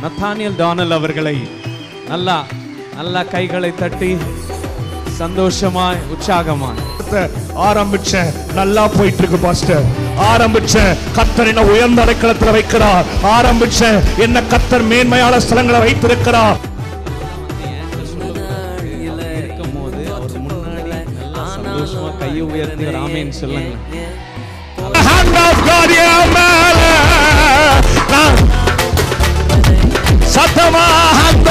Nathaniel டானல் அவர்களை நல்லா நல்லா கைகளை தட்டி சந்தோஷமாய் உற்சாகமாய் ஆரம்பிச்ச நல்லா போயிட்டு இருக்கு பாஸ்டர் ஆரம்பிச்ச கத்தர் என்ன உயர்ந்த அடைக்கலத்துல வைக்கிறார் ஆரம்பிச்ச என்ன கத்தர் மேன்மையான ஸ்தலங்களை வைத்திருக்கிறார் இருக்கும் போது அவர் முன்னாடி நல்லா சந்தோஷமா கையை உயர்த்தி ஒரு ஆமேன்னு சொல்லுங்க hand of God என் மேல நான் சத்தமா அந்த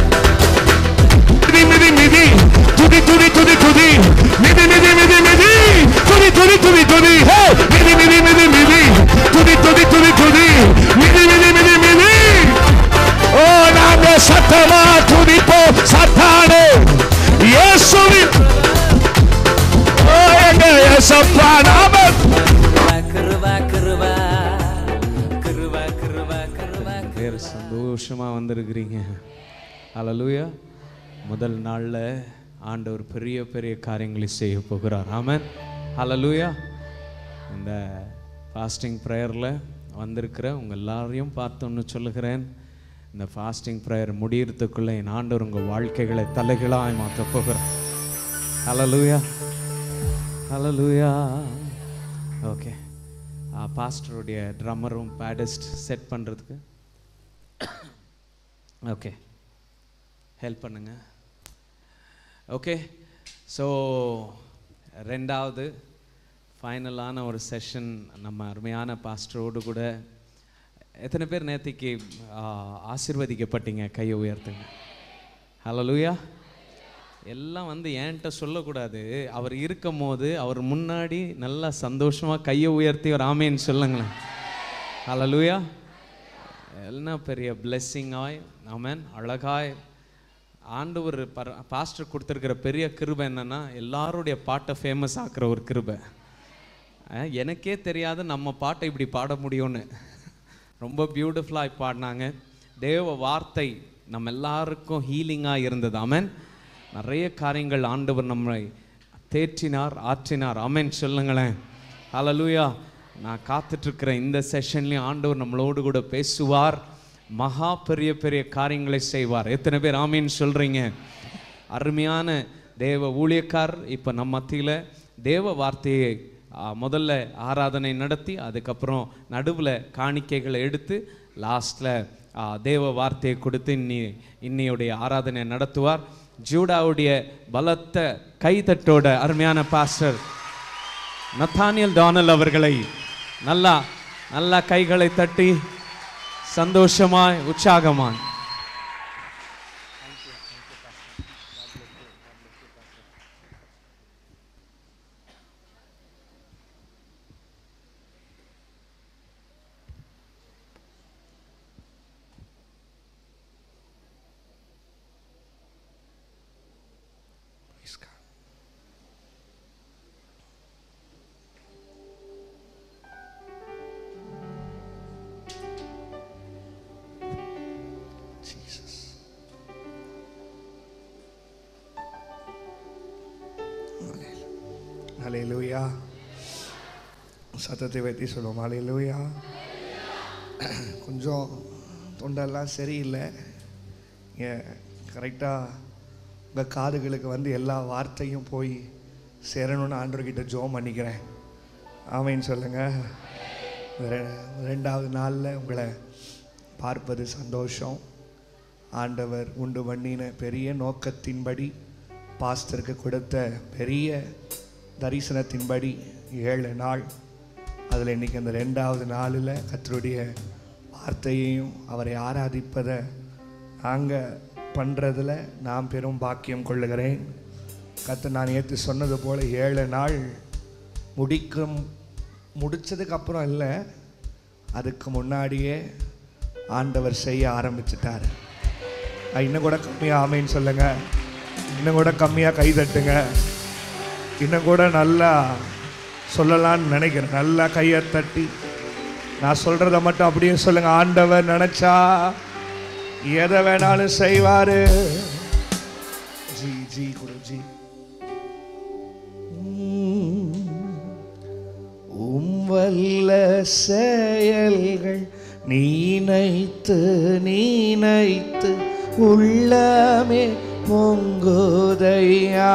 மிதி மிதி மிதி துதி துதி துதி துதி மிதி மிதி மிதி மிதி துதி துதி துதி துதி ஹே மிதி மிதி மிதி மிதி துதி துதி துதி துதி மிதி மிதி மிதி மிதி ஓ நாங்க சத்தமா துதிப்போம் சத்தானே இயேசுவின் ஓ எங்க இயேசப்பா நாம கிருபா கிருபா கிருபா கிருபா கிருபா பேர் சந்தோஷமா வந்திருக்கிறீங்க ஹalleluya முதல் நாள்ல ஆண்டவர் பெரிய பெரிய காரியங்களை செய்ய போகிறார் ஆமென் ஹalleluya இந்த ஃபாஸ்டிங் ப்ரேயரில் வந்திருக்கிற உங்க எல்லாரையும் பார்த்து ஒன்று சொல்லுகிறேன் இந்த ஃபாஸ்டிங் ப்ரேயர் முடியறதுக்குள்ள என் ஆண்டவர் உங்க வாழ்க்கைகளை தலைகளாய் மாற்ற போகிறார் ஹalleluya ஹalleluya ஓகே பாஸ்டருடைய ட்ரம்மரும் பேடிஸ்ட் செட் பண்ணுறதுக்கு ஓகே ஹெல்ப் பண்ணுங்க ஓகே ஸோ ரெண்டாவது ஃபைனலான ஒரு செஷன் நம்ம அருமையான பாஸ்டரோடு கூட எத்தனை பேர் நேத்திக்கு ஆ, ஆசீர்வதிக்கப்பட்டீங்க கையை உயர்த்துங்க ஹalleluya எல்லாம் வந்து என்கிட்ட சொல்லக்கூடாது அவர் இருக்கும் போது அவர் முன்னாடி நல்லா சந்தோஷமா கையை உயர்த்தி ஒரு ஆமேன்னு சொல்லுங்களேன் ஹalleluya எல்லாம் பெரிய பிளெஸ்ஸிங் ஆய் ஆமென் அழகாய் ஆண்டவர் பர பாஸ்டர் கொடுத்துருக்கிற பெரிய கிருபை என்னன்னா எல்லாருடைய பாட்டை ஃபேமஸ் ஆக்குற ஒரு கிருபை அஹ், எனக்கே தெரியாத நம்ம பாட்டை இப்படி பாட முடியும்னு ரொம்ப பியூட்டிஃபுல்லாக பாடினாங்க தேவ வார்த்தை நம்ம எல்லாருக்கும் ஹீலிங்காக இருந்தது ஆமென் நிறைய காரியங்கள் ஆண்டவர் நம்மை தேற்றினார் ஆற்றினார் ஆமென் சொல்லுங்களேன் ஹalleluya நான் காத்துட்ருக்கிற இந்த செஷன்லேயும் ஆண்டவர் நம்மளோடு கூட பேசுவார் மகா பெரிய பெரிய காரியங்களை செய்வார் எத்தனை பேர் ஆமீன்னு சொல்கிறீங்க அருமையான தேவ ஊழியக்கார் இப்போ நம்ம மத்தியில் தேவ வார்த்தையை ஆ, முதல்ல ஆராதனை நடத்தி அதுக்கப்புறம் நடுவில் காணிக்கைகளை எடுத்து லாஸ்ட்டில் தேவ வார்த்தையை கொடுத்து இன்னி இன்னையுடைய ஆராதனை நடத்துவார் ஜூடாவுடைய பலத்த கைதட்டோட அருமையான பாஸ்டர் நத்தானியல் டானல் அவர்களை நல்லா நல்லா கைகளை தட்டி சந்தோஷமாய் உற்சாகமாய் ஹalleluya சத்தத்தை வைத்து சொல்லுவோம் ஹalleluya கொஞ்சம் தொண்டெல்லாம் சரியில்லை கரெக்டாக உங்கள் காதுகளுக்கு வந்து எல்லா வார்த்தையும் போய் சேரணும்னு ஆண்டவர்கிட்ட ஜோம் பண்ணிக்கிறேன் ஆமைன்னு சொல்லுங்கள் ரெ- ரெண்டாவது நாளில் உங்களை பார்ப்பது சந்தோஷம் ஆண்டவர் உண்டு பண்ணின பெரிய நோக்கத்தின்படி பாஸ்டருக்கு கொடுத்த பெரிய தரிசனத்தின்படி ஏழு நாள் அதில் இன்னைக்கு அந்த ரெண்டாவது நாளில் கர்த்தருடைய வார்த்தையையும் அவரை ஆராதிப்பதை நாங்கள் பண்ணுறதுல நான் பெரும் பாக்கியம் கொள்ளுகிறேன் கர்த்தர் நான் ஏற்று சொன்னது போல் ஏழு நாள் முடிக்கும் முடிச்சதுக்கு அப்புறம் இல்லை அதுக்கு முன்னாடியே ஆண்டவர் செய்ய ஆரம்பிச்சிட்டாரு அஹ் இன்னும் கூட கம்மியாக ஆமைன்னு சொல்லுங்க இன்னும் கூட கம்மியாக கை தட்டுங்க இன்னும் கூட நல்லா சொல்லலாம்னு நினைக்கிறேன் நல்லா கையை தட்டி நான் சொல்கிறத மட்டும் அப்படியே சொல்லுங்க ஆண்டவர் நினச்சா எதை வேணாலும் செய்வாரு ஜி ஜி குரு ஜி உம் வல்ல செயல்கள் நீனைத்து நீனைத்து உள்ளமே பொங்குதையா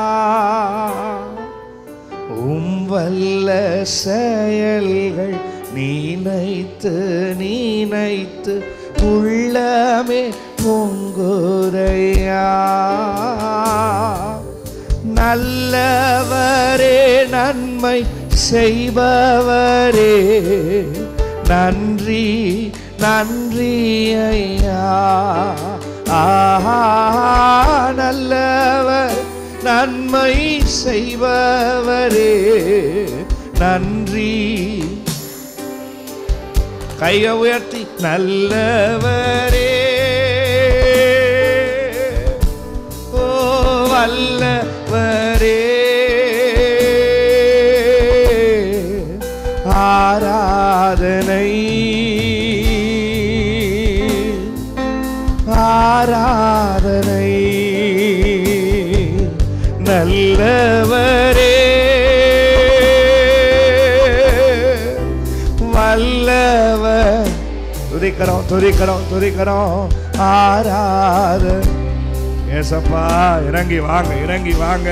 உம் வல்ல செயல்கள் நீனைத்து நீனைத்து உள்ளமே பொங்குதையா நல்லவரே நன்மை செய்பவரே நன்றி நன்றி ஐயா ஆஹா நல்லவர் நன்மை செய்பவரே நன்றி கையை உயர்த்தி நல்லவரே ஓ வல்லவரே ஆராதனை ஆராதனை நல்லவரே வல்லவர் துதிக்கிறோம் துதிக்கிறோம் துதிக்கிறோம் ஆராத ஏசப்பா இறங்கி வாங்க இறங்கி வாங்க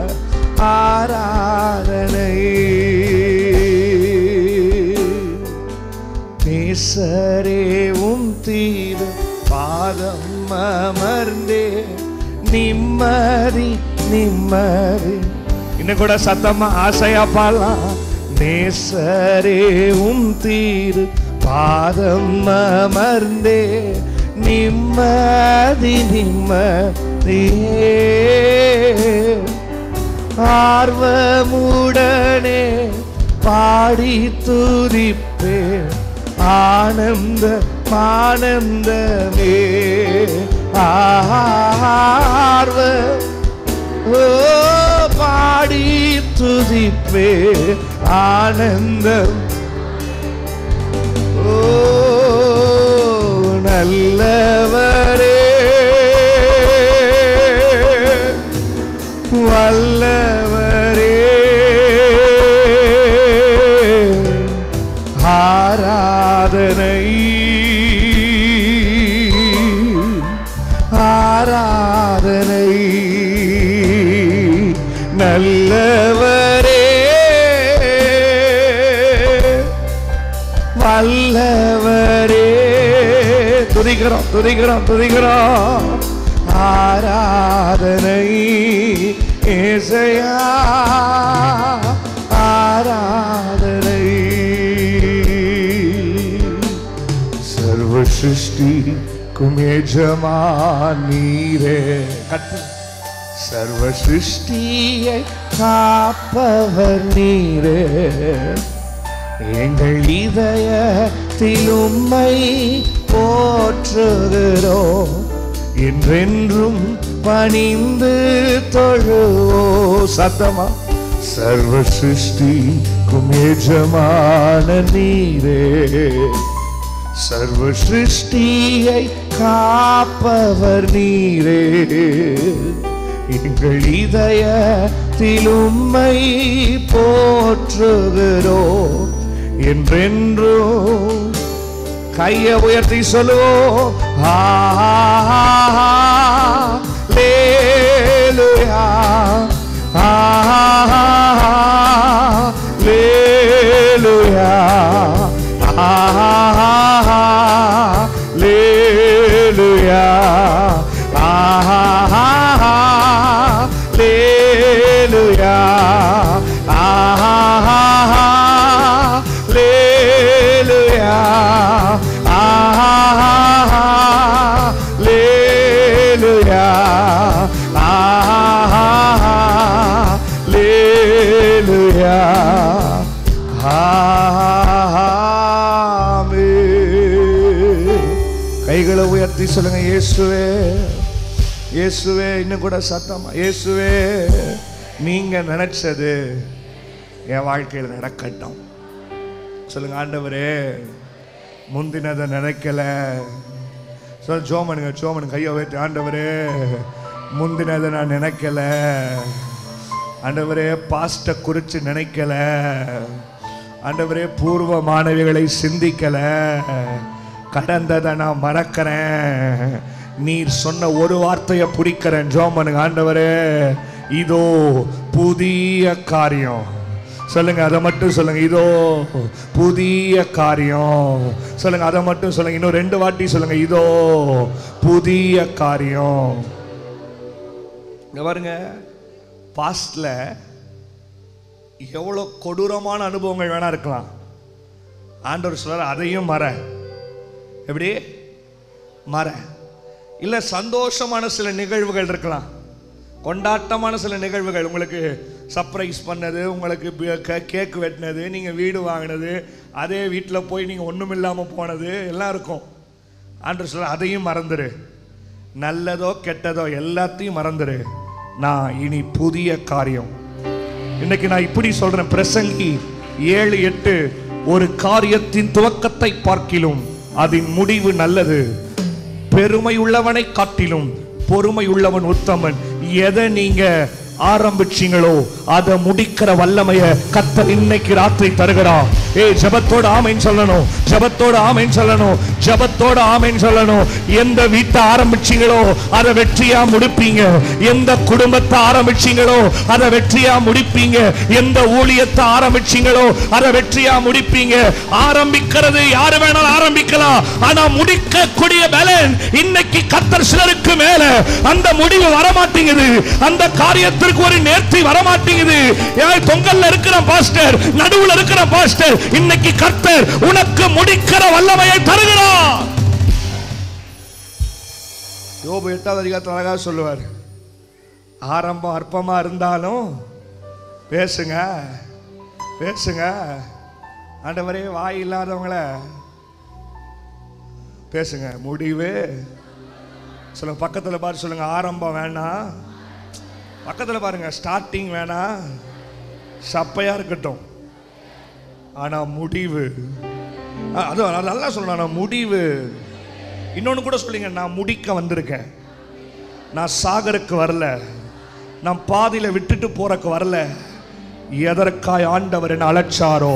ஆராதனை நேசரே உம் தீரு பாதம் அமர்ந்தே நிம்மதி நிம்மதி இன்னும் கூட சத்தமா ஆசையா பாடலாம் நேசரே உம் தீரு பாதம் அமர்ந்தே நிம்மதி நிம்மதியே ஆர்வமுடனே பாடி துதிப்பே ஆனந்த ஆனந்தமே ஆர்வ ஓ பாடி துதிப்பே ஆனந்தம் ஓ நல்லவரே வல்லவரே ஆராதனை ஆராதனை நல்லவரே வல்லவரே துதிக்கிறோம் துதிக்கிறோம் துதிக்கிறோம் ஆராதனை ஏசையா ஆராதனை சர்வ சிருஷ்டிக்கும் எஜமான் நீரே கட்டு சர்வ சிருஷ்டியை காப்பவர் நீரே எங்கள் இதயத்தில் உம்மை போற்றுகிறோம் என்றென்றும் பணிந்து தொழுவோ சத்தமா சர்வ சிருஷ்டிக்கும் எஜமான நீரே சர்வ சிருஷ்டியை காப்பவர் நீரே எங்கள் இதயத்தில் உம்மை போற்றுகிறோம் என்றென்றும் கையை உயர்த்தி சொல்லுவோம் லேலுயா லேலுயா லேலுயா லேலுயா லேலுயா லேலுயா லேலுயா கைகளை உயர்த்தி சொல்லுங்க இயேசுவே இயேசுவே இன்னும் கூட சத்தமா இயேசுவே நீங்க நினைச்சது என் வாழ்க்கையில் நடக்கட்டும் சொல்லுங்க ஆண்டவரே முந்தினதை நினைக்கல சொல்ல ஜோமனுங்க ஜோமனுங்க கையை வைத்து ஆண்டவரே முந்தினதை நான் நினைக்கல ஆண்டவரே பாஸ்ட்டை குறித்து நினைக்கல ஆண்டவரே பூர்வ மாணவிகளை சிந்திக்கல கடந்ததை நான் மறக்கிறேன் நீர் சொன்ன ஒரு வார்த்தையை பிடிக்கிறேன் ஜோமனுங்க ஆண்டவரே இதோ புதிய காரியம் சொல்லுங்க அதை மட்டும் சொல்லுங்க இதோ புதிய காரியம் சொல்லுங்க அதை மட்டும் சொல்லுங்க இன்னும் ரெண்டு வாட்டி சொல்லுங்க இதோ புதிய காரியம் இங்க பாருங்க பாஸ்ட்ல எவ்வளோ கொடூரமான அனுபவங்கள் வேணா இருக்கலாம் ஆண்டவர் சொல்றார் அதையும் மற எப்படி மற இல்ல சந்தோஷமான சில நிகழ்வுகள் இருக்கலாம் கொண்டாட்டமான சில நிகழ்வுகள் உங்களுக்கு சர்ப்ரைஸ் பண்ணது உங்களுக்கு கேக் வெட்டினது நீங்கள் வீடு வாங்கினது அதே வீட்டில் போய் நீங்கள் ஒன்றும் இல்லாமல் போனது எல்லாம் இருக்கும் ஆண்டவர் சொல்ல அதையும் மறந்துரு நல்லதோ கெட்டதோ எல்லாத்தையும் மறந்துரு நான் இனி புதிய காரியம் இன்னைக்கு நான் இப்படி சொல்றேன் பிரசங்கி ஏழு எட்டு ஒரு காரியத்தின் துவக்கத்தை பார்க்கிலும் அதன் முடிவு நல்லது பெருமை உள்ளவனை காட்டிலும் பொறுமை உள்ளவன் உத்தமன் எதை நீங்க ஆரம்பிச்சீங்களோ அதை முடிக்கிற வல்லமைய கத்தர் இன்னைக்கு ராத்திரி தருகிறான் ஏய் ஜபத்தோட ஆமைன்னு சொல்லணும் ஜபத்தோட ஆமைன்னு சொல்லணும் ஜபத்தோட ஆமைன்னு சொல்லணும் எந்த வீட்டை ஆரம்பிச்சீங்களோ அதை வெற்றியா முடிப்பீங்க எந்த குடும்பத்தை ஆரம்பிச்சீங்களோ அதை வெற்றியா முடிப்பீங்க எந்த ஊழியத்தை ஆரம்பிச்சீங்களோ அதை வெற்றியா முடிப்பீங்க ஆரம்பிக்கிறது யாரு வேணாலும் ஆரம்பிக்கலாம் ஆனா முடிக்கக்கூடிய பலன் இன்னைக்கு கத்தர் சிலருக்கு மேல அந்த முடிவு வரமாட்டேங்குது அந்த காரியத்திற்கு ஒரு நேர்த்தி வரமாட்டேங்குது ஏன் தொங்கல்ல இருக்கிற பாஸ்டர் நடுவுல இருக்கிற பாஸ்டர் இன்னைக்கு கர்த்தர் உனக்கு முடிக்கிற வல்லமையை தருகிறார் யோபு எட்டாவது அதிகாரத்தில் அழகாக சொல்லுவார் ஆரம்பம் அற்பமா இருந்தாலும் பேசுங்க பேசுங்க ஆண்டவரே வாய் இல்லாதவங்கள பேசுங்க முடிவு சொல்லுங்க பக்கத்தில் பாரு சொல்லுங்க ஆரம்பம் வேணாம் பக்கத்தில் பாருங்க ஸ்டார்டிங் வேணாம் சப்பையா இருக்கட்டும் ஆனா முடிவு அ- அதுவும் நான் நல்லா சொல்லணும் ஆனா முடிவு இன்னொன்னு கூட சொல்லுங்க நான் முடிக்க வந்திருக்கேன் நான் சாகருக்கு வரல நான் பாதியில விட்டுட்டு போறக்கு வரல எதற்காய் ஆண்டவர் என்ன அழைச்சாரோ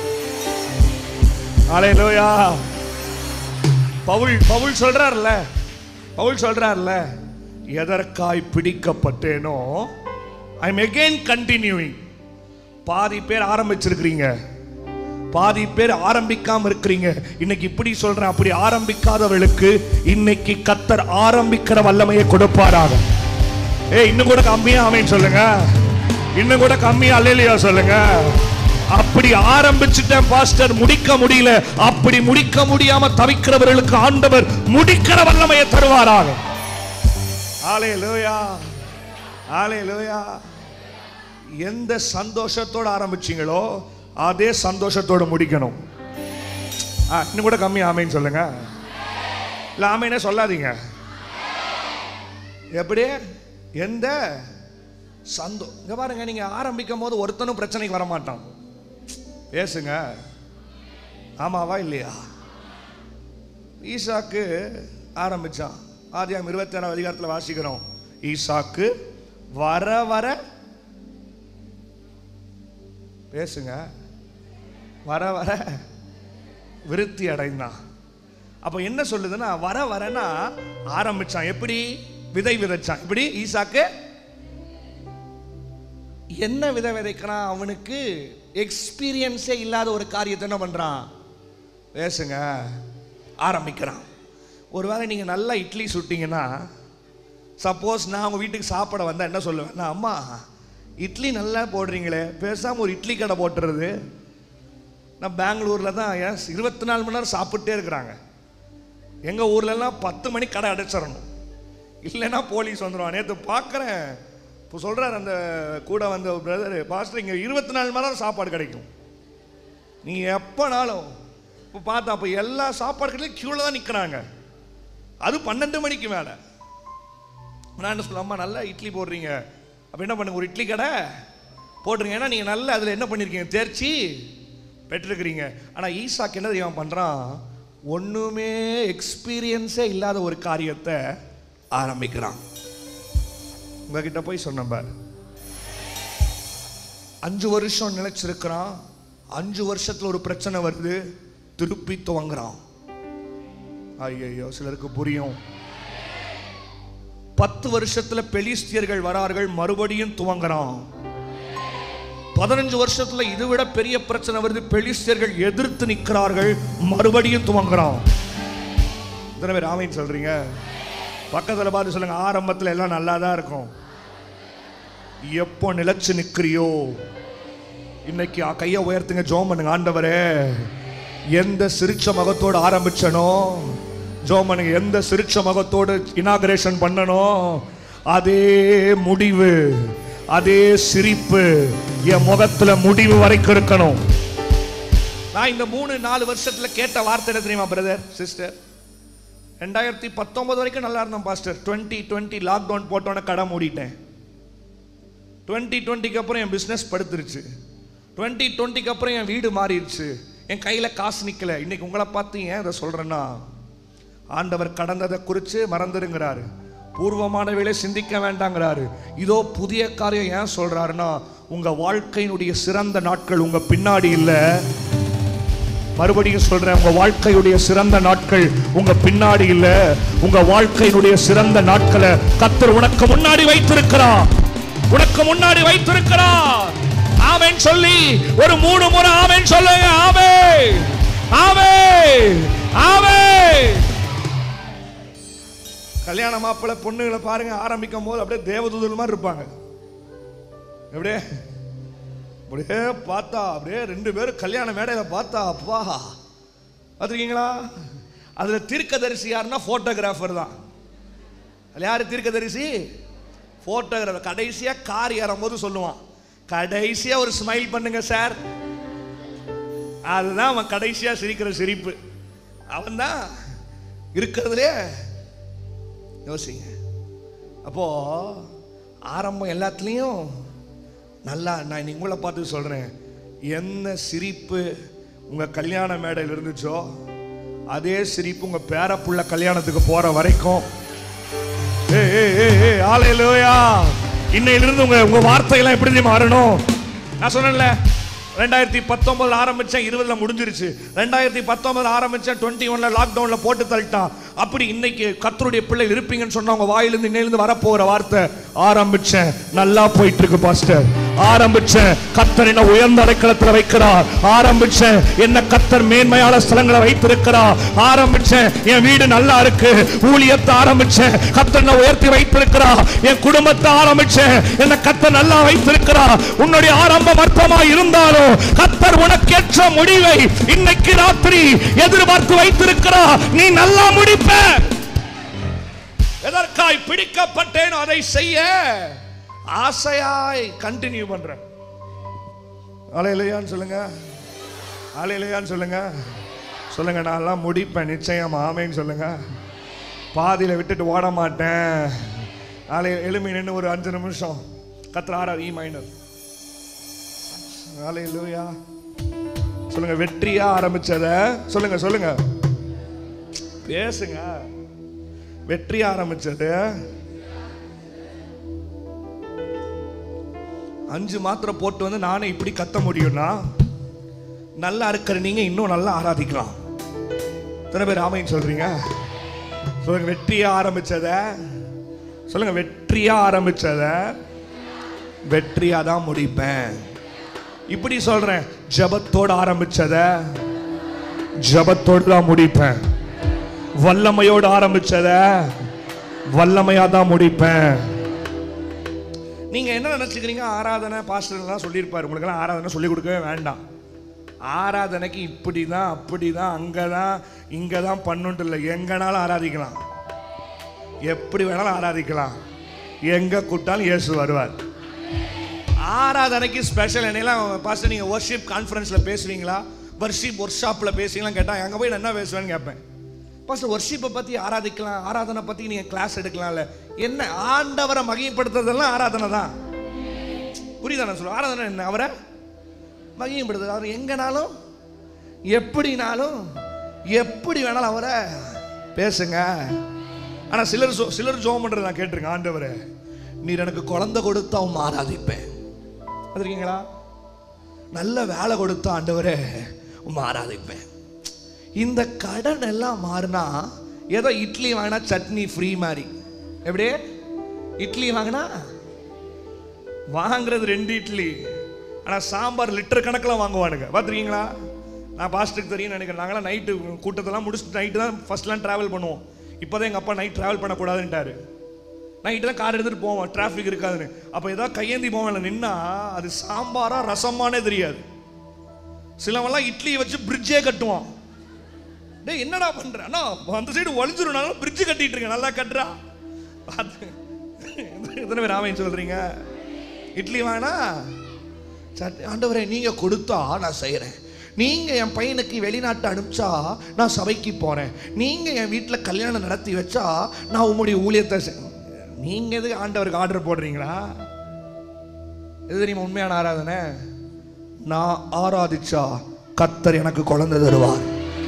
அலையலோயா பவுல் பவுல் சொல்றாருல்ல பவுல் சொல்றாருல்ல எதற்காய் பிடிக்கப்பட்டேனோ ஐ எம் again கண்டினியூயிங் பாதி பேர் ஆரம்பிச்சிருக்கிறீங்க பாதி பேர் ஆரம்பிக்காம இருக்கிறீங்க இன்னைக்கு இப்படி சொல்றேன் அப்படி ஆரம்பிக்காதவர்களுக்கு இன்னைக்கு கத்தர் ஆரம்பிக்கிற வல்லமையை கொடுப்பாராக ஏய் இன்னும் கூட கம்மியா அமைன்னு சொல்லுங்க இன்னும் கூட கம்மியா அல்லையா சொல்லுங்க அப்படி ஆரம்பிச்சுட்டேன் பாஸ்டர் முடிக்க முடியல அப்படி முடிக்க முடியாம தவிக்கிறவர்களுக்கு ஆண்டவர் முடிக்கிற வல்லமையை தருவாராக ஆலே லோயா ஆலே லோயா எந்த சந்தோஷத்தோட ஆரம்பிச்சீங்களோ அதே சந்தோஷத்தோட முடிக்கணும் ஆ, இன்னும் கூட கம்மி ஆமைன்னு சொல்லுங்க இல்ல ஆமைனே சொல்லாதீங்க எப்படி எந்த சந்தோ இங்க பாருங்க நீங்க ஆரம்பிக்கும் போது ஒருத்தனும் பிரச்சனைக்கு வர மாட்டான் பேசுங்க ஆமாவா இல்லையா ஈசாக்கு ஆரம்பிச்சான் ஆதியாம் இருபத்தி ஏழாம் அதிகாரத்தில் வாசிக்கிறோம் ஈசாக்கு வர வர பேசுங்க வர வர விருத்தி அடைந்தான் அப்போ என்ன சொல்லுதுன்னா வர வரனா ஆரம்பிச்சான் எப்படி விதை விதைச்சான் எப்படி ஈசாக்கு என்ன விதை விதைக்கிறான் அவனுக்கு எக்ஸ்பீரியன்ஸே இல்லாத ஒரு காரியத்தை என்ன பண்றான் பேசுங்க ஆரம்பிக்கிறான் ஒருவேளை நீங்க நல்லா இட்லி சுட்டீங்கன்னா சப்போஸ் நான் உங்க வீட்டுக்கு சாப்பிட வந்தா என்ன சொல்லுவேன் நான் அம்மா இட்லி நல்லா போடுறீங்களே பேசாம ஒரு இட்லி கடை போட்டுறது நான் பெங்களூர்ல தான் எஸ் இருபத்தி நாலு மணி நேரம் சாப்பிட்டே இருக்கிறாங்க எங்க ஊர்ல எல்லாம் பத்து மணிக்கு கடை அடைச்சிடணும் இல்லைன்னா போலீஸ் வந்துடுவான் நேற்று பார்க்குறேன் இப்போ சொல்றாரு அந்த கூட வந்த பிரதர் பாஸ்டர் இங்கே இருபத்தி நாலு மணி நேரம் சாப்பாடு கிடைக்கும் நீங்க எப்போனாலும் இப்போ பார்த்தா அப்போ எல்லா சாப்பாடு கடையிலும் க்யூவில் தான் நிற்கிறாங்க அது பன்னெண்டு மணிக்கு மேலே நான் என்ன சொல்ல அம்மா நல்லா இட்லி போடுறீங்க அப்போ என்ன பண்ணுங்க ஒரு இட்லி கடை போட்டுருங்க ஏன்னா நீங்கள் நல்லா அதில் என்ன பண்ணியிருக்கீங்க தேர்ச்சி பெற்றிருக்கிறீங்க ஆனால் ஈசாக்கு என்ன தெரியாம பண்ணுறான் ஒன்றுமே எக்ஸ்பீரியன்ஸே இல்லாத ஒரு காரியத்தை ஆரம்பிக்கிறான் உங்ககிட்ட போய் சொன்னேன் பாரு அஞ்சு வருஷம் நிலைச்சிருக்கிறான் அஞ்சு வருஷத்துல ஒரு பிரச்சனை வருது திருப்பி துவங்குறான் ஐயோ சிலருக்கு புரியும் பத்து வருஷத்துல பெலிஸ்தியர்கள் வரார்கள் மறுபடியும் துவங்குறான் பதினஞ்சு வருஷத்துல இதை விட பெரிய பிரச்சனை வருது பெலிஸ்தியர்கள் எதிர்த்து நிற்கிறார்கள் மறுபடியும் துவங்குறான் இத்தனை பேர் ஆமைன்னு சொல்றீங்க பக்கத்துல பார்த்து சொல்லுங்க ஆரம்பத்துல எல்லாம் நல்லா தான் இருக்கும் எப்போ நிலைச்சு நிக்கிறியோ இன்னைக்கு ஆ- கையை உயர்த்துங்க ஜோம் பண்ணுங்க ஆண்டவரே எந்த சிரிச்ச முகத்தோடு ஆரம்பிச்சனோ ஜோம் பண்ணுங்க எந்த சிரிச்ச முகத்தோடு இனாகரேஷன் பண்ணனோ அதே முடிவு அதே சிரிப்பு என் முகத்துல முடிவு வரைக்கும் இருக்கணும் நான் இந்த மூணு நாலு வருஷத்துல கேட்ட வார்த்தை என்ன தெரியுமா பிரதர் சிஸ்டர் ரெண்டாயிரத்தி பத்தொன்பது வரைக்கும் நல்லா இருந்தேன் பாஸ்டர் டுவெண்ட்டி டுவெண்ட்டி லாக்டவுன் போட்டோன்னே கடை மூடிட்டேன் டுவெண்ட்டி டுவெண்ட்டிக்கு அப்புறம் என் பிஸ்னஸ் படுத்துருச்சு டுவெண்ட்டி டுவெண்ட்டிக்கு அப்புறம் என் வீடு மாறிடுச்சு என் கையில் காசு நிற்கல இன்னைக்கு உங்களை பார்த்து ஏன் இதை சொல்கிறேன்னா ஆண்டவர் கடந்ததை குறித்து மறந்துருங்கிறாரு பூர்வமானவைகளை சிந்திக்க வேண்டாங்கிறாரு இதோ புதிய காரியம் ஏன் சொல்றாருன்னா உங்க வாழ்க்கையினுடைய சிறந்த நாட்கள் உங்க பின்னாடி இல்லை மறுபடியும் சொல்றேன் உங்க வாழ்க்கையுடைய சிறந்த நாட்கள் உங்க பின்னாடி இல்ல உங்க வாழ்க்கையினுடைய சிறந்த நாட்களை கத்தர் உனக்கு முன்னாடி வைத்திருக்கிறார் உனக்கு முன்னாடி வைத்திருக்கிறார் ஆமென் சொல்லி ஒரு மூணு முறை ஆமென் சொல்லுங்க ஆமே ஆமே ஆமே கல்யாண மாப்பிள்ளை பொண்ணுகளை பாருங்க ஆரம்பிக்கும் போது அப்படியே தேவதூதல் மாதிரி இருப்பாங்க எப்படியே அப்படியே பார்த்தா அப்படியே ரெண்டு பேரும் கல்யாண மேடையில பார்த்தா அப்பா பார்த்துருக்கீங்களா அதுல தீர்க்கதரிசி யாருன்னா போட்டோகிராஃபர் தான் அது யாரு தீர்க்கதரிசி போட்டோகிராஃபர் கடைசியா கார் ஏறும்போது சொல்லுவான் கடைசியா ஒரு ஸ்மைல் பண்ணுங்க சார் அதுதான் அவன் கடைசியா சிரிக்கிற சிரிப்பு அவன் தான் இருக்கிறதுலே யோசிங்க அப்போ ஆரம்பம் எல்லாத்துலேயும் நல்லா நான் இன்னைக்கு உங்களை பார்த்து சொல்றேன் என்ன சிரிப்பு உங்க கல்யாண மேடையில் இருந்துச்சோ அதே சிரிப்பு உங்க பேரப்புள்ள கல்யாணத்துக்கு போற வரைக்கும் ஏய், ஏய், ஏய், ஏய், ஹalleluya. இன்னையிலிருந்து உங்க உங்க வார்த்தையெல்லாம் எப்படி தெரியுமா வரணும் நான் சொன்னேன்ல ரெண்டாயிரத்தி பத்தொன்பதுல ஆரம்பிச்சேன் இருபதுல முடிஞ்சிருச்சு ரெண்டாயிரத்தி பத்தொன்பதுல ஆரம்பிச்சேன் டுவெண்ட்டி ஒன்ல லாக்டவுன்ல போட்டு தள்ளிட்டான் அப்படி இன்னைக்கு கத்தருடைய பிள்ளை இருப்பீங்கன்னு சொன்னா உங்க வாயிலிருந்து இன்னையிலிருந்து வரப்போற வார்த்தை ஆரம்பிச்சேன் நல்லா போயிட்டு இருக்கு பாஸ்டர் ஆரம்பிச்சேன் கத்தர் என்ன உயர்ந்த அடைக்கலத்துல வைக்கிறார் ஆரம்பிச்சேன் என்ன கத்தர் மேன்மையான ஸ்தலங்களை வைத்திருக்கிறார் ஆரம்பிச்சேன் என் வீடு நல்லா இருக்கு ஊழியத்தை ஆரம்பிச்சேன் கத்தர் என்ன உயர்த்தி வைத்திருக்கிறார் என் குடும்பத்தை ஆரம்பிச்சேன் என்ன கத்தர் நல்லா வைத்திருக்கிறார் உன்னுடைய ஆரம்பம் அற்பமா இருந்தாலும் கத்தர் உனக்கேற்ற முடிவை இன்னைக்கு ராத்திரி எதிர்பார்த்து வைத்திருக்கிறார் நீ நல்லா முடிப்ப எதற்காய் பிடிக்கப்பட்டேன் அதை செய்ய ஆசையாய் கண்டினியூ பண்றேன் அலையிலையான்னு சொல்லுங்க அலையிலையான்னு சொல்லுங்க சொல்லுங்க நான் எல்லாம் முடிப்பேன் நிச்சயம் ஆமைன்னு சொல்லுங்க பாதியில விட்டுட்டு ஓட மாட்டேன் அலை எலும்பி நின்று ஒரு அஞ்சு நிமிஷம் கத்திர ஆறார் இ மைனர் அலையிலுயா சொல்லுங்க வெற்றியா ஆரம்பிச்சத சொல்லுங்க சொல்லுங்க பேசுங்க வெற்றி ஆரம்பிச்சது அஞ்சு மாத்திரை போட்டு வந்து நானே இப்படி கத்த முடியும்னா நல்லா இருக்கிற நீங்க இன்னும் நல்லா ஆராதிக்கலாம் எத்தனை பேர் ஆமைன்னு சொல்றீங்க சொல்லுங்க வெற்றியா ஆரம்பிச்சத சொல்லுங்க வெற்றியா ஆரம்பிச்சத வெற்றியா தான் முடிப்பேன் இப்படி சொல்றேன் ஜபத்தோட ஆரம்பிச்சத ஜபத்தோடு தான் முடிப்பேன் வல்லமையோடு ஆரம்பிச்சத வல்லமையா தான் முடிப்பேன் நீங்க என்ன நினைச்சுக்கிறீங்க ஆராதனை பாஸ்டர்லாம் சொல்லியிருப்பாரு உங்களுக்கெல்லாம் ஆராதனை சொல்லி கொடுக்கவே வேண்டாம் ஆராதனைக்கு இப்படி தான் அப்படி தான் அங்கே தான் இங்கே தான் பண்ணுன்ட்டு இல்லை எங்கனாலும் ஆராதிக்கலாம் எப்படி வேணாலும் ஆராதிக்கலாம் எங்கே கூட்டாலும் இயேசு வருவார் ஆராதனைக்கு ஸ்பெஷல் என்னெல்லாம் பாஸ்டர் நீங்கள் ஒர்ஷிப் கான்ஃபரன்ஸில் பேசுவீங்களா வர்ஷிப் ஒர்க் ஷாப்பில் பேசுவீங்களா கேட்டால் அங்கே போய் நான் என்ன பேசுவேன்னு கேட்பேன் பாஸ்டர் ஒர்ஷிப்பை பற்றி ஆராதிக்கலாம் ஆராதனை பற்றி நீங்கள் கிளாஸ் எடுக்கலாம்ல என்ன ஆண்டவரை மகிமைப்படுத்துறதெல்லாம் ஆராதனை தான் புரியுதா நான் சொல்லுவேன் ஆராதனை என்ன அவரை மகிமைப்படுத்துறது அவர் எங்கனாலும் எப்படினாலும் எப்படி வேணாலும் அவரை பேசுங்க ஆனால் சிலர் சொ- சிலர் ஜோம் பண்ணுறது நான் கேட்டிருக்கேன் ஆண்டவரே நீர் எனக்கு குழந்தை கொடுத்தா உன் ஆராதிப்பேன் பார்த்துருக்கீங்களா நல்ல வேலை கொடுத்த ஆண்டவரே உம்மை ஆராதிப்பேன் இந்த கடன் எல்லாம் மாறினா ஏதோ இட்லி வாங்கினா சட்னி ஃப்ரீ மாதிரி எப்படி இட்லி வாங்கினா வாங்குறது ரெண்டு இட்லி ஆனால் சாம்பார் லிட்டர் கணக்கில் வாங்குவானுங்க பார்த்துருக்கீங்களா நான் பாஸ்ட்டுக்கு தெரியும் நினைக்கிறேன் நாங்களாம் நைட்டு கூட்டத்தெல்லாம் முடிச்சுட்டு நைட்டு தான் ஃபர்ஸ்ட்லாம் ட்ராவல் பண்ணுவோம் இப்போ தான் எங்கள் அப்பா நைட் ட்ராவல் பண்ணக்கூடாதுன்ட்டாரு நைட்டு தான் கார் எடுத்துகிட்டு போவோம் டிராஃபிக் இருக்காதுன்னு அப்போ ஏதாவது கையேந்தி போவேன் நின்னா அது சாம்பாரா ரசமானே தெரியாது சிலவெல்லாம் இட்லியை வச்சு பிரிட்ஜே கட்டுவான் டேய் என்னடா பண்ற அண்ணா அந்த சைடு ஒளிஞ்சிரும் பிரிட்ஜ் கட்டிட்டு இருக்கேன் நல்லா கட்டுறா பார்த்து எத்தனை பேர் ஆமைன்னு சொல்றீங்க இட்லி வாங்கினா சட் ஆண்டவரே நீங்க கொடுத்தா நான் செய்கிறேன் நீங்க என் பையனுக்கு வெளிநாட்டு அனுப்பிச்சா நான் சபைக்கு போறேன் நீங்க என் வீட்டில் கல்யாணம் நடத்தி வச்சா நான் உம்முடைய ஊழியத்தை செய்- நீங்க எது ஆண்டவருக்கு ஆர்டர் போடுறீங்களா எது தெரியுமா உண்மையான ஆராதனை நான் ஆராதிச்சா கத்தர் எனக்கு குழந்தை தருவார்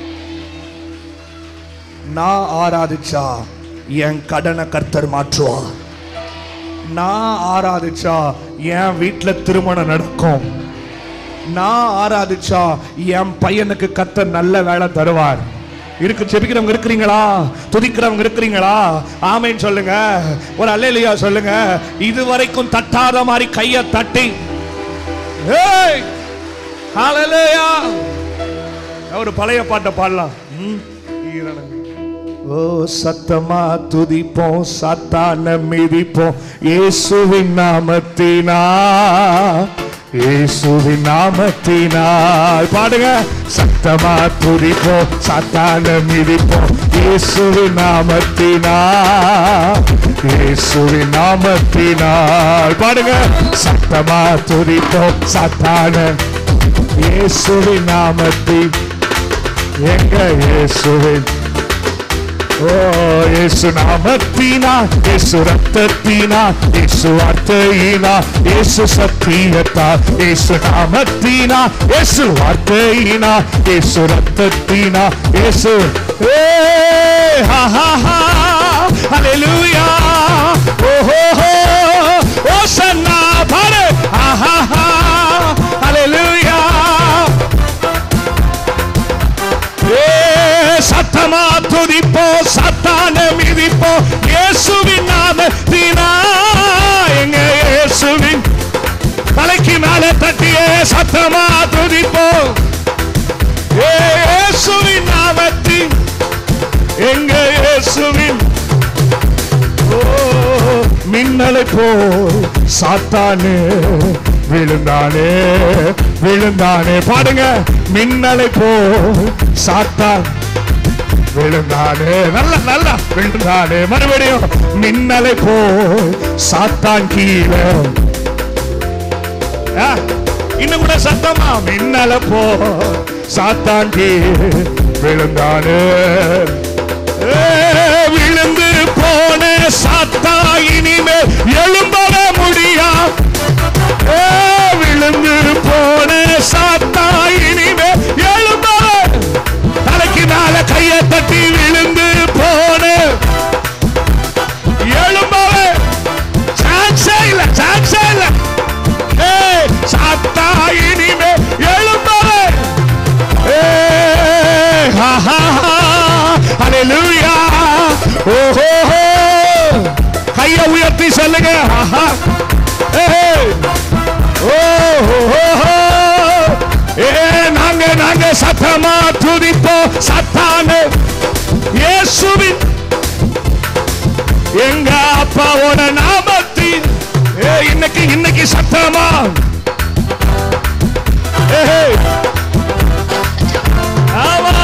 நான் ஆராதிச்சா என் கடனை கர்த்தர் மாற்றுவார் நான் ஆராதிச்சா என் வீட்டில் திருமணம் நடக்கும் நான் ஆராதிச்சா என் பையனுக்கு கர்த்தர் நல்ல வேலை தருவார் இருக்கு செபிக்கிறவங்க இருக்கிறீங்களா துதிக்கிறவங்க இருக்கிறீங்களா ஆமைன்னு சொல்லுங்க ஒரு அல்லையா சொல்லுங்க இதுவரைக்கும் தட்டாத மாதிரி கையை தட்டி ஏய் ஹalleluya ஒரு பழைய பாட்டை பாடலாம் ம், ஈரனங்க. ஓ சத்தமா துதிப்போம் சாத்தான மிதிப்போம் இயேசுவின் நாமத்தினா இயேசுவின் நாமத்தினால் பாடுங்க சத்தமா துதிப்போம் சாத்தான மிதிப்போம் இயேசுவின் நாமத்தினா இயேசுவின் நாமத்தினால் பாடுங்க சத்தமா துதிப்போம் சாத்தான இயேசுவின் நாமத்தில் எங்க இயேசுவின் ஓ இயேசு நாமத்தினா இயேசு ரத்தத்தினா இயேசு வார்த்தையினா இயேசு சத்தியத்தா இயேசு நாமத்தினா இயேசு வார்த்தையினா இயேசு ரத்தத்தினா இயேசு ஏ ஹா ஹா ஹா ஹalleluya ஓ ஹோ ஹோ ஓசன்னா பாரு ஹா ஹா ஹா ஹalleluya ஏ சத்தமா துதிப்போ சத்தான மிதிப்போ இயேசுவின் நாமத்தினா எங்க இயேசுவின் தலைக்கு மேல தட்டியே சத்தமா துதிப்போ ஏ இயேசுவின் நாமத்தின் எங்க இயேசுவின் ஓ, மின்னலை போல் சாத்தானே விழுந்தானே விழுந்தானே பாடுங்க மின்னலை போல் சாத்தான் விழுந்தானே நல்ல நல்ல விழுந்தானே மறுபடியும் மின்னலை போல் சாத்தான் கீழே ஆ, இன்னும் கூட சத்தமா மின்னலை போல் சாத்தான் கீழே விழுந்தானே ஏ, விழுந்து போன சாத்தா இனிமேல் எழும்பவே முடியா ஏ, விழுந்து போன சாத்தா இனிமேல் எழும்பவே தலைக்கு மேல கையை தட்டி விழுந்து போன எழும்பவே சான்ஸே இல்ல சான்ஸே இல்ல ஏ, சாத்தா இனிமேல் எழும்பவே Hey, ha ha ha, hallelujah. Oh ho ho. கையை உயர்த்தி சொல்லுங்க ஆஹா. Hey. Oh ho ho ho. ஏ நாங்க நாங்க சத்தமா துதிப்போம் சத்தானே இயேசுவின் எங்க அப்பாவோட நாமத்தின் ஏ இன்னைக்கு இன்னைக்கு சத்தமா ஏய் ஆமா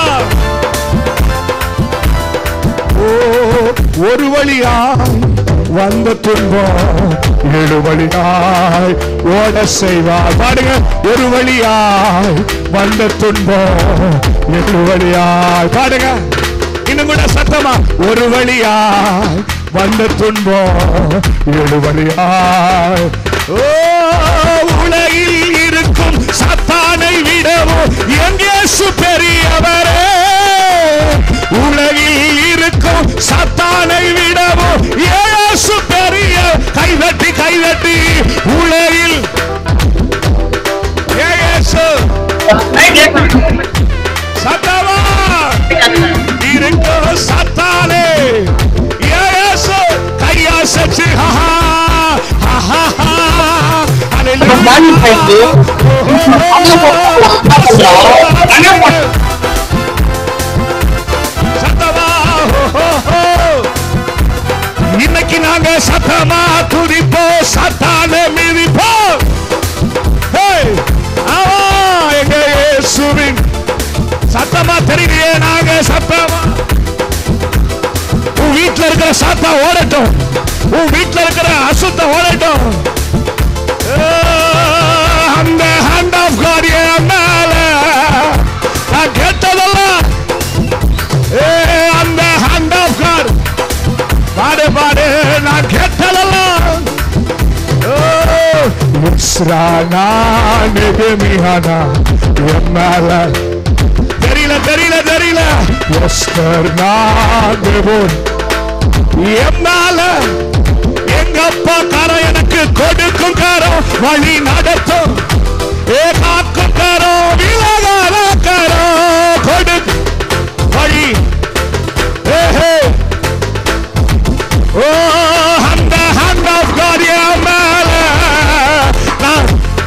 ஓ, ஒரு வழியாய் வந்த துன்பம் ஏழு வழியாய் ஓட செய்வார் பாடுங்க ஒரு வழியாய் வந்த துன்பம் ஏழு வழியாய் பாடுங்க இன்னும் கூட சத்தமா ஒரு வழியாய் வந்த துன்பம் ஏழு வழியாய் ஓ உலகில் இருக்கும் சத்தானை விடவும் எங்கேசு பெரியவரே உலகில் இருக்கும் சத்தானை விடவும் இயேசு பெரிய கைதட்டி கைதட்டி உலகில் ஏ சத்தமா இருக்க சத்தாலே இயேசு கையா சச்சி ஹா ஹா ஹா ஹா சத்தமா ஹோ, ஹோ, ஹோ. இன்னைக்கு நாங்க சத்தமா துதிப்போம் சத்தாலே மிதிப்போம் ஹேய், ஆமா, எங்க இயேசுவின் சத்தமா தெரியலையே நாங்க சத்தமா உன் வீட்டுல இருக்கிற சாத்தா ஓடட்டும் உன் வீட்டுல இருக்கிற அசுத்தம் ஓடட்டும் ஆஹ், அந்த ஹேண்ட் ஆஃப் காட் என் மேல நான் கேட்டதெல்லாம் ஏ, அந்த ஹேண்ட் ஆஃப் காட் பாடு பாடு நான் கேட்டதெல்லாம் ஓ, இஸ்ரானா நெகமியானா என் மேல தெரியல தெரியல தெரியல ஒஸ்கர் நான் தேவோன் என் மேல எங்க அப்பா காரம் எனக்கு கொடுக்கும் காரம் வழி நடத்தும் ஏ காக்கும் காரம் விலகாத காரம் கொடு வழி ஏ ஹே ஓ அந்த ஹேண்ட் ஆஃப் காட் என் மேல நான்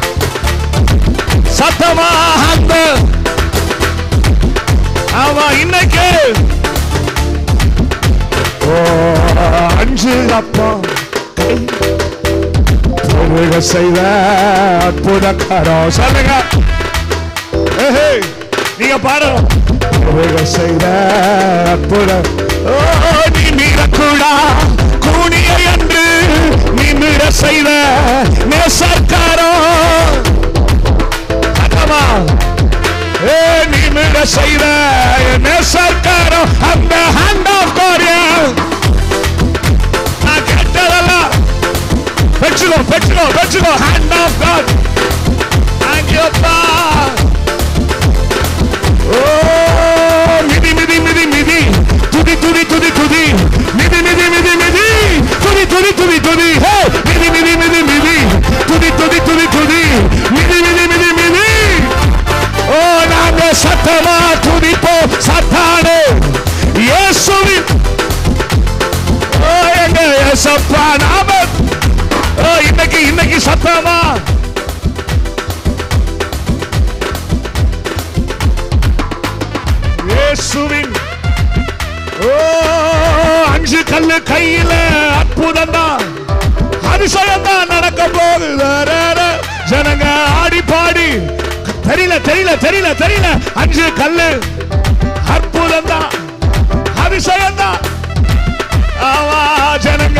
சத்தமா அந்த ஆமா இன்னைக்கு ஓ, அஞ்சு அப்பா ஒருக செய்த அற்புத கரம் சொல்லுங்க ஏஹே, நீங்க பாடணும் ஒருக செய்த அற்புத ஓ நீ மீறக்கூடா கூணிய என்று நீ மீற செய்த நேசர்காரம் அக்கமா ஏ நீ மிக செய்த என்ன சர்க்காரம் அந்த ஹேண்ட் ஆஃப் கோரியம் நான் கேட்டதெல்லாம் வச்சுக்கோ வச்சுக்கோ வச்சுக்கோ ஹேண்ட் ஆஃப் காட் தேங்க்யூப்பா ஓ மிதி மிதி மிதி மிதி துதி துதி துதி துதி மிதி மிதி மிதி மிதி துதி துதி துதி துதி ஹே மிதி மிதி மிதி மிதி துதி துதி துதி துதி மிதி மிதி மிதி மிதி ஓ நாங்க சத்தமா துதிப்போம் சத்தாடு இயேசுவின் ஓ எங்க இயேசப்பா நாம ஓ இன்னைக்கு இன்னைக்கு சத்தமா இயேசுவின் ஓ அஞ்சு கல்லு கையில அற்புதம் தான் அதிசயம் தான் நடக்க போகுது ரே, ரே. ஜனங்க ஆடி பாடி தெரியல தெரியல தெரியல தெரியல அஞ்சு கல்லு அற்புதம் தான் அதிசயம் தான் ஆமா ஜனங்க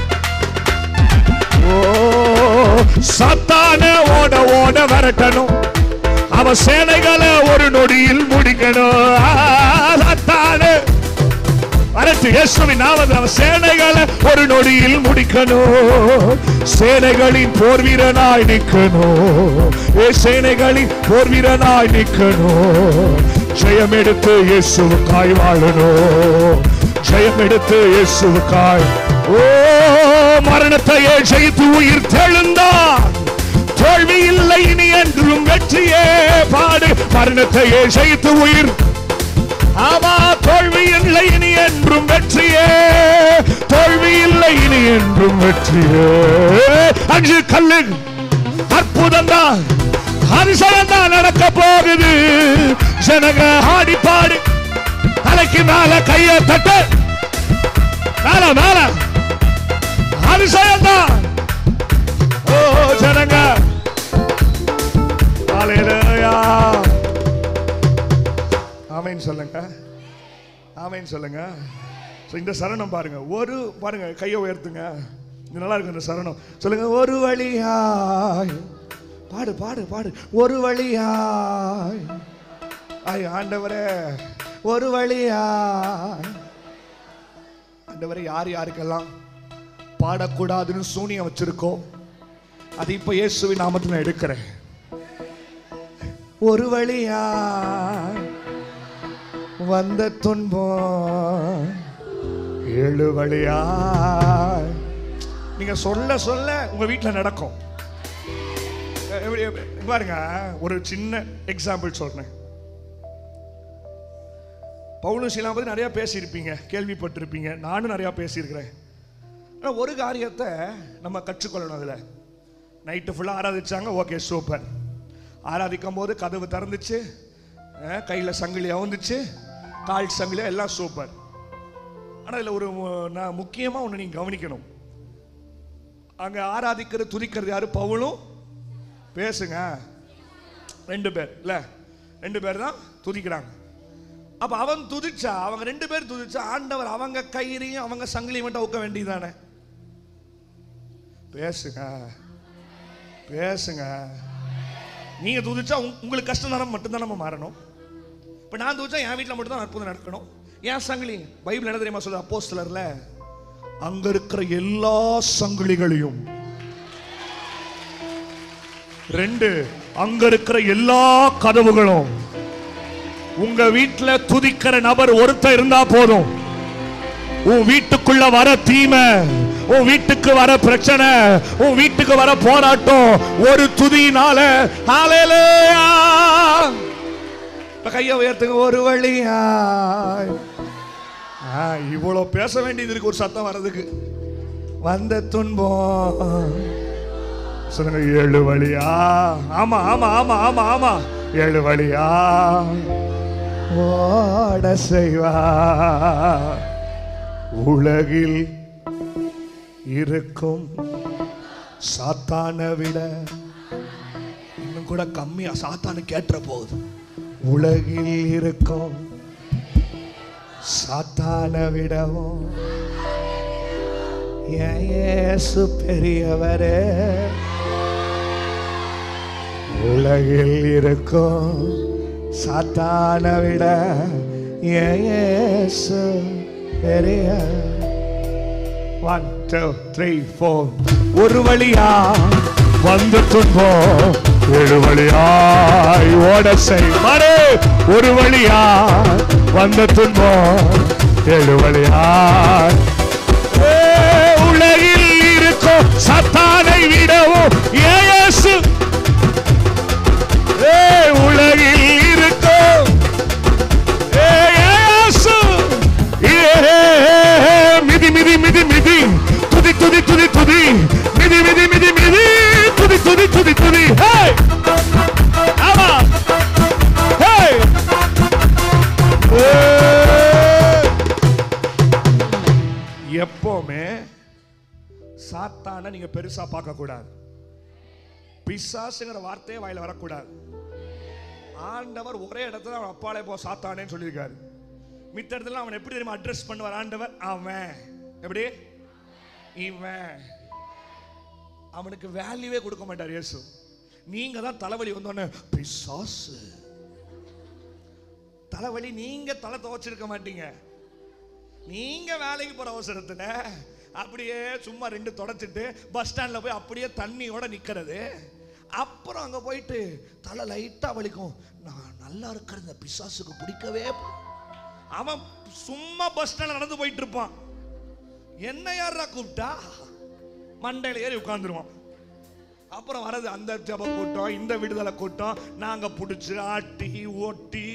ஓ சத்தான ஓட ஓட வரட்டணும் அவ சேனைகளை ஒரு நொடியில் முடிக்கணும் ஆ, சத்தானே வரட்டு இயேசுவின் நாமத்தில் அவன் சேனைகளை ஒரு நொடியில் முடிக்கணும் சேனைகளின் போர் வீரனாய் நிற்கணும் ஏ சேனைகளின் போர் வீரனாய் நிற்கணும் ஜெயம் எடுத்து இயேசுவுக்காய் வாழணும் ஜெயம் எடுத்து இயேசுவுக்காய் ஓ மரணத்தையே ஜெயித்து உயிர் தெழுந்தான் தோல்வி இல்லை இனி என்றும் வெற்றியே பாடு மரணத்தையே ஜெயித்து உயிர் ஆமா தோல்வி இல்லை இனி என்றும் வெற்றியே தோல்வி இல்லை இனி என்றும் வெற்றியே அஞ்சு கல்லு அற்புதம் தான் அதிசயம் தான் நடக்க போகுது ஜனங்க ஆடி பாடி தலைக்கு மேல கைய தட்டு மேல மேல அதிசயம் தான் ஓ ஜனங்க ஹalleluya ஆமென் சொல்லுங்க ஆமென் சொல்லுங்க So, இந்த சரணம் பாருங்க ஒரு பாருங்க கையை உயர்த்துங்க இது நல்லா இருக்கு இந்த சரணம் சொல்லுங்க ஒரு வழியாய் பாடு பாடு பாடு ஒரு வழியாய் ஐ ஆண்டவரே ஒரு வழியாய் ஆண்டவரே யார் யாருக்கெல்லாம் பாடக்கூடாதுன்னு சூனியம் வச்சிருக்கோம் அது இப்ப இயேசுவின் நாமத்தில் நான் எடுக்கிறேன் ஒரு வழியாய் வந்த துன்பம் ஏழு வழியாய் நீங்க சொல்ல சொல்ல உங்க வீட்டுல நடக்கும் எப்படி- எப்படி- பாருங்க ஒரு சின்ன எக்ஸாம்பிள் சொல்றேன் பவுலும் சீலா பத்தி நிறைய பேசியிருப்பீங்க கேள்விப்பட்டிருப்பீங்க நானும் நிறைய பேசியிருக்கிறேன் ஆனா ஒரு காரியத்தை நம்ம கற்றுக்கொள்ளணும் அதுல நைட்டு ஃபுல்லாக ஆராதிச்சாங்க ஓகே சூப்பர் ஆராதிக்கும் போது கதவு திறந்துச்சு அஹ், கையில சங்கிலி அவுந்துச்சு கால் சங்கிலி எல்லாம் சூப்பர் ஆனா இதுல ஒரு மு- நான் முக்கியமா ஒண்ணு நீங்க கவனிக்கணும் அங்க ஆராதிக்கிறது துதிக்கிறது யாரு பவுலும் பேசுங்க ரெண்டு பேர் இல்ல ரெண்டு பேர் தான் துதிக்கிறாங்க அப்ப அவன் துதிச்சா அவங்க ரெண்டு பேர் துதிச்சா ஆண்டவர் அவங்க கயிறையும் அவங்க சங்கிலியும் மட்டும் அவுக்க வேண்டியதானே பேசுங்க பேசுங்க நீங்க துதிச்சா உங்க- உங்களுக்கு கஷ்ட நேரம் மட்டும்தான் நம்ம மாறணும் இப்ப நான் துதிச்சா என் வீட்டில் மட்டும் தான் அற்புதம் நடக்கணும் ஏன் சங்கிலி பைபிள் என்ன தெரியுமா சொல்லுது அப்போஸ்தலர்ல அங்க இருக்கிற எல்லா சங்கிலிகளையும் ரெண்டு அங்க இருக்கிற எல்லா கதவுகளும் உங்க வீட்டுல துதிக்கிற நபர் ஒருத்தர் இருந்தா போதும் உன் வீட்டுக்குள்ள வர தீமை உன் வீட்டுக்கு வர பிரச்சனை உன் வீட்டுக்கு வர போராட்டம் ஒரு துதியினால ஹalleluya இப்ப கையை உயர்த்துங்க ஒரு வழியா ஆ, இவ்வளவு பேச வேண்டியது இருக்கு ஒரு சத்தம் வர்றதுக்கு வந்த துன்பம் சொல்லுங்க ஏழு வழியா ஆமா ஆமா ஆமா ஆமா ஆமா ஏழு வழியா ஓட செய்வா உலகில் இருக்கும் சாத்தான விட இன்னும் கூட கம்மியா சாத்தானு கேட்டுற போகுது உலகில் இருக்கும் சாத்தான விடவும் என் இயேசு பெரியவரே உலகில் இருக்கும் சாத்தான விட என் இயேசு பெரிய ஒன் டூ த்ரீ ஃபோர் ஒரு வழியா வந்து துன்பம் ஏழு வழியாய் ஓட செய்வாரு ஒரு வழியா வந்த துன்பம் ஏழு வழியாய் ஏ, உலகில் இருக்கும் சத்தானை விடவும் இயேசு ஏ, உலகில் இருக்கும் ஏ, இயேசு ஏ, மிதி மிதி மிதி மிதி துதி துதி துதி துதி மிதி மிதி மிதி மிதி துதி துதி துதி துதி ஹே ஆமா ஹே ஏ. எப்பவுமே சாத்தான நீங்க பெருசா பார்க்க கூடாது பிசாசுங்கிற வார்த்தையே வாயில வரக்கூடாது ஆண்டவர் ஒரே இடத்துல அவன் அப்பாலே போ சாத்தானேன்னு சொல்லியிருக்காரு மித்த இடத்துல அவன் எப்படி தெரியுமா அட்ரஸ் பண்ணுவார் ஆண்டவர் அவன் எப்படி இவன் அவனுக்கு வேல்யூவே கொடுக்க மாட்டார் இயேசு நீங்க தான் தலைவலி வந்தோடனே பிசாசு தலைவலி நீங்க தலை துவச்சிருக்க மாட்டீங்க நீங்க வேலைக்கு போற அவசரத்துல அப்படியே சும்மா ரெண்டு தொடச்சிட்டு பஸ் ஸ்டாண்ட்ல போய் அப்படியே தண்ணியோட நிக்கிறது அப்புறம் அங்க போயிட்டு தலை லைட்டா வலிக்கும் நான் நல்லா இருக்கிற இந்த பிசாசுக்கு பிடிக்கவே ப- அவன் சும்மா பஸ் ஸ்டாண்ட்ல நடந்து போயிட்டு இருப்பான் என்ன யாரா கூப்பிட்டா மண்டையில ஏறி உட்கார்ந்துருவான் அப்புறம் வரது அந்த ஜப கூட்டம் இந்த விடுதலை கூட்டம் நாங்க புடிச்சு ஆட்டி ஓட்டி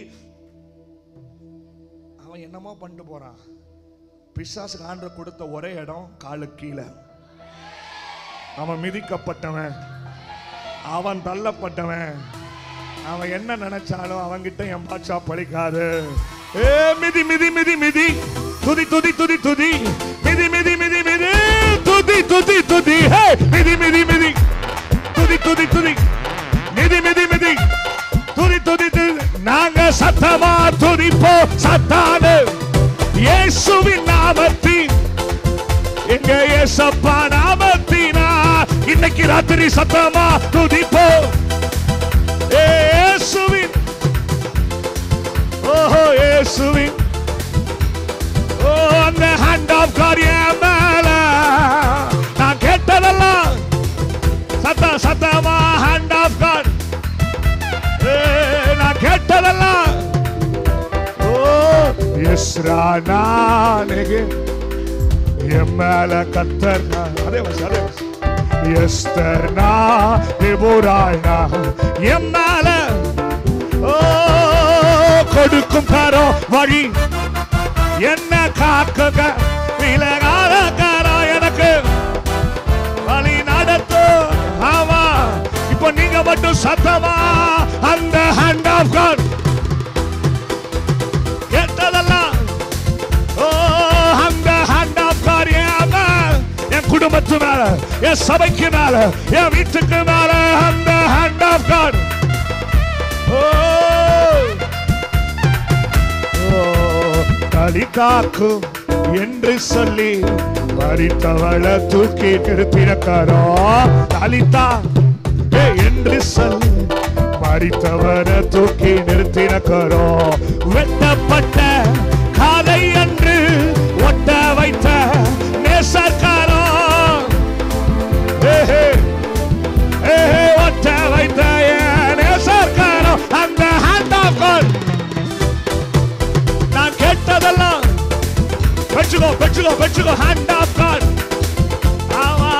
அவன் என்னமோ பண்ணிட்டு போறான் பிசாசுக்கு ஆண்டவர் கொடுத்த ஒரே இடம் காலுக்கு கீழே அவன் மிதிக்கப்பட்டவன் அவன் தள்ளப்பட்டவன் அவன் என்ன நினைச்சாலும் அவன்கிட்ட என் பாட்சா பழிக்காது ஏ மிதி மிதி மிதி மிதி துதி துதி துதி துதி மிதி மிதி மிதி மிதி துதி துதி துதி ஹே மிதி மிதி மிதி துதி துதி துதி மிதி மிதி மிதி துதி துதி துதி நாங்க சத்தமா துதிப்போம் சத்தானு இயேசுவின் நாமத்தில் எங்க ஏசப்பா நாமத்தினா இன்னைக்கு ராத்திரி சத்தமா துதிப்போம் இயேசுவின் ஓஹோ இயேசுவின் ஓ அந்த ஹேண்ட் ஆஃப் காட் என் மேல நான் கேட்டதெல்லாம் சத்த சத்தமா ஹேண்ட் ஆஃப் காட் நான் கேட்டதெல்லாம் ஓ இஸ்ரா நானே என் மேல கத்தர் நான்- அதே வச்சு அதே வச்சு எஸ்தர்னா டெபோராய்னா என் மேல ஓ கொடுக்கும் கரோ வழி என்ன காக்குங்க விலகாத காரா எனக்கு வழி நடத்தும் ஆமா இப்போ நீங்க மட்டும் சத்தமா அந்த ஹேண்ட் ஆஃப் காட் கேட்டதெல்லாம் ஓ அந்த ஹேண்ட் ஆஃப் காட் என் குடும்பத்து மேல என் சபைக்கு மேல என் வீட்டுக்கு மேல அந்த ஹேண்ட் ஆஃப் காட் ஓ ஓ, களி காக்கும் என்று சொல்லி மறித்தவள தூக்கி நிறுத்தினக்காரோ தலிதா ஏ என்று சொல்லி மறித்தவர தூக்கி நிறுத்தினக்காரோ வெட்டப்பட்ட காலை என்று ஒட்ட வைத்த நேசர்காரோ ஏஹே ஏஹே ஒட்ட வைத்த என் நேசர்காரோ அந்த ஹேண்ட் ஆஃப் காட் நான் கேட்டதெல்லாம் வச்சுக்கோ வச்சுக்கோ வச்சுக்கோ ஹேண்ட் ஆஃப் காட் ஆமா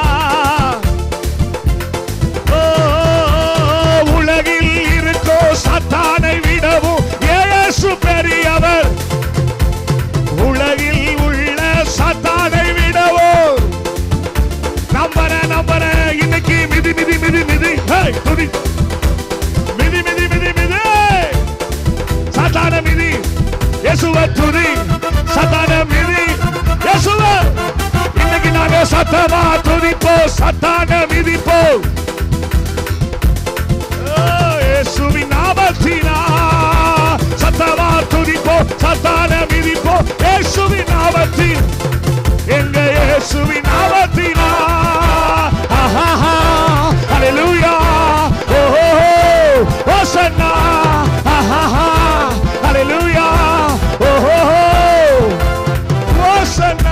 ஓ, உலகில் இருக்கோ சத்தானை விடவும் இயேசு பெரியவர் உலகில் உள்ள சத்தானை விடவும் நம்பர நம்பர இன்னைக்கு மிதி மிதி மிதி மிதி ஹேய், துதி மிதி மிதி மிதி மிதி சத்தான மிதி இயேசுவ துதி சத்தான மிதி இயேசுவ இன்னைக்கு நாங்க சத்தமா துதிப்போ சத்தான மிதிப்போ ஓ, இயேசுவின் நாமத்தினா சத்தமா துதிப்போ சத்தான மிதிப்போ இயேசுவின் நாமத்தில் எங்க இயேசுவின் நாமத்தினா ஆஹாஹா ஹalleluya ஓஹோ ஓசன்னா ஆஹாஹா ஹalleluya ஓஹோ ஓசன்னா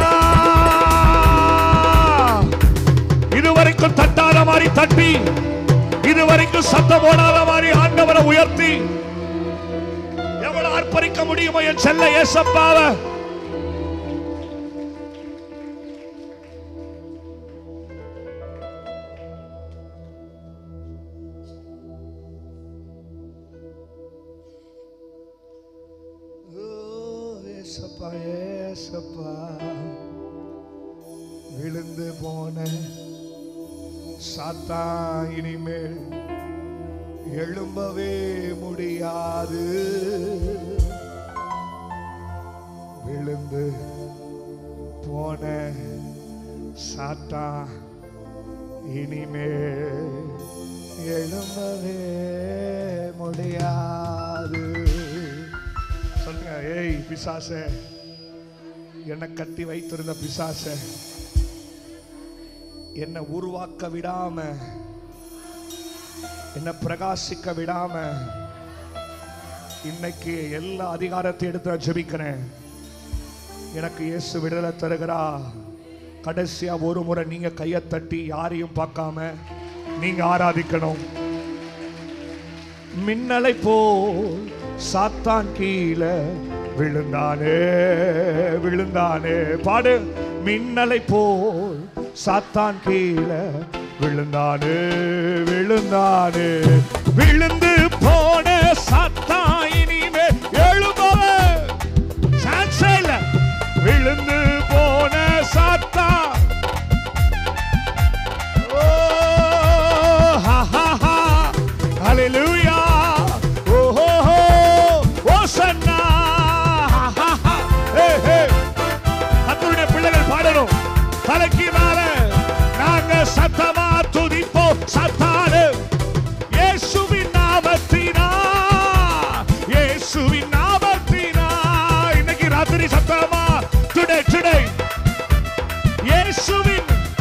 இதுவரைக்கும் தட்டாத மாதிரி தட்டி இதுவரைக்கும் சத்தம் போடாத மாதிரி ஆண்டவரை உயர்த்தி எவ்வளவு அர்ப்பணிக்க முடியுமோ என் செல்ல ஏசப்பாவை ஏசப்பா ஏசப்பா விழுந்து போன சாத்தா இனிமேல் எழும்பவே முடியாது விழுந்து போன சாத்தா இனிமேல் எழும்பவே முடியாது சொல்லுங்க ஏய் பிசாசே என்னை கட்டி வைத்திருந்த பிசாசே என்னை உருவாக்க விடாம என்னை பிரகாசிக்க விடாம இன்னைக்கு எல்லா அதிகாரத்தையும் எடுத்து நான் ஜெபிக்கிறேன் எனக்கு இயேசு விடுதலை தருகிறா கடைசியா ஒரு முறை நீங்க கையை தட்டி யாரையும் பார்க்காம நீங்க ஆராதிக்கணும் மின்னலை போல் சாத்தான் கீழே விழுந்தானே விழுந்தானே பாடு மின்னலை போல் சாத்தான் கீழே விழுந்தானே விழுந்தானே விழுந்து போன சாத்தான் இனிமே எழுபவ சான்ஸே இல்ல விழுந்து போன சாத்தான் Oh, ha ha ha. Hallelujah. Oh, ho, ho. Hosanna. Ha, ha, ha. Hey, hey. கர்த்தருடைய பிள்ளைகள் பாடணும் தலைக்கு மேல நாங்க சத்தமா துதிப்போம் சத்தாடு இயேசுவின் நாமத்தினா இயேசுவின் நாமத்தினா இன்னைக்கு ராத்திரி சத்தமா டுடே டுடே இயேசுவின்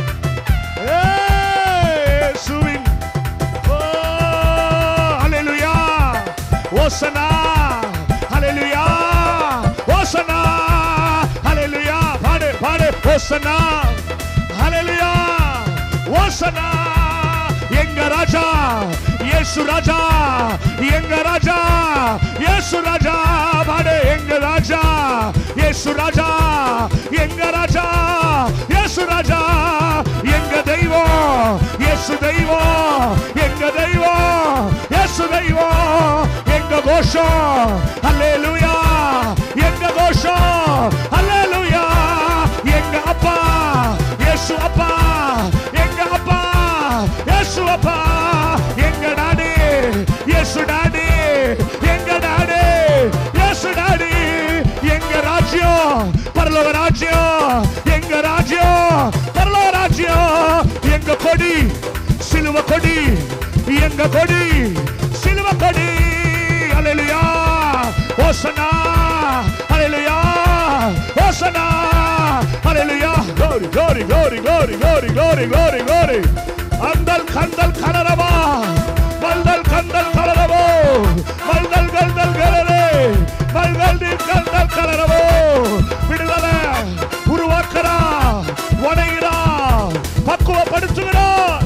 இயேசுவின் ஓ ஹalleluya ஓசனா ஹalleluya ஓசனா ஹalleluya பாடு பாடு ஓசனா ஹalleluya ஓசனா எங்க ராஜா இயேசு ராஜா எங்க ராஜா இயேசு ராஜா பாடு எங்க ராஜா இயேசு ராஜா எங்க ராஜா இயேசு ராஜா எங்க தெய்வம் இயேசு தெய்வம் எங்க தெய்வம் இயேசு தெய்வம் எங்க கோஷம் அல்லேலூயா எங்க கோஷம் அல்லேலூயா எங்க அப்பா இயேசு அப்பா எங்க அப்பா இயேசு அப்பா எங்க டாடி இயேசு டாடி எங்க டாடி இயேசு டாடி எங்க ராஜ்யம் பரலோக ராஜ்யம் எங்க ராஜ்யம் பரலோக ராஜ்யம் எங்க கொடி சிலுவ கொடி எங்க கொடி சிலுவ கொடி அல்லேலூயா ஓசனா அல்லேலூயா ஓசனா அல்லேலூயா glory glory glory glory glory glory glory glory அந்தல் கந்தல் கலரவா மல்தல் கந்தல் கலரவோ மல்தல் கந்தல் கலரே மல்தல் கந்தல் கலரவோ விடுதலை உருவாக்குறா உடைகிறா பக்குவப்படுத்துகிறார்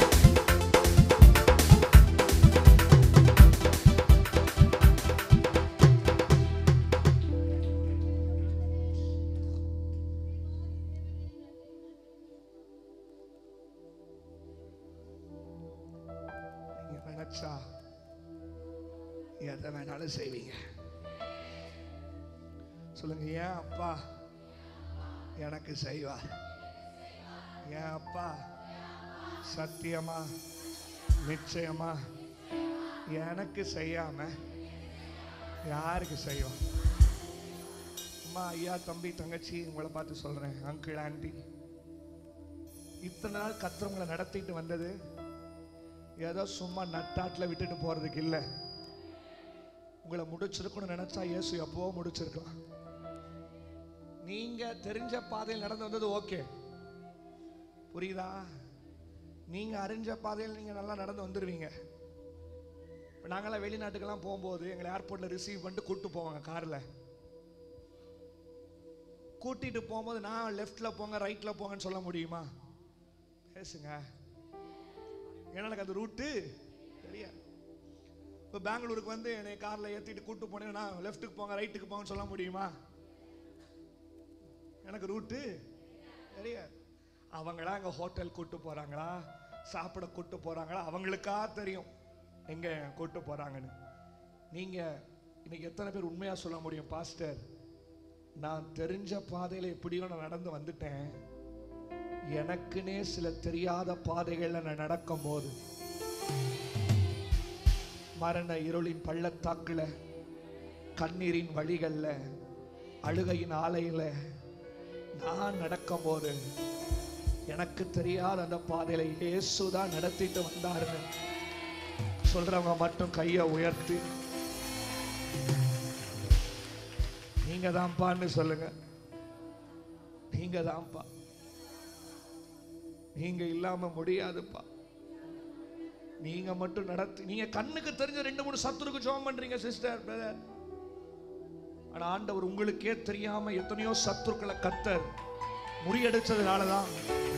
நீங்க நினைச்சா எதை வேணாலும் செய்வீங்க சொல்லுங்க ஏன் அப்பா எனக்கு செய்வார் என் அப்பா சத்தியமா நிச்சயமா எனக்கு செய்யாம யாருக்கு செய்வோம் அம்மா ஐயா தம்பி தங்கச்சி உங்களை பார்த்து சொல்றேன் அங்கிள் ஆண்டி இத்தனை நாள் கத்துறவங்களை நடத்திட்டு வந்தது ஏதோ சும்மா நட்டாட்டில் விட்டுட்டு போறதுக்கு இல்லை உங்களை முடிச்சிருக்கணும்னு நினைச்சா இயேசு எப்பவோ முடிச்சிருக்கலாம் நீங்க தெரிஞ்ச பாதையில் நடந்து வந்தது ஓகே புரியுதா நீங்க அறிஞ்ச பாதையில் நீங்க நல்லா நடந்து வந்துடுவீங்க இப்போ நாங்களாம் வெளிநாட்டுக்கெல்லாம் போகும்போது எங்களை ஏர்போர்ட்ல ரிசீவ் பண்ணிட்டு கூப்பிட்டு போவாங்க கார்ல கூட்டிட்டு போகும்போது நான் லெஃப்ட்ல போங்க ரைட்ல போங்கன்னு சொல்ல முடியுமா பேசுங்க ஏன்னா எனக்கு அந்த ரூட்டு தெரியாது இப்போ பெங்களூருக்கு வந்து என்னை காரில் ஏற்றிட்டு கூட்டு போனேன்னா லெஃப்ட்டுக்கு போங்க ரைட்டுக்கு போங்கன்னு சொல்ல முடியுமா எனக்கு ரூட்டு தெரியாது அவங்களா அங்கே ஹோட்டல் கூட்டு போகிறாங்களா சாப்பிட கூட்டு போகிறாங்களா அவங்களுக்கா தெரியும் எங்கே கூட்டு போகிறாங்கன்னு நீங்கள் இன்னைக்கு எத்தனை பேர் உண்மையாக சொல்ல முடியும் பாஸ்டர் நான் தெரிஞ்ச பாதையில் எப்படியோ நான் நடந்து வந்துட்டேன் எனக்குனே சில தெரியாத பாதைகள்ல நான் நடக்கும்போது மரண இருளின் பள்ளத்தாக்குல கண்ணீரின் வழிகள்ல அழுகையின் ஆலையில நான் நடக்கும்போது எனக்கு தெரியாத அந்த பாதையில இயேசு தான் நடத்திட்டு வந்தாருன்னு சொல்றவங்க மட்டும் கையை உயர்த்தி நீங்க தான்ப்பான்னு சொல்லுங்க நீங்க தான்ப்பா நீங்க இல்லாம முடியாதுப்பா நீங்க மட்டும் நடத்தி நீங்க கண்ணுக்கு தெரிஞ்ச ரெண்டு மூணு சத்துருக்கு ஜெபம் பண்றீங்க சிஸ்டர் பிரதர் ஆனா ஆண்டவர் உங்களுக்கே தெரியாம எத்தனையோ சத்துருக்களை கத்தர் முறியடிச்சதுனால தான்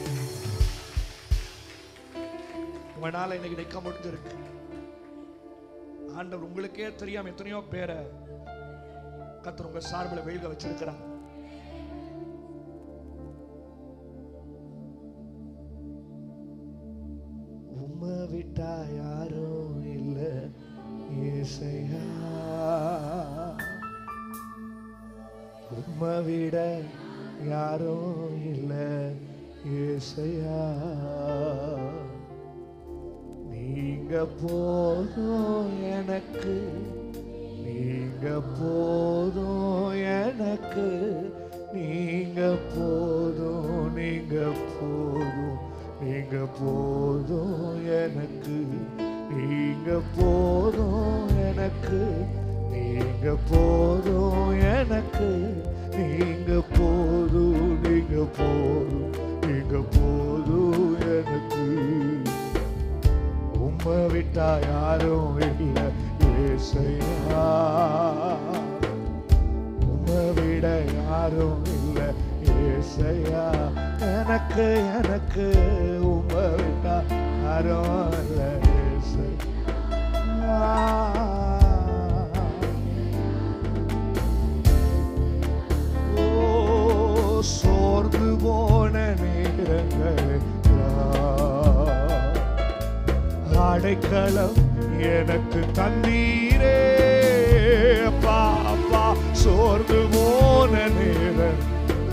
உங்களால இன்னைக்கு நிற்க முடிஞ்சிருக்கு ஆண்டவர் உங்களுக்கே தெரியாம எத்தனையோ பேரை கத்தர் உங்க சார்பில் வெயில்க வச்சிருக்கிறார் உம்மை விட்டா யாரும் இல்ல ஏசையா உம்மை விட யாரும் இல்ல ஏசையா நீங்க போதும் எனக்கு நீங்க போதும் எனக்கு நீங்க போதும் நீங்க போதும் நீங்க போதும் எனக்கு நீங்க போதும் எனக்கு நீங்க போதும் எனக்கு நீங்க போதும் நீங்க போதும் நீங்க போதும் எனக்கு உம்மை விட்டா யாரும் இல்லை ஏசையா உம்மை விட யாரும் இல்லை ஏசையா எனக்கு எனக்கு உம்மை விட்டா யாரும் இல்லை ஏசையா ஓ சோர்ந்து போன நேரங்கள் அடைக்கலம் எனக்கு தந்தீரே அப்பா அப்பா சோர்ந்து போன நேரம்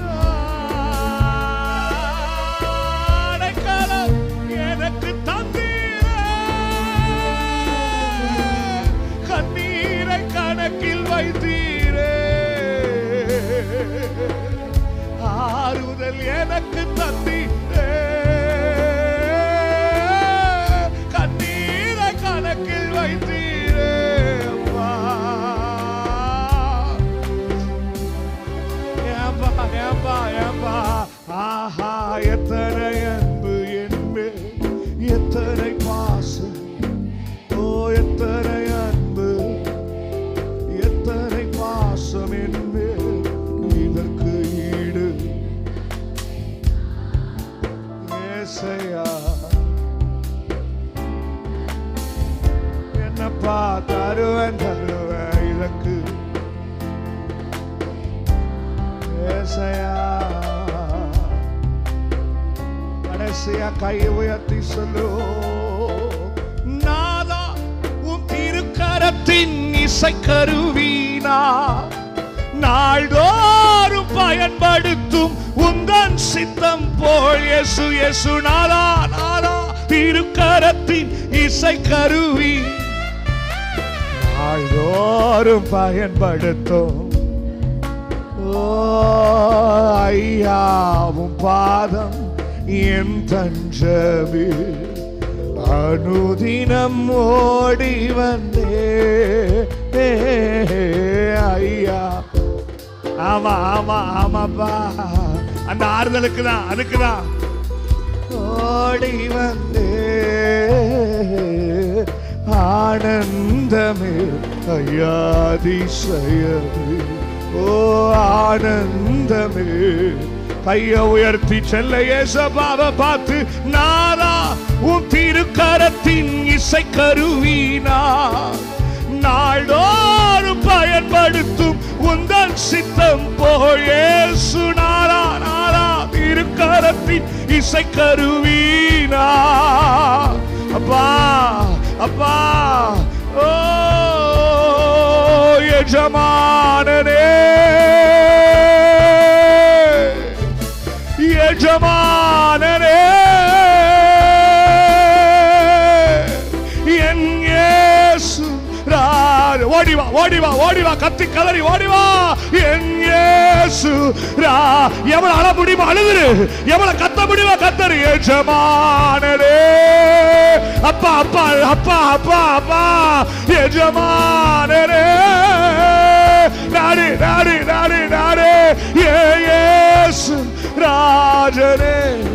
அடைக்கலம் எனக்கு தந்தீரே கண்ணீரை கணக்கில் வைத்தீரே ஆறுதல் எனக்கு தந்தீரே கண்ணீரை கணக்கில் வைத்தீரே அப்பா. ஏம்பா ஏம்பா ஏம்பா ஆஹா எத்தனை அன்பு என்பே எத்தனை பாசம் ஓ எத்தனை அன்பு எத்தனை பாசம் என்பே இதற்கு ஈடு ஏசையா என்னப்பா தருவேன் தருவேன் இதற்கு ஏசையா கடைசியா கை உயர்த்தி சொல்லு நாதா உன் திருக்கரத்தின் இசைக்கருவீனா நாள்தோறும் பயன்படுத்தும் உந்தன் சித்தம் போல் இயேசு இயேசு நாதா நாதா திருக்கரத்தின் இசைக்கருவி நாள்தோறும் பயன்படுத்தும் ஓ ஐயாவும் பாதம் என் தஞ்சமே அனுதினம் ஓடி வந்தே ஏ, ஐயா ஆமா ஆமா ஆமாப்பா அந்த ஆறுதலுக்கு தான் அதுக்கு தான் ஓடி வந்தே ஆனந்தமே ஐயாதிசயமே ஓ ஆனந்தமே கைய உயர்த்தி செல்ல ஏசபாவை பார்த்து நாதா உன் திருக்கரத்தின் இசை கருவினா நாள்தோறும் பயன்படுத்தும் உந்தன் சித்தம் போல் இயேசு நாரா நாரா திருக்கரத்தின் இசை கருவினா அப்பா அப்பா ஓ எஜமானனே எஜமானனே என் இயேசு ராஜ ஓடி வா ஓடி வா ஓடி வா கத்தி கதறி ஓடி வா என் இயேசு ரா எவ்வளவு அழ முடியுமோ அழுதுரு எவ்வளவு கத்த முடியுமோ கத்தரு எஜமானனே அப்பா அப்பா அப்பா அப்பா அப்பா எஜமானனே நாடி நாடி நாடி நாடி ஏ இயேசு ராஜனே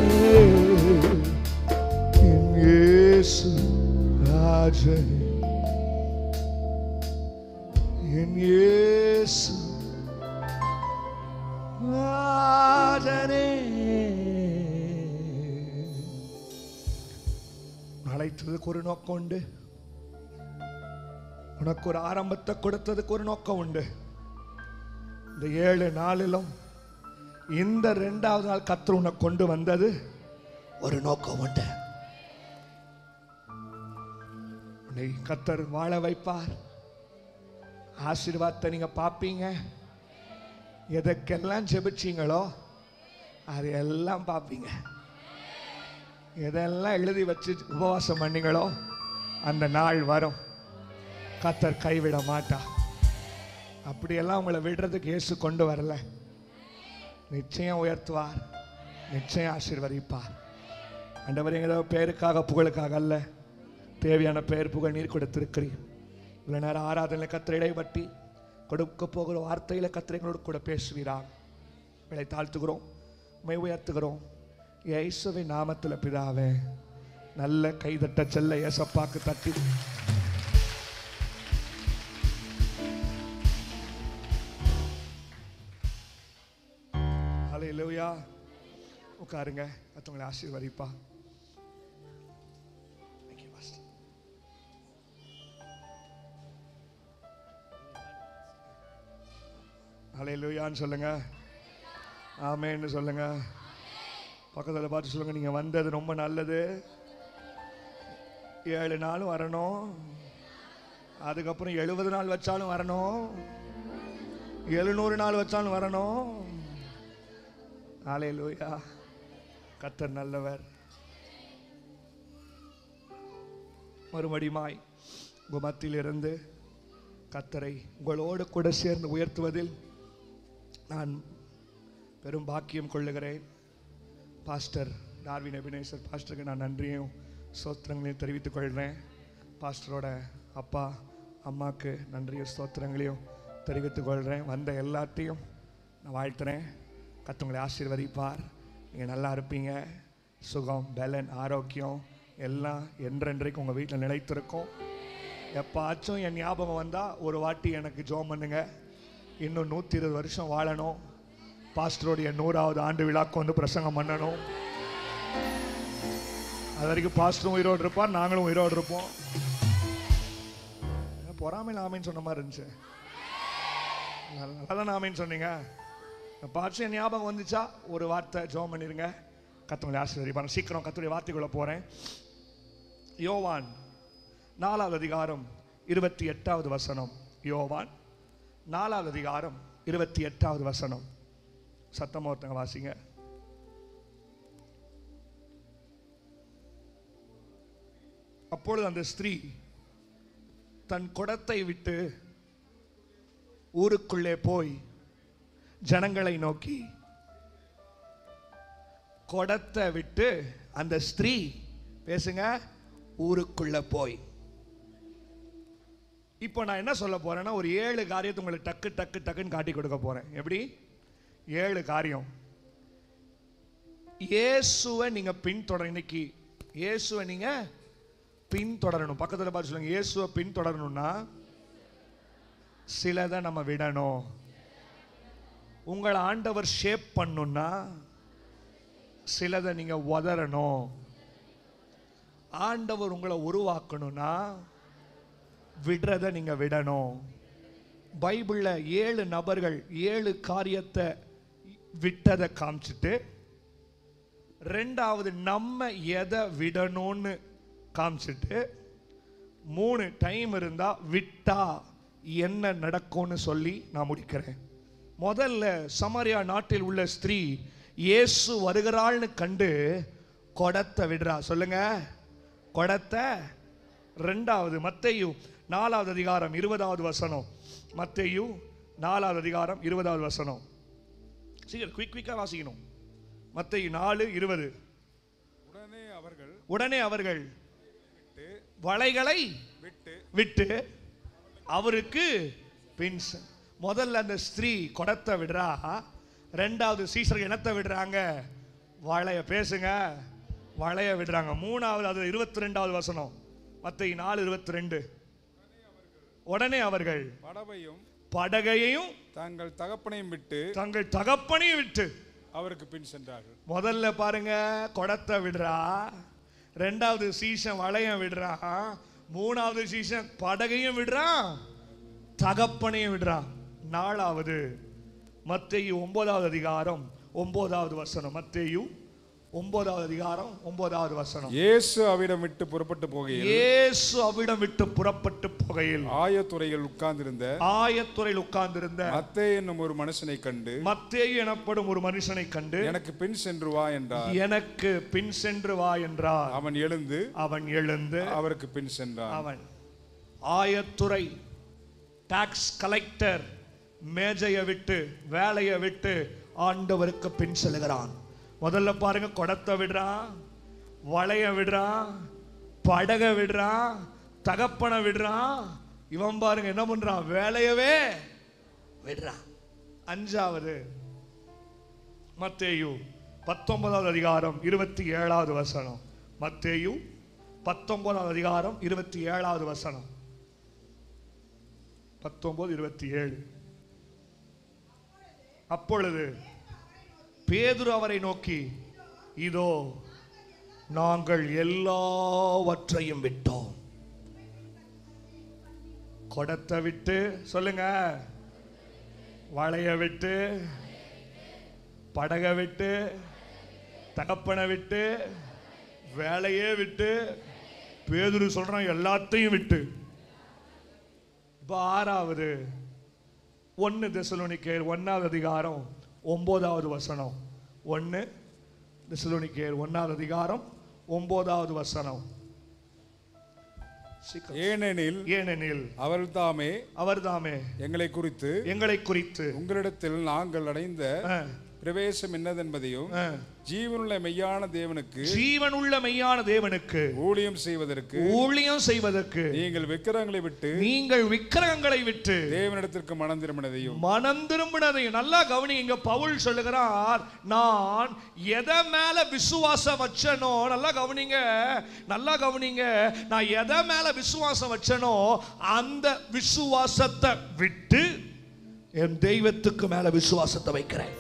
என் இயேசு ராஜனே என் இயேசு ராஜனே அழைத்ததுக்கு ஒரு நோக்கம் உண்டு உனக்கு ஒரு ஆரம்பத்தை கொடுத்ததுக்கு ஒரு நோக்கம் உண்டு இந்த ஏழு நாளிலும் இந்த ரெண்டாவது நாள் கத்தர் உன்னை கொண்டு வந்தது ஒரு நோக்கம் உண்டு உன்னை கத்தர் வாழ வைப்பார் ஆசீர்வாதத்தை நீங்க பார்ப்பீங்க எதற்கெல்லாம் ஜெபிச்சீங்களோ அது எல்லாம் பார்ப்பீங்க எதெல்லாம் எழுதி வச்சு உபவாசம் பண்ணீங்களோ அந்த நாள் வரும் கத்தர் கைவிட மாட்டா அப்படியெல்லாம் உங்களை விடுறதுக்கு இயேசு கொண்டு வரல நிச்சயம் உயர்த்துவார் நிச்சயம் ஆசீர்வதிப்பார் ஆண்டவர் ஏதோ பேருக்காக புகழுக்காக அல்ல தேவையான பெயர் புகழ் நீர் கொடுத்திருக்கிறீர் இவ்வளவு நேரம் ஆராதனை கத்திர இடைப்பட்டி கொடுக்க போகிற வார்த்தையில கத்திரைகளோடு கூட பேசுவீராக விலை தாழ்த்துகிறோம் மை உயர்த்துகிறோம் இயேசுவின் நாமத்துல பிதாவே நல்ல கைதட்ட செல்ல ஏசப்பாக்கு தட்டி ஹalleluya உட்காருங்க மற்றவங்களை ஆசீர்வதிப்பா Thank you, Pastor. ஹalleluyaன்னு சொல்லுங்க ஆமென்னு சொல்லுங்க பக்கத்தில் பார்த்து சொல்லுங்க நீங்க வந்தது ரொம்ப நல்லது ஏழு நாள் வரணும் அதுக்கப்புறம் எழுபது நாள் வச்சாலும் வரணும் எழுநூறு நாள் வச்சாலும் வரணும் ஆலையிலூயா கத்தர் நல்லவர் மறுபடியுமாய் உங்கள் மத்தியிலிருந்து கத்தரை உங்களோடு கூட சேர்ந்து உயர்த்துவதில் நான் பெரும் பாக்கியம் கொள்ளுகிறேன் பாஸ்டர் டார்வின் எபினேசர் பாஸ்டருக்கு நான் நன்றியும் ஸ்தோத்திரங்களையும் தெரிவித்துக் கொள்கிறேன் பாஸ்டரோட அப்பா அம்மாவுக்கு நன்றியும் ஸ்தோத்திரங்களையும் தெரிவித்துக் கொள்கிறேன் வந்த எல்லாத்தையும் நான் வாழ்த்துறேன் கத்தவங்களை ஆசீர்வதிப்பார் நீங்கள் நல்லா இருப்பீங்க சுகம் பலன் ஆரோக்கியம் எல்லாம் என்றென்றைக்கு உங்கள் வீட்டில் நிலைத்திருக்கும் எப்பாச்சும் என் ஞாபகம் வந்தால் ஒரு வாட்டி எனக்கு ஜோம் பண்ணுங்க இன்னும் நூற்றி இருபது வருஷம் வாழணும் பாஸ்டருடைய நூறாவது ஆண்டு விழாக்கு வந்து பிரசங்கம் பண்ணணும் அது வரைக்கும் பாஸ்டரும் உயிரோடு இருப்பார் நாங்களும் உயிரோடு இருப்போம் பொறாமையில் ஆமைன்னு சொன்ன மாதிரி இருந்துச்சு நல்லா தான் ஆமைன்னு சொன்னீங்க பாட்சி என் ஞாபகம் வந்துச்சா ஒரு வார்த்தை ஜோம் பண்ணிருங்க கத்தவங்களை ஆசீர்வதிப்பாங்க சீக்கிரம் கத்துடைய வார்த்தைக்குள்ள போகிறேன் யோவான் நாலாவது அதிகாரம் இருபத்தி எட்டாவது வசனம் யோவான் நாலாவது அதிகாரம் இருபத்தி எட்டாவது வசனம் சத்தமா ஒருத்தங்க வாசிங்க அப்பொழுது அந்த ஸ்திரீ தன் குடத்தை விட்டு ஊருக்குள்ளே போய் ஜனங்களை நோக்கி குடத்தை விட்டு அந்த ஸ்திரீ பேசுங்க ஊருக்குள்ள போய் இப்போ நான் என்ன சொல்ல போறேன்னா ஒரு ஏழு காரியத்தை உங்களுக்கு டக்கு டக்கு டக்குன்னு காட்டி கொடுக்க போறேன் எப்படி ஏழு காரியம் இயேசுவை நீங்க பின்தொடர் இன்னைக்கு இயேசுவை நீங்க பின்தொடரணும் பக்கத்துல பார்த்து சொல்லுங்க இயேசுவை பின்தொடரணும்னா சிலதை நம்ம விடணும் உங்களை ஆண்டவர் ஷேப் பண்ணுன்னா சிலதை நீங்க உதறணும் ஆண்டவர் உங்களை உருவாக்கணும்னா விடுறத நீங்க விடணும் பைபிள்ல ஏழு நபர்கள் ஏழு காரியத்தை விட்டதை காமிச்சிட்டு ரெண்டாவது நம்ம எதை விடணும்னு காமிச்சிட்டு மூணு டைம் இருந்தா விட்டா என்ன நடக்கும்னு சொல்லி நான் முடிக்கிறேன் முதல்ல சமாரியா நாட்டில் உள்ள ஸ்திரீ இயேசு வருகிறாள்னு கண்டு கொடத்தை விடுறா சொல்லுங்க கொடத்தை ரெண்டாவது மத்தேயு நாலாவது அதிகாரம் இருபதாவது வசனம் மத்தேயு நாலாவது அதிகாரம் இருபதாவது வசனம் சீக்கிரம் குயிக் குயிக்காக வாசிக்கணும் மத்தேயு நாலு இருபது உடனே அவர்கள் உடனே அவர்கள் விட்டு வலைகளை விட்டு விட்டு அவருக்கு பின் செ- முதல்ல அந்த ஸ்திரீ குடத்தை விடுறா ரெண்டாவது சீசர் இனத்தை விடுறாங்க வளைய பேசுங்க வளைய விடுறாங்க மூணாவது அது இருபத்தி ரெண்டாவது வசனம் மத்த நாலு இருபத்தி ரெண்டு உடனே அவர்கள் படவையும் படகையையும் தங்கள் தகப்பனையும் விட்டு தங்கள் தகப்பனையும் விட்டு அவருக்கு பின் சென்றார்கள் முதல்ல பாருங்க குடத்தை விடுறா ரெண்டாவது சீசன் வளையம் விடுறான் மூணாவது சீசன் படகையும் விடுறான் தகப்பனையும் விடுறான் நாலாவது மத்தேயு ஒன்பதாவது அதிகாரம் ஒன்பதாவது வசனம் மத்தேயு ஒன்பதாவது அதிகாரம் ஒன்பதாவது வசனம் இயேசு அவிடம் விட்டு புறப்பட்டு போகையில் இயேசு அவிடம் விட்டு புறப்பட்டு போகையில் ஆயத்துறையில் உட்கார்ந்திருந்த ஆயத்துறையில் உட்கார்ந்திருந்த அத்தே என்னும் ஒரு மனுஷனை கண்டு மத்தேயு எனப்படும் ஒரு மனுஷனை கண்டு எனக்கு பின் சென்று வா என்றார் எனக்கு பின் சென்று வா என்றார் அவன் எழுந்து அவன் எழுந்து அவருக்கு பின் சென்றான் அவன் ஆயத்துறை டாக்ஸ் கலெக்டர் மேஜையை விட்டு வேலையை விட்டு ஆண்டவருக்கு பின் செல்கிறான் முதல்ல பாருங்க குடத்தை விடுறான் வளைய விடுறான் படகை விடுறான் தகப்பனை விடுறான் இவன் பாருங்க என்ன பண்றான் வேலையவே விடுறான் அஞ்சாவது மத்தேயு பத்தொன்பதாவது அதிகாரம் இருபத்தி ஏழாவது வசனம் மத்தேயு பத்தொன்பதாவது அதிகாரம் இருபத்தி ஏழாவது வசனம் பத்தொன்பது இருபத்தி ஏழு அப்பொழுது பேதுரு அவரை நோக்கி இதோ நாங்கள் எல்லாவற்றையும் விட்டோம் கொடத்தை விட்டு சொல்லுங்க வளைய விட்டு படகை விட்டு தகப்பனை விட்டு வேலையே விட்டு பேதுரு சொல்றான் எல்லாத்தையும் விட்டு இப்ப ஆறாவது ஒன்னு தெசலோனிக்கேயர் ஒன்னாவது அதிகாரம் ஒன்பதாவது வசனம் ஒன்னு தெசலோனிக்கேயர் ஒன்னாவது அதிகாரம் ஒன்பதாவது வசனம் சீக்கிரம். ஏனெனில் ஏனெனில் அவர் தாமே அவர்தாமே எங்களை குறித்து எங்களை குறித்து உங்களிடத்தில் நாங்கள் அடைந்த ஆ, பிரவேசம் என்னதென்பதையும் ஆ, ஜீவனுள்ள மெய்யான தேவனுக்கு ஜீவனுள்ள மெய்யான தேவனுக்கு ஊழியம் செய்வதற்கு ஊழியம் செய்வதற்கு நீங்கள் விக்கிரங்களை விட்டு நீங்கள் விக்கிரகங்களை விட்டு தேவனிடத்திற்கு மனம் திரும்பினதையும் மனம் திரும்பினதையும் நல்லா கவனிங்க பவுல் சொல்லுகிறார் நான் எதை மேல விசுவாசம் வச்சனோ நல்லா கவனிங்க நல்லா கவனிங்க நான் எதை மேல விசுவாசம் வச்சனோ அந்த விசுவாசத்தை விட்டு என் தெய்வத்துக்கு மேல விசுவாசத்தை வைக்கிறேன்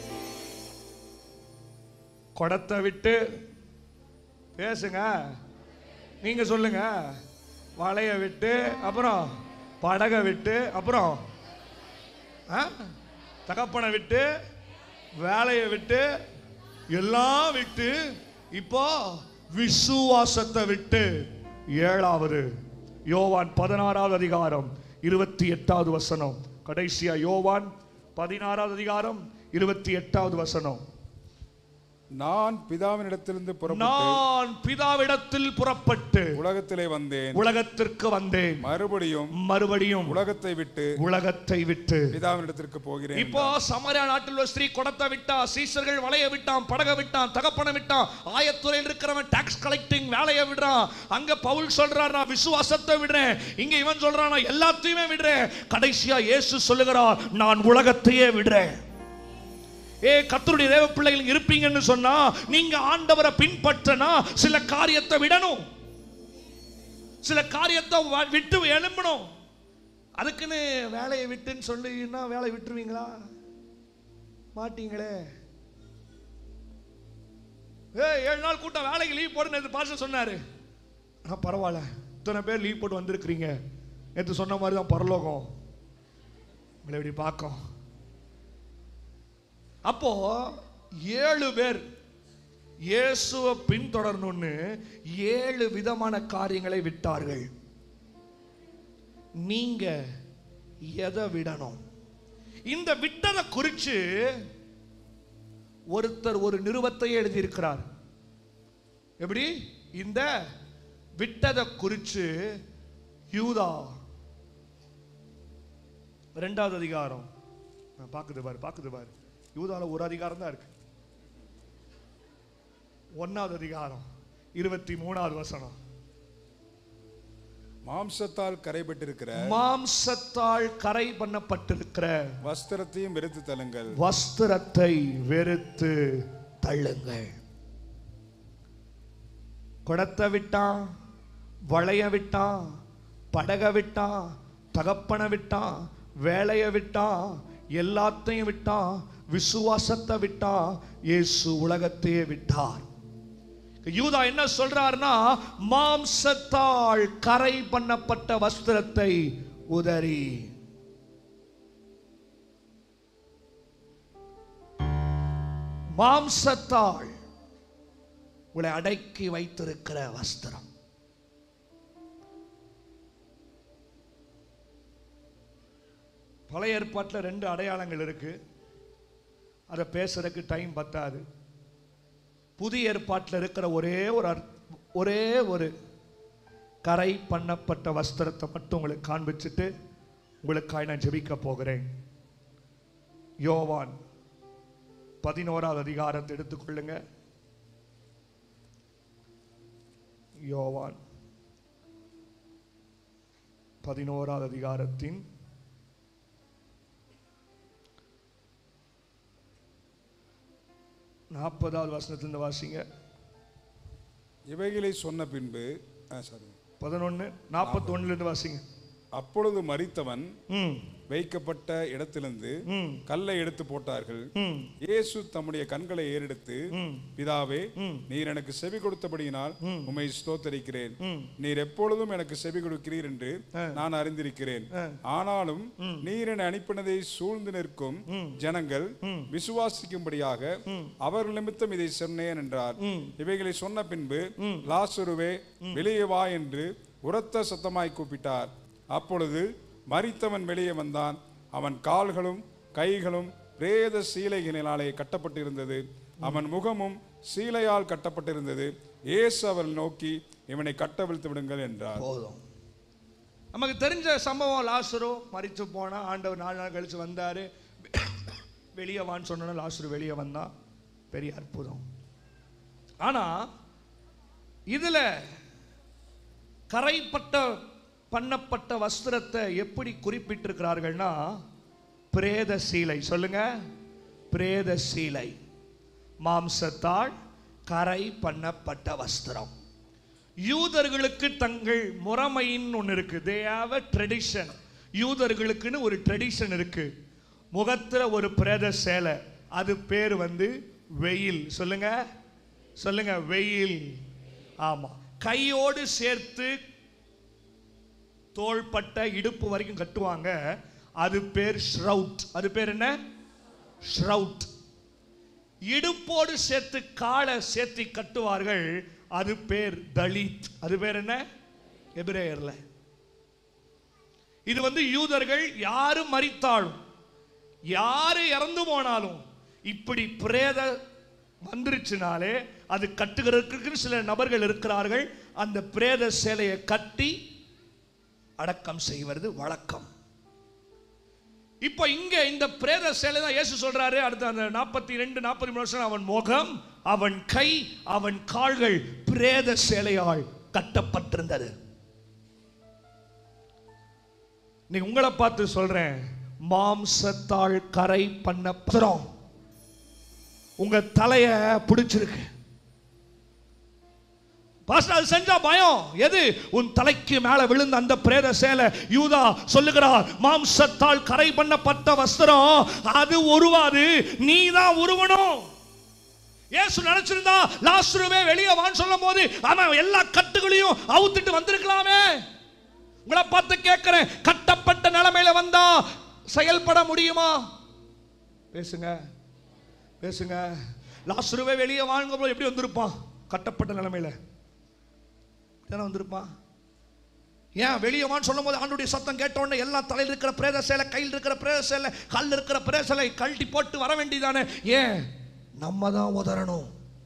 குடத்தை விட்டு பேசுங்க நீங்க சொல்லுங்க வலைய விட்டு அப்புறம் படகை விட்டு அப்புறம் ஆ? தகப்பனை விட்டு வேலையை விட்டு எல்லாம் விட்டு இப்போ விசுவாசத்தை விட்டு ஏழாவது யோவான் பதினாறாவது அதிகாரம் இருபத்தி எட்டாவது வசனம் கடைசியா யோவான் பதினாறாவது அதிகாரம் இருபத்தி எட்டாவது வசனம் நான் பிதாவினிடத்திலிருந்து புறப்பட்டு நான் பிதாவிடத்தில் புறப்பட்டு உலகத்திலே வந்தேன் உலகத்திற்கு வந்தேன் மறுபடியும் மறுபடியும் உலகத்தை விட்டு உலகத்தை விட்டு பிதாவினிடத்திற்கு போகிறேன் இப்போ சமரியா நாட்டில் உள்ள ஸ்திரீ குடத்தை விட்டா சீசர்கள் வலைய விட்டான் படக விட்டான் தகப்பனை விட்டான் ஆயத்துறையில் இருக்கிறவன் டாக்ஸ் கலெக்டிங் வேலையை விடுறான் அங்க பவுல் சொல்றார் நான் விசுவாசத்தை விடுறேன் இங்க இவன் சொல்றான் நான் எல்லாத்தையுமே விடுறேன் கடைசியா இயேசு சொல்லுகிறார் நான் உலகத்தையே விடுறேன் ஏ கத்தருடைய தேவ பிள்ளைகள் இருப்பீங்கன்னு சொன்னா நீங்க ஆண்டவரை பின்பற்றனா சில காரியத்தை விடணும் சில காரியத்தை வ- விட்டு எழும்பணும் அதுக்குன்னு வேலையை விட்டுன்னு சொல்லினா வேலையை விட்டுருவீங்களா மாட்டீங்களே ஏய் ஏழு நாள் கூட்டம் வேலைக்கு லீவ் போடு நேற்று பாஸ்டர் சொன்னாரு ஆ பரவாயில்ல இத்தனை பேர் லீவ் போட்டு வந்திருக்கிறீங்க நேற்று சொன்ன மாதிரி தான் பரலோகம் உங்களை இப்படி பார்க்கும் அப்போ ஏழு பேர் இயேசுவை பின்தொடரணும்னு ஏழு விதமான காரியங்களை விட்டார்கள் நீங்க எதை விடணும் இந்த விட்டதை குறிச்சு ஒருத்தர் ஒரு நிருபத்தை எழுதியிருக்கிறார் எப்படி இந்த விட்டதை குறிச்சு யூதா ரெண்டாவது அதிகாரம் ஆ, பாக்குது பாரு பாக்குது பாரு யூதால ஒரு அதிகாரம் தான் இருக்கு ஒன்னாவது அதிகாரம் இருபத்தி மூணாவது வசனம் மாம்சத்தால் கரைபட்டிருக்கிற மாம்சத்தால் கரை பண்ணப்பட்டிருக்கிற வஸ்திரத்தையும் வெறுத்து தள்ளுங்கள் வஸ்திரத்தை வெறுத்து தள்ளுங்கள் குடத்தை விட்டான் வளைய விட்டான் படக விட்டான் தகப்பனை விட்டான் வேலையை விட்டான் எல்லாத்தையும் விட்டான் விசுவாசத்தை விட்டான் இயேசு உலகத்தையே விட்டார் யூதா என்ன சொல்றாருன்னா மாம்சத்தால் கரை பண்ணப்பட்ட வஸ்திரத்தை உதறி மாம்சத்தால் உங்களை அடக்கி வைத்திருக்கிற வஸ்திரம் பழைய ஏற்பாட்டில் ரெண்டு அடையாளங்கள் இருக்கு அதை பேசுறதுக்கு டைம் பத்தாது புதிய ஏற்பாட்டில் இருக்கிற ஒரே ஒரு அர்த்- ஒரே ஒரு கரை பண்ணப்பட்ட வஸ்திரத்தை மட்டும் உங்களுக்கு காண்பிச்சுட்டு உங்களுக்காக நான் ஜெபிக்க போகிறேன் யோவான் பதினோராவது அதிகாரத்தை எடுத்துக்கொள்ளுங்க யோவான் பதினோராவது அதிகாரத்தின் நாற்பதாவது வசனத்திலிருந்து வாசிங்க இவைகளை சொன்ன பின்பு ஆ, sorry. பதினொன்று நாற்பத்தி இருந்து வாசிங்க அப்பொழுது மரித்தவன் ம் வைக்கப்பட்ட இடத்திலிருந்து ம் கல்லை எடுத்து போட்டார்கள் ம் இயேசு தம்முடைய கண்களை ஏறெடுத்து பிதாவே நீர் எனக்கு செவி கொடுத்தபடியினால் உம்மை ஸ்தோத்தரிக்கிறேன் நீர் எப்பொழுதும் எனக்கு செவி கொடுக்கிறீர் என்று நான் அறிந்திருக்கிறேன் ஆனாலும் நீர் என்னை அனுப்பினதை சூழ்ந்து நிற்கும் ஜனங்கள் விசுவாசிக்கும்படியாக அவர் நிமித்தம் இதை சொன்னேன் என்றார் இவைகளை சொன்ன பின்பு லாசுருவே வெளியே வா என்று உரத்த சத்தமாய் கூப்பிட்டார் அப்பொழுது மரித்தவன் வெளியே வந்தான் அவன் கால்களும் கைகளும் பிரேத சீலைகளினாலே கட்டப்பட்டிருந்தது அவன் முகமும் சீலையால் கட்டப்பட்டிருந்தது இயேசு அவள் நோக்கி இவனை கட்டவிழ்த்து விடுங்கள் என்றார் போதும் நமக்கு தெரிஞ்ச சம்பவம் லாசரோ மறித்து போனா ஆண்டவர் நாலு நாள் கழிச்சு வந்தாரு வெளியே வான்னு சொன்னா லாசரு வெளியே வந்தான் பெரிய அற்புதம் ஆனா இதுல கரைப்பட்ட பண்ணப்பட்ட வஸ்திரத்தை எப்படி குறிப்பிட்டிருக்கிறார்கள்னா பிரேத சீலை சொல்லுங்க பிரேத சீலை மாம்சத்தால் கரை பண்ணப்பட்ட வஸ்திரம் யூதர்களுக்கு தங்கள் முறைமையின் ஒன்று இருக்கு தே ஹாவ் அ ட்ரெடிஷன் யூதர்களுக்குன்னு ஒரு ட்ரெடிஷன் இருக்கு முகத்துல ஒரு பிரேத சேலை அது பேர் வந்து வெயில் சொல்லுங்க சொல்லுங்க வெயில் ஆமா கையோடு சேர்த்து தோள்பட்ட இடுப்பு வரைக்கும் கட்டுவாங்க அது பேர் ஷ்ரவுட் அது பேர் என்ன ஷ்ரவுட் இடுப்போடு சேர்த்து காலை சேர்த்து கட்டுவார்கள் அது பேர் தலித் அது பேர் என்ன எபிரேயர்ல இது வந்து யூதர்கள் யாரு மரித்தாலும் யாரு இறந்து போனாலும் இப்படி பிரேத வந்துருச்சுனாலே அது கட்டுகிறதுக்கு சில நபர்கள் இருக்கிறார்கள் அந்த பிரேத சேலையை கட்டி அடக்கம் செய்வது வழக்கம் இப்போ இங்க இந்த பிரேத சேலை தான் இயேசு சொல்றாரு அடுத்த அந்த நாற்பத்தி ரெண்டு நாற்பத்தி மூணு வருஷம் அவன் முகம் அவன் கை அவன் கால்கள் பிரேத சேலையால் கட்டப்பட்டிருந்தது நீ உங்களை பார்த்து சொல்றேன் மாம்சத்தால் கரை பண்ண பத்திரம் உங்க தலைய பிடிச்சிருக்கு பாஸ்டர் அது செஞ்சா பயம் எது உன் தலைக்கு மேல விழுந்த அந்த பிரேத சேலை யூதா சொல்லுகிறார் மாம்சத்தால் கரை பண்ணப்பட்ட வஸ்திரம் அது உருவாது நீ தான் உருவணும் இயேசு நினைச்சிருந்தா லாஸ்ருவே வெளியே வான்னு சொல்லும் போது அவன் எல்லா கட்டுகளையும் அவுத்துட்டு வந்திருக்கலாமே உங்களை பார்த்து கேட்கிறேன் கட்டப்பட்ட நிலைமையில வந்தா செயல்பட முடியுமா பேசுங்க பேசுங்க லாஸ்ருவே வெளியே வாங்க போது எப்படி வந்திருப்பான் கட்டப்பட்ட நிலைமையில தானே வந்திருப்பான் ஏன் வெளியே வான்னு சொல்லும் போது ஆண்டுடைய சத்தம் கேட்ட உடனே எல்லா தலையில் இருக்கிற பிரேத சேலை கையில் இருக்கிற பிரேத சேலை கல் இருக்கிற பிரேத சேலை கழட்டி போட்டு வர வேண்டியதானே ஏன் நம்ம தான் உதறணும்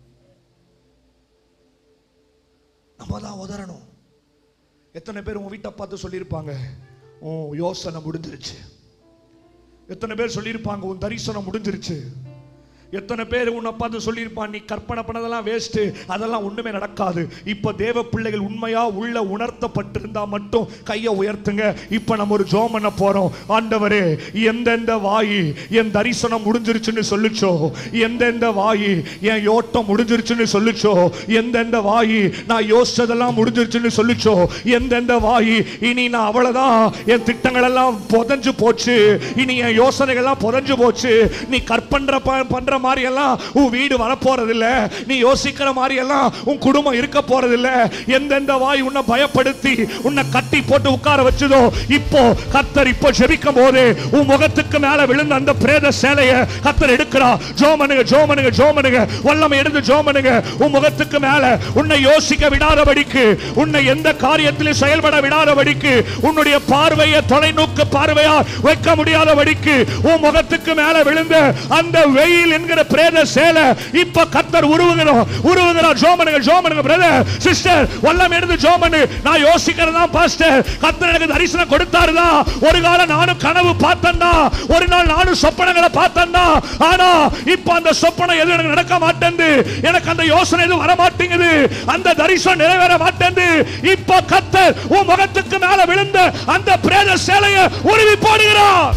நம்ம தான் உதறணும் எத்தனை பேர் உன் வீட்டை பார்த்து சொல்லியிருப்பாங்க உன் யோசனை முடிஞ்சிருச்சு எத்தனை பேர் சொல்லியிருப்பாங்க உன் தரிசனம் முடிஞ்சிருச்சு எத்தனை பேர் உன்னை பார்த்து சொல்லியிருப்பான் நீ கற்பனை பண்ணதெல்லாம் வேஸ்ட் அதெல்லாம் ஒண்ணுமே நடக்காது இப்போ தேவ பிள்ளைகள் உண்மையா உள்ள உணர்த்தப்பட்டிருந்தா மட்டும் கையை உயர்த்துங்க இப்போ நம்ம ஒரு ஜோம் பண்ண போறோம் ஆண்டவரே எந்தெந்த வாயி என் தரிசனம் முடிஞ்சிருச்சுன்னு சொல்லுச்சோ எந்தெந்த வாயி என் யோட்டம் முடிஞ்சிருச்சுன்னு சொல்லுச்சோ எந்தெந்த வாயி நான் யோசிச்சதெல்லாம் முடிஞ்சிருச்சுன்னு சொல்லுச்சோ எந்தெந்த வாயி இனி நான் அவ்வளவுதான் என் திட்டங்கள் எல்லாம் புதஞ்சு போச்சு இனி என் யோசனைகள்லாம் புதஞ்சு போச்சு நீ கற்பன்ற ப- பண்ற மாதிரி எல்லாம் உன் வீடு வரப்போறதில்ல நீ யோசிக்கிற மாதிரி எல்லாம் உன் குடும்பம் இருக்க போறதில்ல எந்தெந்த வாய் உன்னை பயப்படுத்தி உன்னை கட்டி போட்டு உட்கார வச்சதோ இப்போ கத்தர் இப்போ ஜெபிக்கும் போது உன் முகத்துக்கு மேல விழுந்த அந்த பிரேத சேலைய கத்தர் எடுக்கிறா ஜோமனுங்க ஜோமனுங்க ஜோமனுங்க வல்லமை எடுத்து ஜோமனுங்க உன் முகத்துக்கு மேல உன்னை யோசிக்க விடாதபடிக்கு உன்னை எந்த காரியத்திலும் செயல்பட விடாதபடிக்கு உன்னுடைய பார்வையை தொலைநோக்கு பார்வையா வைக்க முடியாதபடிக்கு உன் முகத்துக்கு மேல விழுந்த அந்த வெயில் என்கிற பிரேத சேலை இப்ப கத்தர் உருவுகிறோம் உருவுகிறார் ஜோமனுங்க ஜோமனுங்க பிரதர் சிஸ்டர் வல்லம் எடுத்து ஜோமனு நான் யோசிக்கிறதா பாஸ்டர் கத்தர் எனக்கு தரிசனம் கொடுத்தாருதா ஒரு காலம் நானும் கனவு பார்த்தேன்டா ஒரு நாள் நானும் சொப்பனங்களை பார்த்தேன்டா ஆனா இப்ப அந்த சொப்பனம் எதுவும் எனக்கு நடக்க மாட்டேங்குது எனக்கு அந்த யோசனை எதுவும் வர மாட்டேங்குது அந்த தரிசனம் நிறைவேற மாட்டேங்குது இப்ப கத்தர் உன் முகத்துக்கு மேல விழுந்த அந்த பிரேத சேலையை உருவி போடுகிறார்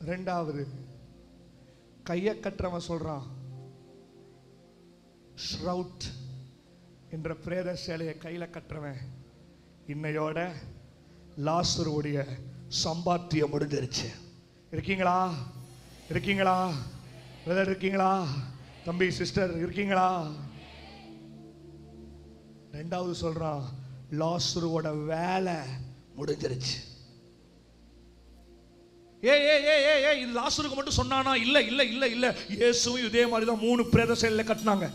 ரெண்டாவது கையை கட்டுறவன் சொல்றான் ஷ்ரவுட் என்ற பிரேத சேலையை கையில கட்டுறவன் இன்னையோட லாசருடைய சம்பாத்தியம் முடிஞ்சிருச்சு இருக்கீங்களா இருக்கீங்களா பிரதர் இருக்கீங்களா தம்பி சிஸ்டர் இருக்கீங்களா ரெண்டாவது சொல்றான் லாசருவோட வேலை முடிஞ்சிருச்சு ஏ ஏ ஏ ஏ ஏ இது லாசருக்கு மட்டும் சொன்னானா இல்ல இல்ல இல்ல இல்ல இயேசுவும் இதே மாதிரி தான் மூணு பிரேத செயல்ல கட்டினாங்க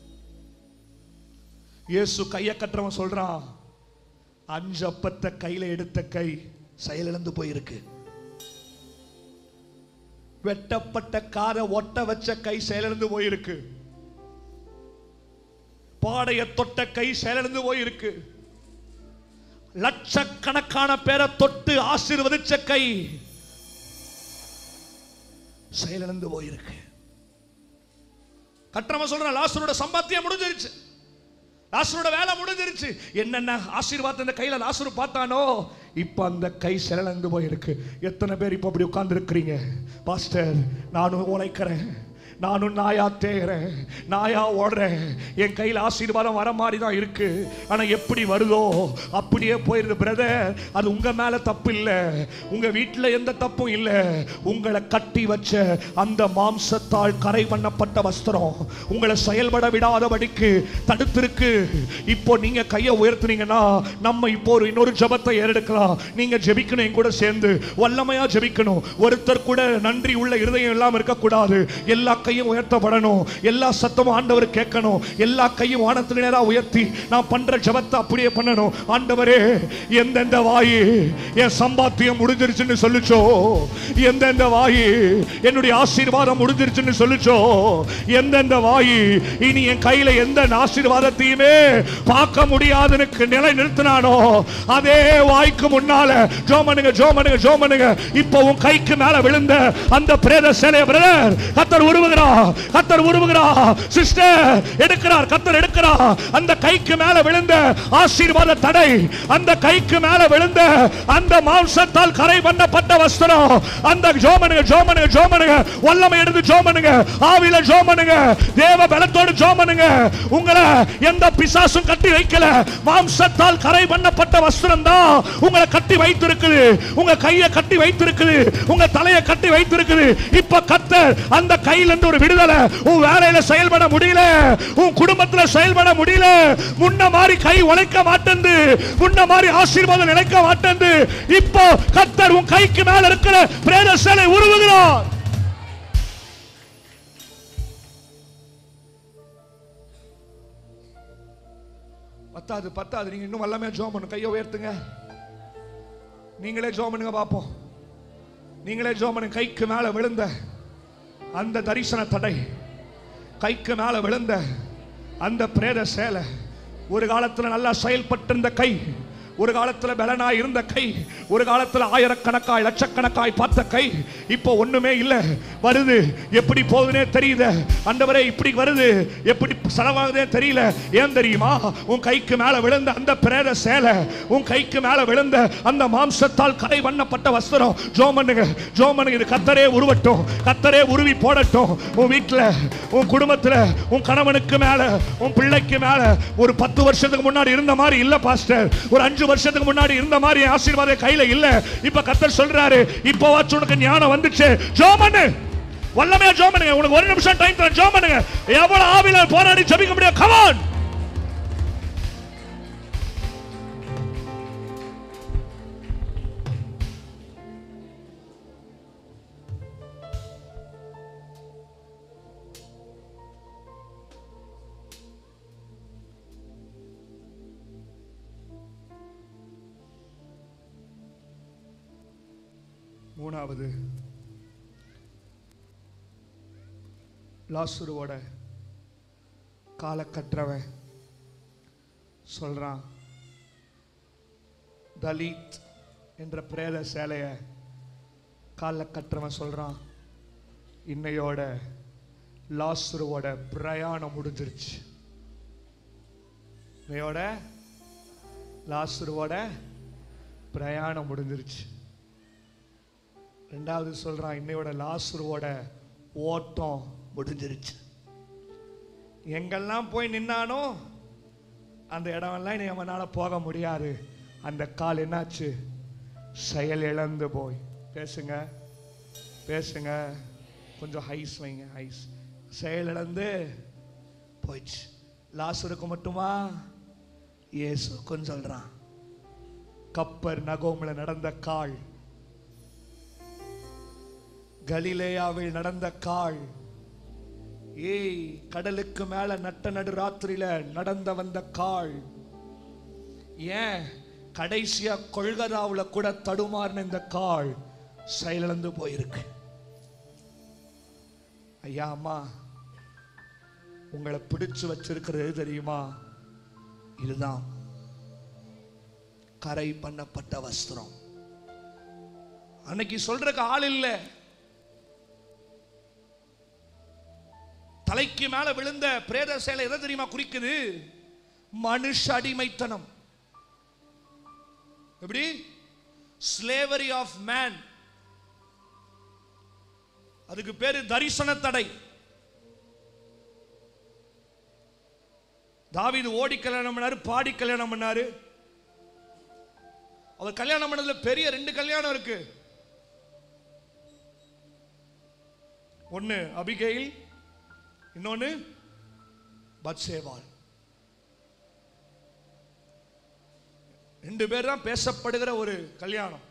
இயேசு கையை கட்டுறவன் சொல்றான் அஞ்சு அப்பத்தை கையில எடுத்த கை செயலிழந்து போயிருக்கு வெட்டப்பட்ட காதை ஒட்ட வச்ச கை செயலிழந்து போயிருக்கு பாடைய தொட்ட கை செயலிழந்து போயிருக்கு லட்சக்கணக்கான பேரை தொட்டு ஆசீர்வதிச்ச கை செயலிழந்து போயிருக்கு கட்டுறவன் சொல்றான் லாசரோட சம்பாத்தியம் முடிஞ்சிருச்சு லாசரோட வேலை முடிஞ்சிருச்சு என்னென்ன ஆசீர்வாதம் இந்த கையில லாசரு பார்த்தானோ இப்ப அந்த கை செயலிழந்து போயிருக்கு எத்தனை பேர் இப்ப அப்படி உட்கார்ந்து இருக்கிறீங்க பாஸ்டர் நானும் உழைக்கிறேன் நானும் நாயா தேகிறேன் நாயா ஓடுறேன் என் கையில் ஆசீர்வாதம் வர மாதிரி தான் இருக்கு ஆனா எப்படி வருதோ அப்படியே போயிருது பிரதர் அது உங்க மேல தப்பு இல்லை உங்க வீட்டில் எந்த தப்பும் இல்லை உங்களை கட்டி வச்ச அந்த மாம்சத்தால் கரை பண்ணப்பட்ட வஸ்திரம் உங்களை செயல்பட விடாதபடிக்கு தடுத்திருக்கு இப்போ நீங்க கையை உயர்த்துனீங்கன்னா நம்ம இப்போ ஒரு இன்னொரு ஜெபத்தை ஏறெடுக்கலாம் நீங்க ஜெபிக்கணும் என் கூட சேர்ந்து வல்லமையா ஜெபிக்கணும் ஒருத்தர் கூட நன்றி உள்ள இருதயம் எல்லாம் இருக்கக்கூடாது எல்லா கையும் உயர்த்தப்படணும் எல்லா சத்தமும் ஆண்டவர் கேட்கணும் எல்லா கையும் வானத்தில் நேரா உயர்த்தி நான் பண்ற ஜெபத்தை அப்படியே பண்ணணும் ஆண்டவரே எந்தெந்த வாயி என் சம்பாத்தியம் முடிஞ்சிருச்சுன்னு சொல்லுச்சோ எந்தெந்த வாயி என்னுடைய ஆசீர்வாதம் முடிஞ்சிருச்சுன்னு சொல்லுச்சோ எந்தெந்த வாயி இனி என் கையில எந்த ஆசீர்வாதத்தையுமே பார்க்க முடியாதுன்னு நிலை நிறுத்தினானோ அதே வாய்க்கு முன்னால ஜோமனுங்க ஜோமனுங்க ஜோமனுங்க இப்போ உன் கைக்கு மேல விழுந்த அந்த பிரேத சேலைய பிரதர் கத்தர் உருவுகிறார் கத்தர் உருவுகிறார் சிஸ்டர் எடுக்கிறார் கத்தர் எடுக்கிறார் அந்த கைக்கு மேல விழுந்த ஆசீர்வாத தடை அந்த கைக்கு மேல விழுந்த அந்த மாம்சத்தால் கரை பண்ணப்பட்ட வஸ்திரம் அந்த ஜோமனுங்க ஜோமனுங்க ஜோமனுங்க வல்லமை எடுத்து ஜோமனுங்க ஆவில ஜோமனுங்க தேவ பலத்தோடு ஜோமனுங்க உங்களை எந்த பிசாசும் கட்டி வைக்கல மாம்சத்தால் கரை பண்ணப்பட்ட வஸ்திரம் தான் உங்களை கட்டி வைத்திருக்குது உங்க கையை கட்டி வைத்திருக்குது உங்க தலையை கட்டி வைத்திருக்குது இப்ப கத்தர் அந்த கையில இருந்து ஒரு விடுதலை உன் வேலையில செயல்பட முடியல உன் குடும்பத்துல செயல்பட முடியல முன்ன மாதிரி கை உழைக்க மாட்டேந்து முன்ன மாதிரி ஆசீர்வாதம் நினைக்க மாட்டேந்து இப்போ கத்தர் உன் கைக்கு மேல இருக்கிற பிரேத சேலை உருவுகிறார் பத்தாது பத்தாது நீங்க இன்னும் எல்லாமே ஜோம் பண்ணுங்க கையை உயர்த்துங்க நீங்களே ஜோம் பண்ணுங்க பார்ப்போம் நீங்களே ஜோம் பண்ணுங்க கைக்கு மேல விழுந்த அந்த தரிசன தடை கைக்கு மேல விழுந்த அந்த பிரேத சேலை ஒரு காலத்துல நல்லா செயல்பட்டிருந்த கை ஒரு காலத்துல பலனாய் இருந்த கை ஒரு காலத்துல ஆயிரக்கணக்காய் லட்சக்கணக்காய் பார்த்த கை இப்போ ஒண்ணுமே இல்ல வருது எப்படி போகுதுனே தெரியல அண்டவரே இப்படி வருது எப்படி செலவாகுதே தெரியல ஏன் தெரியுமா உன் கைக்கு மேல விழுந்த அந்த பிரேத சேலை உன் கைக்கு மேல விழுந்த அந்த மாம்சத்தால் கரை பண்ணப்பட்ட வஸ்திரம் ஜோமனுங்க ஜோமனுங்க இது கத்தரே உருவட்டும் கத்தரே உருவி போடட்டும் உன் வீட்டுல உன் குடும்பத்துல உன் கணவனுக்கு மேல உன் பிள்ளைக்கு மேல ஒரு பத்து வருஷத்துக்கு முன்னாடி இருந்த மாதிரி இல்ல பாஸ்டர் ஒரு அஞ்சு வருஷத்துக்கு முன்னாடி இருந்த மாதிரி என் ஆசீர்வாதம் கையில இல்ல இப்ப கத்தர் சொல்றாரு இப்போ வாச்சு உனக்கு ஞானம் வந்துச்சு ஜோமனு வல்லமையா ஜோமனுங்க உனக்கு ஒரு நிமிஷம் டைம் தரேன் ஜோமனுங்க எவ்வளவு ஆவில போராடி ஜெபிக்க முடியும் கமான் மூணாவது லாசுருவோட காலை கற்றவன் சொல்றான் தலித் என்ற பிரேத சேலைய காலில் கற்றவன் சொல்றான் இன்னையோட லாசுருவோட பிரயாணம் முடிஞ்சிருச்சு இன்னையோட லாசுருவோட பிரயாணம் முடிஞ்சிருச்சு ரெண்டாவது சொல்றான் இன்னையோட லாசுருவோட ஓட்டம் முடிஞ்சிருச்சு எங்கெல்லாம் போய் நின்னானோ அந்த இடமெல்லாம் இனி அவனால போக முடியாது அந்த கால் என்னாச்சு செயல் இழந்து போய் பேசுங்க பேசுங்க கொஞ்சம் ஹைஸ் வைங்க ஹைஸ் செயல் இழந்து போயிடுச்சு லாசுருக்கு மட்டுமா இயேசுக்கும் சொல்றான் கப்பர் நகோம்ல நடந்த கால் கலிலேயாவில் நடந்த கால் ஏய் கடலுக்கு மேல நட்ட நடு ராத்திரியில நடந்த வந்த கால் ஏன் கடைசியா கொள்கதாவுல கூட தடுமாறின இந்த கால் செயலிழந்து போயிருக்கு ஐயா அம்மா உங்களை பிடிச்சு வச்சிருக்கிறது எது தெரியுமா இதுதான் கரை பண்ணப்பட்ட வஸ்திரம் அன்னைக்கு சொல்றதுக்கு ஆள் இல்லை தலைக்கு மேல விழுந்த பிரேத சேலை எதை தெரியுமா குறிக்குது மனுஷ அடிமைத்தனம் எப்படி ஸ்லேவரி ஆஃப் மேன் அதுக்கு பேரு தரிசன தடை தாவீது ஓடி கல்யாணம் பண்ணாரு பாடி கல்யாணம் பண்ணாரு அவர் கல்யாணம் பண்ணதுல பெரிய ரெண்டு கல்யாணம் இருக்கு ஒன்னு அபிகேயில் இன்னொன்னு பத்சேவாள் ரெண்டு பேர் தான் பேசப்படுகிற ஒரு கல்யாணம்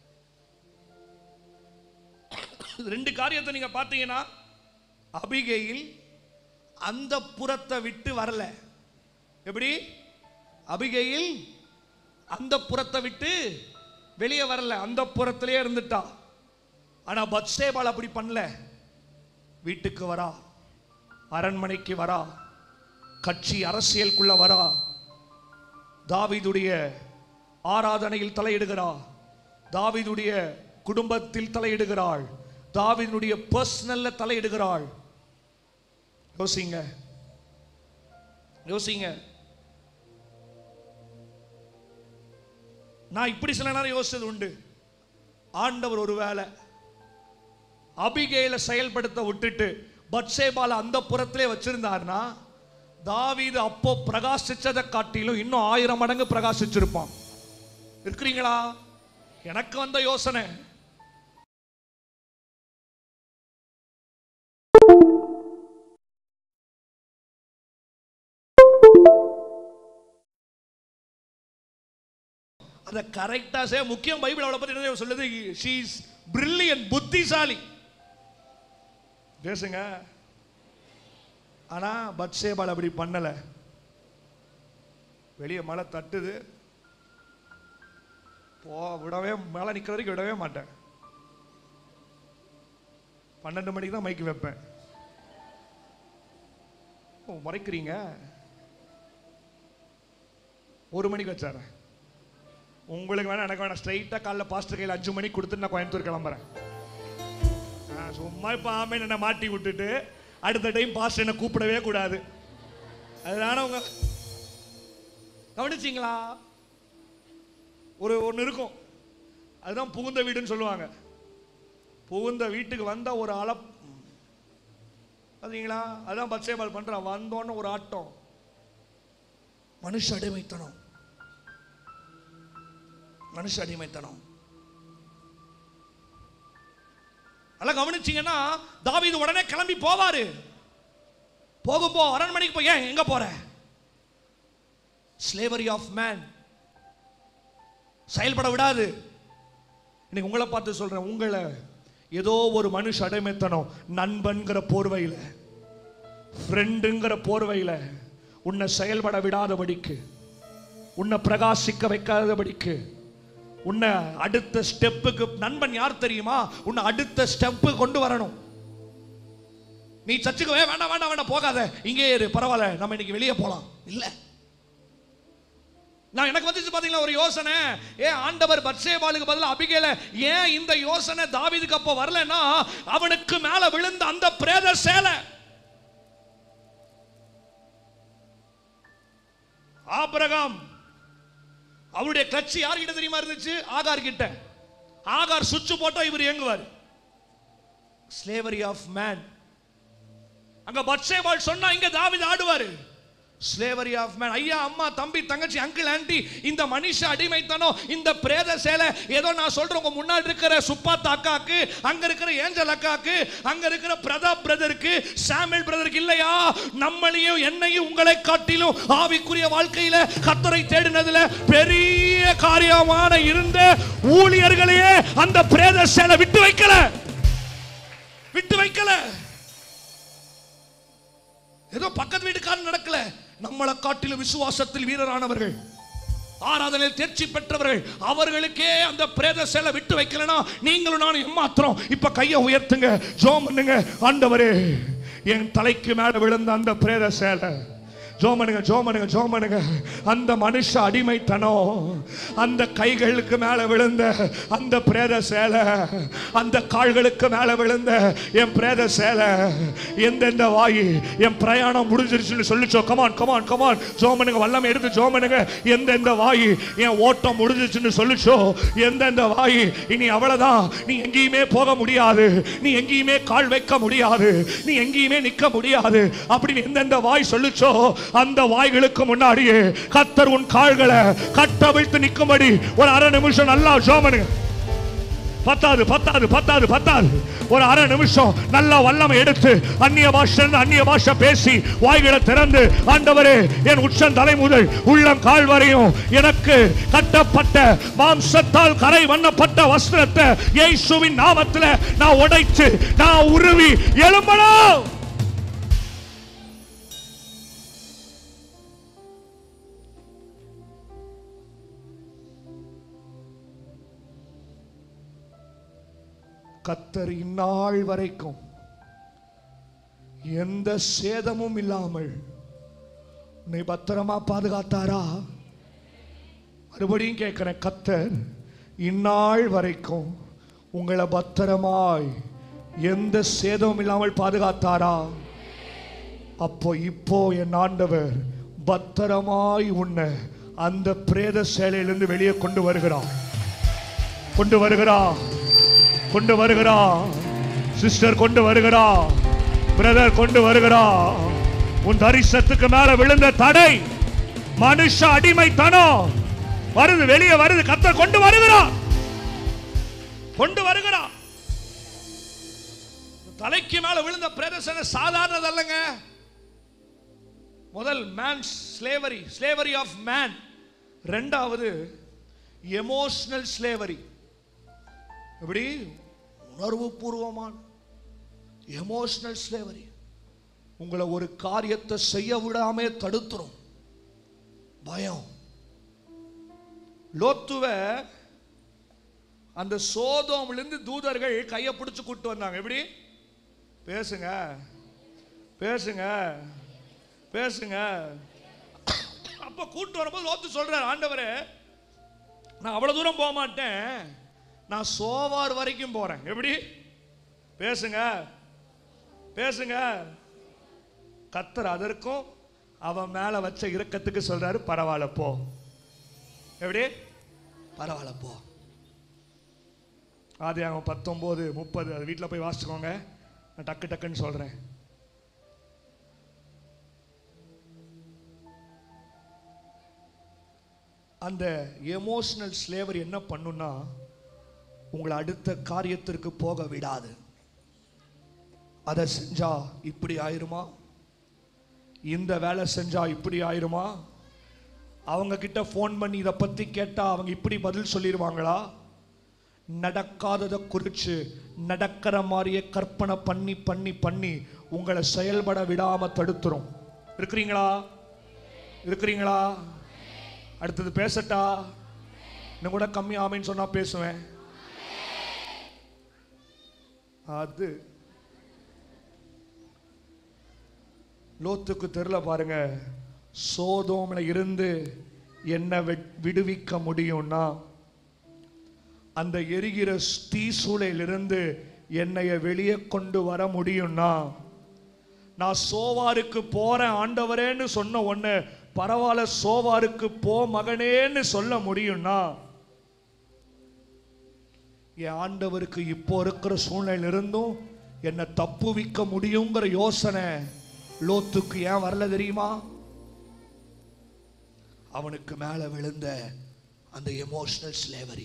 ரெண்டு காரியத்தை நீங்க பார்த்தீங்கன்னா அபிகையில் அந்த புறத்தை விட்டு வரல எப்படி அபிகையில் அந்த புறத்தை விட்டு வெளியே வரல அந்த புறத்திலே இருந்துட்டா ஆனா பத்சேபால் அப்படி பண்ணல வீட்டுக்கு வரா அரண்மனைக்கு வரா கட்சி அரசியலுக்குள்ள வரா தாவீதுடைய ஆராதனையில் தலையிடுகிறா தாவீதுடைய குடும்பத்தில் தலையிடுகிறாள் தாவீதுடைய பர்சனல்ல தலையிடுகிறாள் யோசிங்க யோசிங்க நான் இப்படி சில நேரம் யோசிச்சது உண்டு ஆண்டவர் ஒருவேளை அபிகேல செயல்படுத்த விட்டுட்டு பட்சேபால அந்த புறத்திலே வச்சிருந்தாருன்னா தாவீது அப்போ பிரகாசிச்சதை காட்டிலும் இன்னும் ஆயிரம் மடங்கு பிரகாசிச்சிருப்பான் இருக்கிறீங்களா எனக்கு வந்த யோசனை அதை கரெக்டா செய்ய முக்கியம் பைபிள் அவளை பத்தி என்ன சொல்லுது ஷீ இஸ் பிரில்லியன் புத்திசாலி பேசுங்க ஆனா பத்சேபால் அப்படி பண்ணல வெளியே மழை தட்டுது போ விடவே மழை நிக்கிற வரைக்கும் விடவே மாட்டேன் பன்னெண்டு மணிக்கு தான் மைக்கு வைப்பேன் ஓ மறைக்கிறீங்க ஒரு மணிக்கு வச்சாரேன் உங்களுக்கு வேணா எனக்கு வேணாம் ஸ்ட்ரைட்டாக காலைல பாஸ்டர் கையில் அஞ்சு மணிக்கு கொடுத்துட்டு நான் கோயம்புத்தூர் கிளம்புறேன் ஆ, சும்மா இப்போ ஆமை என்னை மாட்டி விட்டுட்டு அடுத்த டைம் பாஸ்டர் என்னை கூப்பிடவே கூடாது அதனால உங்க கவனிச்சிங்களா ஒரு ஒன்று இருக்கும் அதுதான் புகுந்த வீடுன்னு சொல்லுவாங்க புகுந்த வீட்டுக்கு வந்த ஒரு அல பார்த்தீங்களா அதான் பச்சைபால் பண்றான் வந்தோன்னு ஒரு ஆட்டம் மனுஷ அடிமைத்தனம் மனுஷ அடிமைத்தனம் நல்லா கவனிச்சீங்கன்னா தாவீது உடனே கிளம்பி போவாரு போகும்போ அரண்மனைக்கு போய் ஏன் எங்க போற ஸ்லேவரி ஆஃப் மேன் செயல்பட விடாது இன்னைக்கு உங்களை பார்த்து சொல்றேன் உங்களை ஏதோ ஒரு மனுஷ அடிமைத்தனம் நண்பன்கிற போர்வையில் ஃப்ரெண்டுங்கிற போர்வையில் உன்னை செயல்பட விடாதபடிக்கு உன்னை பிரகாசிக்க வைக்காதபடிக்கு உன்னை அடுத்த ஸ்டெப்புக்கு நண்பன் யார் தெரியுமா உன்னை அடுத்த ஸ்டெப்பு கொண்டு வரணும் நீ சர்ச்சுக்கு வே வேண்டாம் வேண்டாம் வேண்டாம் போகாத இங்கே இரு பரவாயில்ல நம்ம இன்னைக்கு வெளியே போலாம் இல்ல நான் எனக்கு வந்துச்சு பாத்தீங்களா ஒரு யோசனை ஏன் ஆண்டவர் பட்சேபாலுக்கு பதிலா அபிகேல ஏன் இந்த யோசனை தாவீதுக்கு அப்போ வரலன்னா அவனுக்கு மேல விழுந்த அந்த பிரேத சேலை ஆபிரகாம் அவருடைய கட்சி யார்கிட்ட தெரியுமா இருந்துச்சு ஆகார் கிட்ட ஆகார் சுவிட்ச் போட்டா இவர் இயங்குவார் ஸ்லேவரி ஆஃப் மேன் அங்க பட்சேபால் சொன்னா இங்க தாவீது ஆடுவாரு ஸ்லேவரி ஆஃப் மேன் ஐயா அம்மா தம்பி தங்கச்சி அங்கிள் ஆண்டி இந்த மனுஷ அடிமைத்தனம் இந்த பிரேத சேலை ஏதோ நான் சொல்றேன் உங்க முன்னாடி இருக்கிற சுப்பாத் அக்காக்கு அங்க இருக்கிற ஏஞ்சல் அக்காக்கு அங்க இருக்கிற பிரதாப் பிரதருக்கு சாமுவேல் பிரதருக்கு இல்லையா நம்மளையும் என்னையும் உங்களை காட்டிலும் ஆவிக்குரிய வாழ்க்கையில கத்தரை தேடினதுல பெரிய காரியமான இருந்த ஊழியர்களையே அந்த பிரேத சேலை விட்டு வைக்கல விட்டு வைக்கல ஏதோ பக்கத்து வீட்டுக்காரன் நடக்கல நம்மளை காட்டிலும் விசுவாசத்தில் வீரரானவர்கள் ஆராதனையில் தேர்ச்சி பெற்றவர்கள் அவர்களுக்கே அந்த பிரேத சேலை விட்டு வைக்கலனா நீங்களும் நானும் ஏமாத்திரம் இப்ப கையை உயர்த்துங்க ஜோம் பண்ணுங்க ஆண்டவரே என் தலைக்கு மேல விழுந்த அந்த பிரேத சேலை ஜோமனுங்க ஜோமனுங்க ஜோமனுங்க அந்த மனுஷ அடிமைத்தனம் அந்த கைகளுக்கு மேல விழுந்த அந்த பிரேத சேலை அந்த கால்களுக்கு மேல விழுந்த என் பிரேத சேலை எந்தெந்த வாய் என் பிரயாணம் முடிஞ்சிருச்சுன்னு சொல்லிச்சோ கமான் கமான் கமான் ஜோமனுங்க வல்லமை எடுத்து ஜோமனுங்க எந்தெந்த வாய் என் ஓட்டம் முடிஞ்சிருச்சுன்னு சொல்லிச்சோ எந்தெந்த வாய் இனி அவ்வளவுதான் நீ எங்கேயுமே போக முடியாது நீ எங்கேயுமே கால் வைக்க முடியாது நீ எங்கேயுமே நிக்க முடியாது அப்படின்னு எந்தெந்த வாய் சொல்லுச்சோ அந்த வாய்களுக்கு முன்னாடியே கத்தர் உன் கால்களை கட்டவிழ்த்து நிக்கும்படி ஒரு அரை நிமிஷம் நல்லா ஜோமனுங்க பத்தாது பத்தாது பத்தாது பத்தாது ஒரு அரை நிமிஷம் நல்லா வல்லமை எடுத்து அந்நிய பாஷை அந்நிய பாஷை பேசி வாய்களை திறந்து ஆண்டவரே என் உச்சம் தலை முதல் உள்ளம் கால் வரையும் எனக்கு கட்டப்பட்ட மாம்சத்தால் கரை வண்ணப்பட்ட வஸ்திரத்தை இயேசுவின் நாமத்துல நான் உடைச்சு நான் உருவி எழும்பணும் கத்தர் இந்நாள் வரைக்கும் எந்த சேதமும் இல்லாமல் உன்னை பத்திரமா பாதுகாத்தாரா மறுபடியும் கேட்கிறேன் கத்தர் இந்நாள் வரைக்கும் உங்களை பத்திரமாய் எந்த சேதமும் இல்லாமல் பாதுகாத்தாரா அப்போ இப்போ என் ஆண்டவர் பத்திரமாய் உன்னை அந்த பிரேத சேலையிலிருந்து வெளியே கொண்டு வருகிறான் கொண்டு வருகிறான் கொண்டு வருகிறா சிஸ்டர் கொண்டு வருகிறா பிரதர் கொண்டு வருகிறா உன் தரிசனத்துக்கு மேல விழுந்த தடை மனுஷ அடிமைத்தனம் வருது வெளியே வருது கத்த கொண்டு வருகிறா கொண்டு வருகிறா தலைக்கு மேல விழுந்த பிரதர்சன சாதாரணதல்லங்க முதல் man slavery slavery of man ரெண்டாவது எமோஷனல் ஸ்லேவரி எப்படி உணர்வு பூர்வமான எமோஷனல் ஸ்லேவரி உங்களை ஒரு காரியத்தை செய்ய விடாம தடுத்துரும் பயம் லோத்துவ அந்த சோதோம்லேருந்து தூதர்கள் கையை பிடிச்சு கூட்டு வந்தாங்க எப்படி பேசுங்க பேசுங்க பேசுங்க அப்ப கூட்டு வரும்போது லோத்து சொல்றார் ஆண்டவரே நான் அவ்வளவு தூரம் போக மாட்டேன் நான் சோவார் வரைக்கும் போறேன் எப்படி பேசுங்க பேசுங்க கத்தர் அதற்கும் அவன் மேல வச்ச இரக்கத்துக்கு சொல்றாரு பரவாயில்ல போ எப்படி பரவாயில்ல போ ஆதி அவன் பத்தொம்போது முப்பது அது வீட்டில் போய் வாசிச்சுக்கோங்க நான் டக்கு டக்குன்னு சொல்றேன் அந்த எமோஷனல் ஸ்லேவர் என்ன பண்ணுன்னா உங்களை அடுத்த காரியத்திற்கு போக விடாது அதை செஞ்சா இப்படி ஆயிருமா இந்த வேலை செஞ்சா இப்படி ஆயிருமா அவங்க கிட்ட ஃபோன் பண்ணி இதை பத்தி கேட்டா அவங்க இப்படி பதில் சொல்லிடுவாங்களா நடக்காததை குறித்து நடக்கிற மாதிரியே கற்பனை பண்ணி பண்ணி பண்ணி உங்களை செயல்பட விடாம தடுத்துரும் இருக்கிறீங்களா இருக்கிறீங்களா அடுத்தது பேசட்டா இன்னும் கூட கம்மி ஆமைன்னு சொன்னா பேசுவேன் அது லோத்துக்கு தெரியல பாருங்க சோதோம்ல இருந்து என்ன வெ- விடுவிக்க முடியும்னா அந்த எரிகிற தீ சூளையிலிருந்து என்னைய வெளியே கொண்டு வர முடியும்னா நான் சோவாருக்கு போறேன் ஆண்டவரேன்னு சொன்ன உடனே பரவாயில்ல சோவாருக்கு போ மகனேன்னு சொல்ல முடியும்னா என் ஆண்டவருக்கு இப்போ இருக்கிற சூழ்நிலை இருந்தும் என்னை தப்புவிக்க முடியுங்கிற யோசனை லோத்துக்கு ஏன் வரல தெரியுமா அவனுக்கு மேல விழுந்த அந்த எமோஷனல் ஸ்லேவரி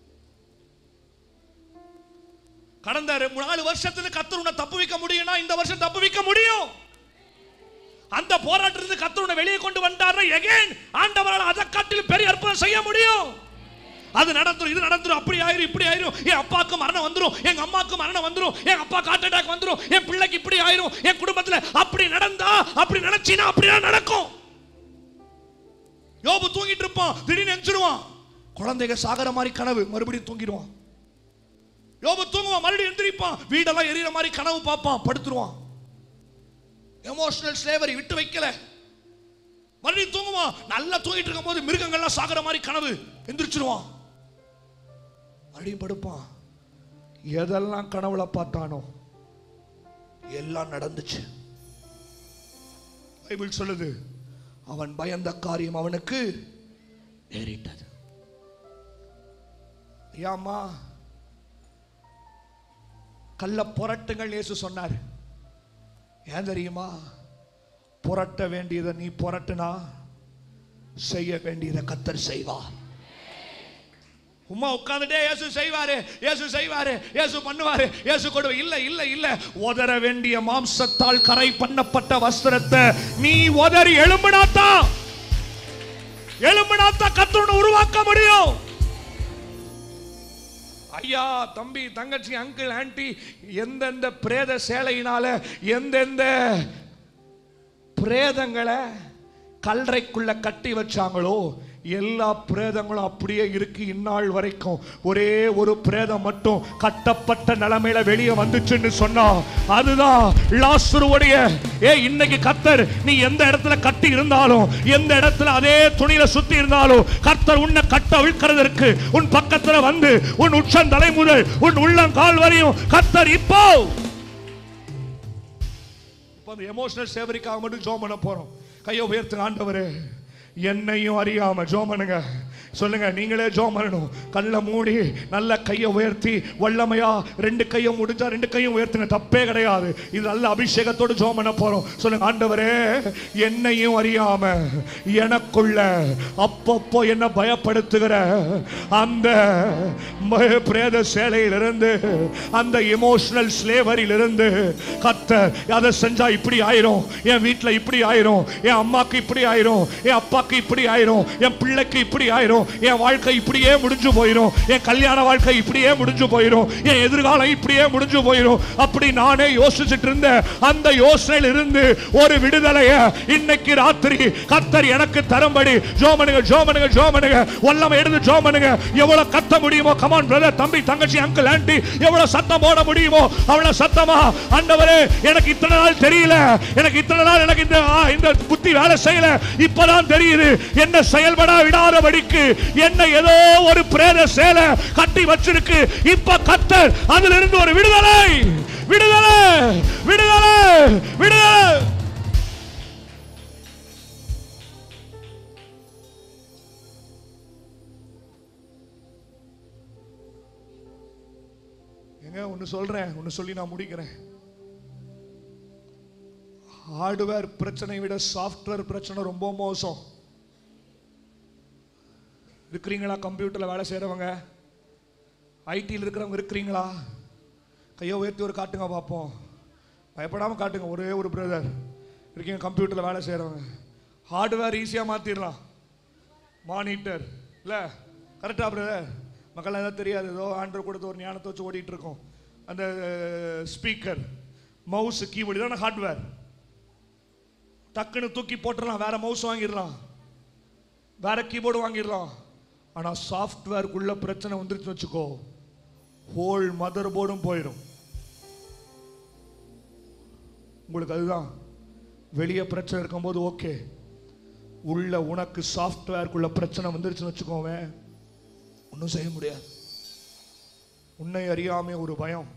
கடந்த ரெ- நாலு வருஷத்துல கத்தர் உன்னை தப்பு வைக்க முடியும்னா இந்த வருஷம் தப்பு வைக்க முடியும் அந்த போராட்டத்திலிருந்து கத்தர் உன்னை வெளியே கொண்டு வந்தாரு எகைன் ஆண்டவரால் அதை காட்டிலும் பெரிய அற்புதம் செய்ய முடியும் அது நடந்துரும் இது நடந்துரும் அப்படி ஆயிரும் இப்படி ஆயிரும் என் அப்பாவுக்கு மரணம் வந்துரும் எங்க அம்மாவுக்கு மரணம் வந்துரும் என் அப்பா ஹார்ட் அட்டாக் வந்துரும் என் பிள்ளைக்கு இப்படி ஆயிரும் என் குடும்பத்துல அப்படி நடந்தா அப்படி நினைச்சினா அப்படிதான் நடக்கும் யோபு தூங்கிட்டு இருப்பான் திடீர்னு எந்திரிடுவான் குழந்தைங்க சாகர மாதிரி கனவு மறுபடியும் தூங்கிடுவான் யோபு தூங்குவான் மறுபடியும் எந்திரிப்பான் வீடெல்லாம் எரியற மாதிரி கனவு பார்ப்பான் படுத்துருவான் எமோஷனல் ஸ்லேவரி விட்டு வைக்கல மறுபடியும் தூங்குவான் நல்லா தூங்கிட்டு இருக்கும்போது மிருகங்கள்லாம் சாகர மாதிரி கனவு எந்திரிச்சிருவான் மறுபடியும் படுப்பான் எதெல்லாம் கனவுல பார்த்தானோ எல்லாம் நடந்துச்சு பைபிள் சொல்லுது அவன் பயந்த காரியம் அவனுக்கு நேரிட்டது ஐயாம்மா கள்ள புரட்டுங்கள் இயேசு சொன்னார் ஏன் தெரியுமா புரட்ட வேண்டியதை நீ புரட்டுனா செய்ய வேண்டியதை கத்தர் செய்வார் உம்மா உட்கார்ந்துட்டே இயேசு செய்வாரு இயேசு செய்வாரு இயேசு பண்ணுவாரு இயேசு கொடு இல்ல இல்ல இல்ல உதற வேண்டிய மாம்சத்தால் கரை பண்ணப்பட்ட வஸ்திரத்தை நீ உதறி எழும்பினாத்தா எழும்பினாத்தா கத்தருன்னு உருவாக்க முடியும் ஐயா தம்பி தங்கச்சி அங்கிள் ஆன்ட்டி எந்தெந்த பிரேத சேலையினால எந்தெந்த பிரேதங்களை கல்லறைக்குள்ள கட்டி வச்சாங்களோ எல்லா பிரேதங்களும் அப்படியே இருக்கு இந்நாள் வரைக்கும் ஒரே ஒரு பிரேதம் மட்டும் கட்டப்பட்ட நிலைமையில வெளியே வந்துச்சுன்னு சொன்னா அதுதான் லாசுருவுடைய ஏ இன்னைக்கு கத்தர் நீ எந்த இடத்துல கட்டி இருந்தாலும் எந்த இடத்துல அதே துணியில சுத்தி இருந்தாலும் கர்த்தர் உன்னை கட்ட அவிழ்க்கிறதற்கு உன் பக்கத்துல வந்து உன் உச்சந்தலை முதல் உன் உள்ளங்கால் வரையும் கர்த்தர் இப்போ இப்போ அந்த எமோஷனல் சேவரிக்காக மட்டும் ஜோம் பண்ண போறோம் கையை உயர்த்துங்க ஆண்டவரே என்னையும் அறியாம ஜோம் பண்ணுங்க சொல்லுங்க நீங்களே ஜோம் பண்ணணும் கல்லை மூடி நல்ல கையை உயர்த்தி வல்லமையா ரெண்டு கையும் முடிஞ்சா ரெண்டு கையும் உயர்த்துங்க தப்பே கிடையாது இது நல்ல அபிஷேகத்தோடு ஜோம் பண்ண போறோம் சொல்லுங்க ஆண்டவரே என்னையும் அறியாம எனக்குள்ள அப்பப்போ என்ன பயப்படுத்துகிற அந்த ம- பிரேத சேலையிலிருந்து அந்த எமோஷனல் ஸ்லேவரியிலிருந்து கத்த அதை செஞ்சா இப்படி ஆயிரும் என் வீட்டில் இப்படி ஆயிரும் என் அம்மாக்கு இப்படி ஆயிரும் என் அப்பாக்கு இப்படி ஆயிரும் என் பிள்ளைக்கு இப்படி ஆயிரும் என் வாழ்க்கை இப்படியே முடிஞ்சு போயிரும் என் கல்யாண வாழ்க்கை இப்படியே முடிஞ்சு போயிரும் என் எதிர்காலம் இப்படியே முடிஞ்சு போயிரும் அப்படி நானே யோசிச்சுட்டு இருந்த அந்த யோசனையில் இருந்து ஒரு விடுதலைய இன்னைக்கு ராத்திரி கத்தர் எனக்கு தரும்படி ஜோமனுங்க ஜோமனுங்க ஜோமனுங்க வல்லமை எடுத்து ஜோமனுங்க எவ்வளவு கத்த முடியுமோ கமான் பிரதர் தம்பி தங்கச்சி அங்கிள் ஆண்டி எவ்வளவு சத்தம் போட முடியுமோ அவ்வளவு சத்தமா ஆண்டவரே எனக்கு இத்தனை நாள் தெரியல எனக்கு இத்தனை நாள் எனக்கு இந்த ஆ, இந்த புத்தி வேலை செய்யல இப்பதான் தெரியுது என்ன செயல்பட விடாதபடிக்கு என்ன ஏதோ ஒரு பிரேத சேலை கட்டி வச்சிருக்கு இப்ப கத்தர் அதுல இருந்து ஒரு விடுதலை விடுதலை விடுதலை விடுதலை எங்க ஒன்னு சொல்றேன் ஒன்னு சொல்லி நான் முடிக்கிறேன் ஹார்ட்வேர் பிரச்சனை விட சாஃப்ட்வேர் பிரச்சனை ரொம்ப மோசம் இருக்கிறீங்களா கம்ப்யூட்டர்ல வேலை செய்றவங்க ஐடியில் இருக்கிறவங்க இருக்கிறீங்களா கையை உயர்த்தி ஒரு காட்டுங்க பார்ப்போம் பயப்படாம காட்டுங்க ஒரே ஒரு பிரதர் இருக்கீங்க கம்ப்யூட்டர்ல வேலை செய்றவங்க ஹார்ட்வேர் ஈஸியா மாத்திடலாம் மானிட்டர் இல்லை கரெக்டா பிரதர் மக்கள் எதாவது தெரியாது ஏதோ ஆண்டர் கொடுத்து ஒரு ஞானத்தை வச்சு ஓடிட்டு இருக்கோம் அந்த ஸ்பீக்கர் மவுஸ் கீபோர்டு இதான ஹார்ட்வேர் டக்குன்னு தூக்கி போட்டுடலாம் வேற மவுஸ் வாங்கிடலாம் வேற கீபோர்டு வாங்கிடலாம் ஆனா சாஃப்ட்வேருக்குள்ள பிரச்சனை வந்துருச்சுன்னு வச்சுக்கோ ஹோல் மதர் போர்டும் போயிடும் உங்களுக்கு அதுதான் வெளியே பிரச்சனை இருக்கும்போது ஓகே உள்ள உனக்கு சாஃப்ட்வேருக்குள்ள பிரச்சனை வந்துருச்சுன்னு வச்சுக்கோவேன் ஒன்றும் செய்ய முடியாது உன்னை அறியாமே ஒரு பயம்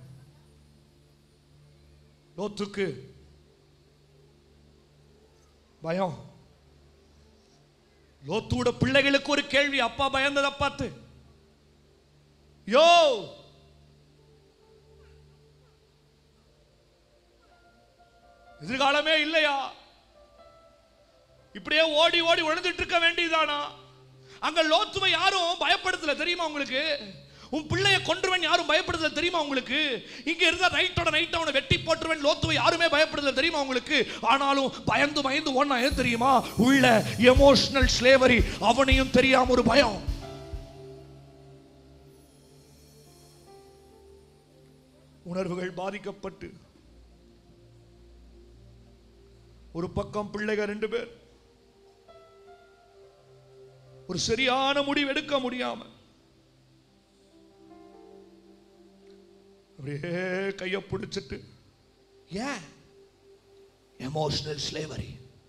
லோத்துக்கு பயம் லோத்தோட பிள்ளைகளுக்கு ஒரு கேள்வி அப்பா பயந்ததை பார்த்து யோ எதிர்காலமே இல்லையா இப்படியே ஓடி ஓடி உழந்துட்டு இருக்க வேண்டியதானா அங்க லோத்துவை யாரும் பயப்படுத்தல தெரியுமா உங்களுக்கு உன் பிள்ளைய கொன்றுவன் யாரும் பயப்படுதல தெரியுமா உங்களுக்கு இங்க இருந்தா நைட்டோட நைட் அவனை வெட்டி போட்டுருவன் லோத்துவை யாருமே பயப்படுதல தெரியுமா உங்களுக்கு ஆனாலும் பயந்து பயந்து ஒன்னா ஏன் தெரியுமா உள்ள எமோஷனல் ஸ்லேவரி அவனையும் தெரியாம ஒரு பயம் உணர்வுகள் பாதிக்கப்பட்டு ஒரு பக்கம் பிள்ளைகள் ரெண்டு பேர் ஒரு சரியான முடிவு எடுக்க முடியாம அப்படியே கைய பிடிச்சிட்டு ஏன் எமோஷனல் ஸ்லேவரி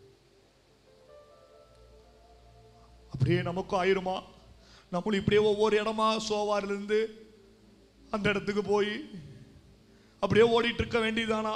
அப்படியே நமக்கும் ஆயிருமா நம்மளும் இப்படியே ஒவ்வொரு இடமா சோவாரில இருந்து அந்த இடத்துக்கு போய் அப்படியே ஓடிட்டு இருக்க வேண்டியதானா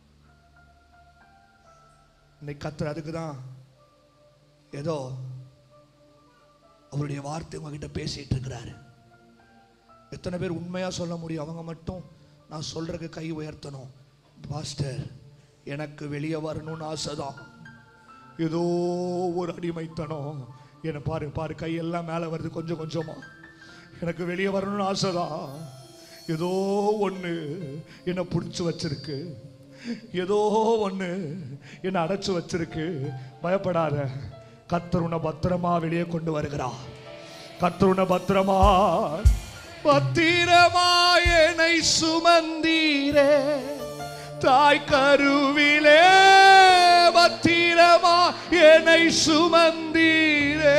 இன்னைக்கு கத்துற அதுக்கு தான் ஏதோ அவருடைய வார்த்தை உங்ககிட்ட பேசிட்டு இருக்கிறாரு எத்தனை பேர் உண்மையா சொல்ல முடியும் அவங்க மட்டும் நான் சொல்றதுக்கு கை உயர்த்தணும் பாஸ்டர் எனக்கு வெளியே வரணும்னு ஆசைதான் ஏதோ ஒரு அடிமைத்தனம் என்னை பாரு பாரு கையெல்லாம் மேலே வருது கொஞ்சம் கொஞ்சமா எனக்கு வெளியே வரணும்னு ஆசைதான் ஏதோ ஒன்று என்னை பிடிச்சி வச்சிருக்கு ஏதோ ஒன்று என்னை அடைச்சு வச்சிருக்கு பயப்படாத கத்தர் உன்னை பத்திரமா வெளியே கொண்டு வருகிறா கத்தர் உன்னை பத்திரமா பத்திரமா என்னை சுமந்தீரே தாய் கருவிலே பத்திரமா என்னை சுமந்தீரே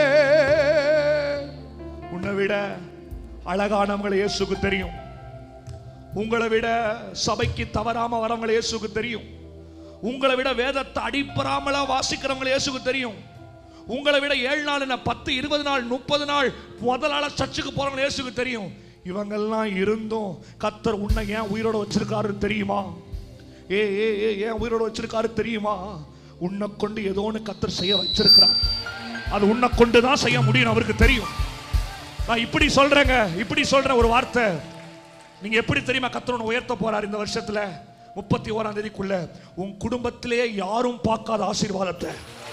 உன்னை விட அழகானவங்களை இயேசுக்கு தெரியும் உங்களை விட சபைக்கு தவறாம வரவங்களை இயேசுக்கு தெரியும் உங்களை விட வேதத்தை அடிப்பறாமலா வாசிக்கிறவங்களை இயேசுக்கு தெரியும் உங்களை விட ஏழு நாள் என்ன பத்து இருபது நாள் முப்பது நாள் முதல் நாள சர்ச்சுக்கு போறவங்க இயேசுக்கு தெரியும் இவங்கெல்லாம் இருந்தும் கத்தர் உன்னை ஏன் உயிரோட வச்சிருக்காரு தெரியுமா ஏ ஏ ஏ ஏன் உயிரோட வச்சிருக்காரு தெரியுமா உன்னை கொண்டு ஏதோ ஒன்று கத்தர் செய்ய வச்சிருக்கிறார் அது உன்னை கொண்டு தான் செய்ய முடியும் அவருக்கு தெரியும் நான் இப்படி சொல்றேங்க இப்படி சொல்ற ஒரு வார்த்தை நீங்க எப்படி தெரியுமா கத்தரவனை உயர்த்த போறார் இந்த வருஷத்துல முப்பத்தி ஓராம் தேதிக்குள்ள உன் குடும்பத்திலே யாரும் பார்க்காத ஆசீர்வாதத்தை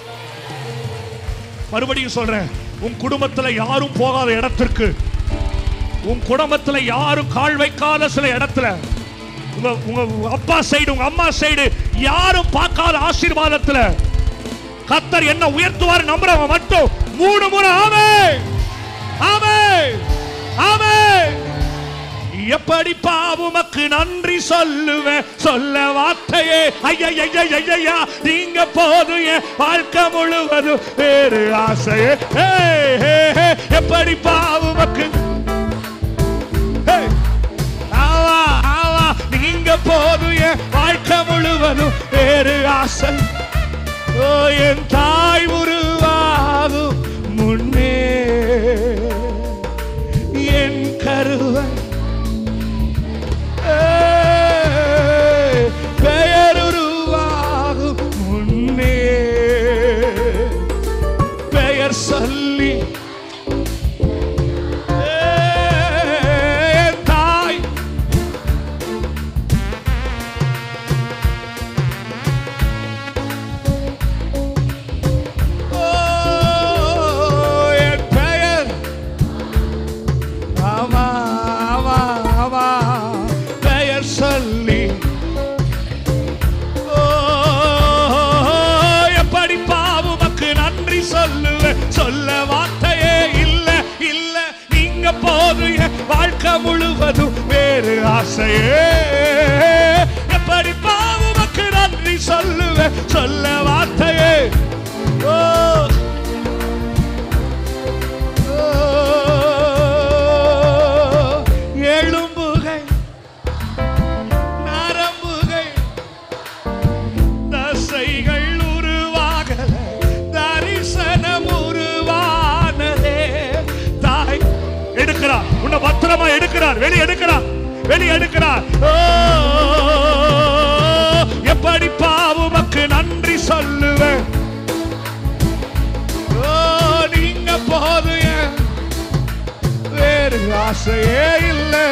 மறுபடியும் சொல்றேன் உன் குடும்பத்துல யாரும் போகாத இடத்திற்கு உன் குடும்பத்துல யாரும் கால் வைக்காத சில இடத்துல உங்க உங்க அப்பா சைடு உங்க அம்மா சைடு யாரும் பார்க்காத ஆசீர்வாதத்துல கத்தர் என்ன உயர்த்துவார் நம்புறவன் மட்டும் மூணு முறை ஆமே ஆமே ஆமே எப்படி பாவுமக்கு நன்றி சொல்லுவேன் சொல்ல வார்த்தையே ஐயா நீங்க போதும் என் வாழ்க்கை முழுவதும் வேறு ஆசையே ஹே, ஹே, ஹே. எப்படி பாவுமக்கு ஹே. ஆவா ஆவா நீங்க போதும் என் வாழ்க்கை முழுவதும் வேறு ஆசை ஓ என் தாய் உருவாகும் முன்னே என் கருவை ஏய், பெயர் உருவாகும் முன்னே பெயர் சொல்லி ஏய், என் தாய் ஓ, என் பெயர் ஆமா ஆமா ஆமா பெயர் சொல்லி ஓ, எப்படி பாவுமக்கு நன்றி சொல்லுவேன் சொல்ல வார்த்தையே இல்ல இல்ல நீங்க போது என் வாழ்க்கை முழுவதும் வேறு ஆசையே எப்படி பாவுமக்கு நன்றி சொல்லுவேன் சொல்ல வார்த்தையே ஓ எழும்புகள் நரம்புகள் தசைகள் உருவாகல தரிசனம் உருவானதே தாய் எடுக்கிறார் உன்னை பத்திரமா எடுக்கிறார் வெளி எடுக்கிறார் வெளி எடுக்கிறார் ஓ, எப்படி பாவுமக்கு நன்றி சொல்லுவேன் ஓ நீங்க போது என் வேறு ஆசையே இல்லை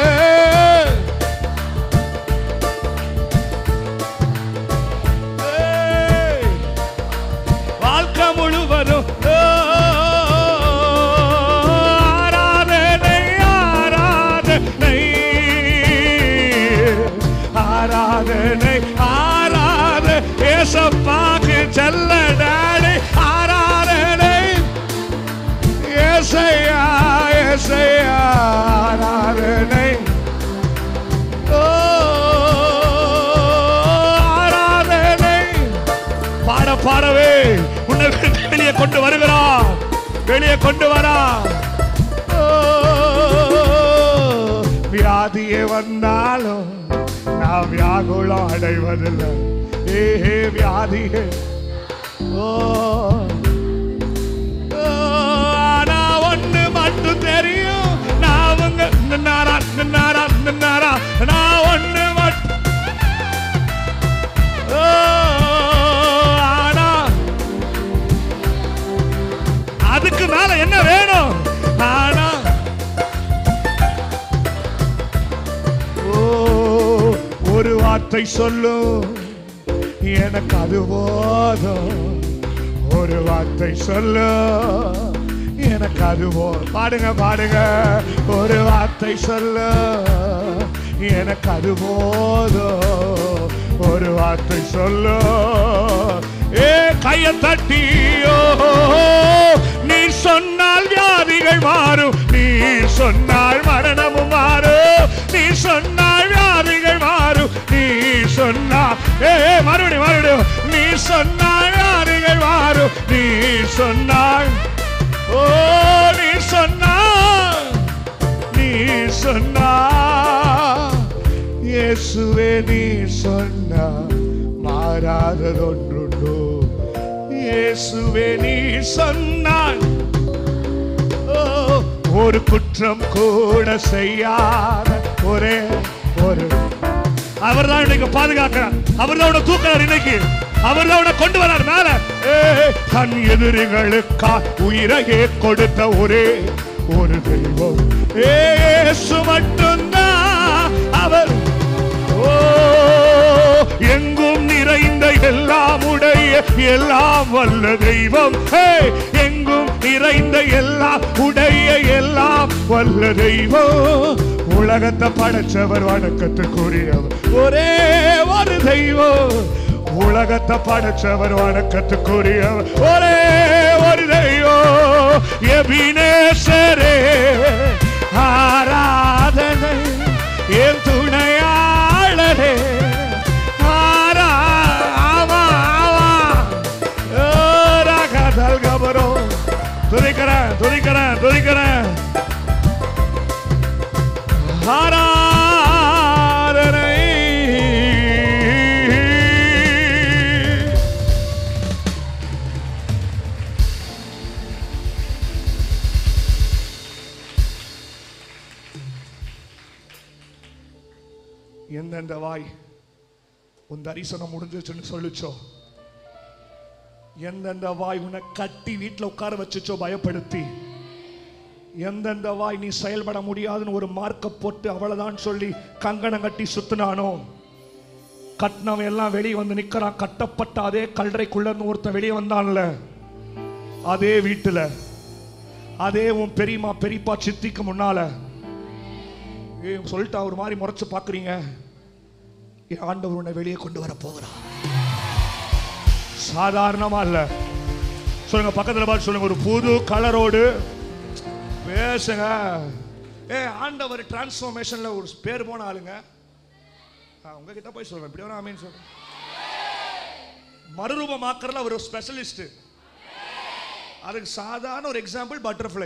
ஏசப்பாக்கு செல்ல டாடி ஆராதனை ஏசையா ஏசையா ஆராதனை ஓ, ஆராதனை பாட பாடவே உன்னை வெளியே கொண்டு வருகிறான் வெளியே கொண்டு வரா ஓ, வியாதியே வந்தாலும் நான் வியாகுலம் அடைவதில்லை ஏ வியாதியே ஓ ஓ, ஆனா ஒண்ணு மட்டும் தெரியும் நான் அவங்க நின்னாரா நின்னாரா நின்னாரா நான் ஒண்ணு மட்டும் ஓ, ஆனா அதுக்கு மேல என்ன வேணும் ஆனா ஓ ஒரு வார்த்தை சொல்லும் எனக்கு அது போதும் ஒரு வார்த்தை சொல்லு எனக்கு அது போ பாடுங்க பாடுங்க ஒரு வார்த்தை சொல்லு எனக்கு அது போதும் ஒரு வார்த்தை சொல்லு ஏ கைய தட்டியோ நீ சொன்னால் வியாதிகள் மாறும் நீ சொன்னால் மரணமும் மாறும் நீ சொன்னால் வியாதிகள் மாறும் நீ சொன்னால் ஏ ஏ, மறுபடியும் மறுபடியும் நீ சொன்னால் வியாதிகள் மாறும் நீ சொன்னால் ஓ நீ சொன்னால் நீ சொன்னா இயேசுவே நீ சொன்னா மாறாததொன்றுண்டோ இயேசுவே நீ சொன்னாய் ஓ, ஒரு குற்றம் கூட செய்யாத ஒரே ஒரு அவர் தான் இன்னைக்கு பாதுகாக்கிறார் அவர் தான் உன்னை தூக்கிறார் இன்னைக்கு அவர் தான் உன்னை கொண்டு வரார் மேல ஏ, தன் எதிரிகளுக்கா உயிரையே கொடுத்த ஒரே ஒரு தெய்வம் ஏசு மட்டும்தான் அவர் ஓ எங்கும் நிறைந்த எல்லாம் உடைய எல்லாம் வல்ல தெய்வம் ஹே! எங்கும் நிறைந்த எல்லாம் உடைய எல்லாம் வல்ல தெய்வம் உலகத்தை படைச்சவர் வணக்கத்துக்குரியவர் ஒரே ஒரு தெய்வம் உலகத்தை படைச்சவர் வணக்கத்துக்குரியவர் ஒரே ஒரு தெய்வம் எபினேசரே ஆராதனை என் துணையாளரே ஆரா ஆமா ஆமா ஓ, ராகதல் கபரோ துதிக்கிறேன் துதிக்கிறேன் துதிக்கிறேன் ஆராதனை எந்தெந்த வாய் உன் தரிசனம் முடிஞ்சிச்சுன்னு சொல்லுச்சோ எந்தெந்த வாய் உன்னை கட்டி வீட்டில் உட்கார வச்சுச்சோ பயப்படுத்தி எந்தெந்த வாய் நீ செயல்பட முடியாதுன்னு ஒரு மார்க்க போட்டு அவ்வளவுதான் சொல்லி கங்கணம் கட்டி சுத்தினானோ கட்டினவன் எல்லாம் வெளியே வந்து நிக்கிறான் கட்டப்பட்ட அதே கல்லறைக்குள்ள இருந்து ஒருத்தன் வெளியே வந்தான்ல அதே வீட்டுல அதே உன் பெரியம்மா பெரியப்பா சித்திக்கு முன்னால ஏ சொல்லிட்டா ஒரு மாதிரி முறைச்சு பாக்குறீங்க என் ஆண்டவர் உன்னை வெளியே கொண்டு வர போகிறார் சாதாரணமா இல்ல சொல்லுங்க பக்கத்துல பார்த்து சொல்லுங்க ஒரு புது கலரோடு பேசுங்க ஏ ஆண்டவர் டிரான்ஸ்ஃபார்மேஷன்ல ஒரு பேர் போன ஆளுங்க ஆ, உங்ககிட்ட போய் சொல்றேன் இப்படி வேணா ஆமீன் சொல்றேன் மறுரூபமாக்கறதுல அவர் ஒரு ஸ்பெஷலிஸ்ட் அதுக்கு சாதாரண ஒரு எக்ஸாம்பிள் பட்டர்ஃப்ளை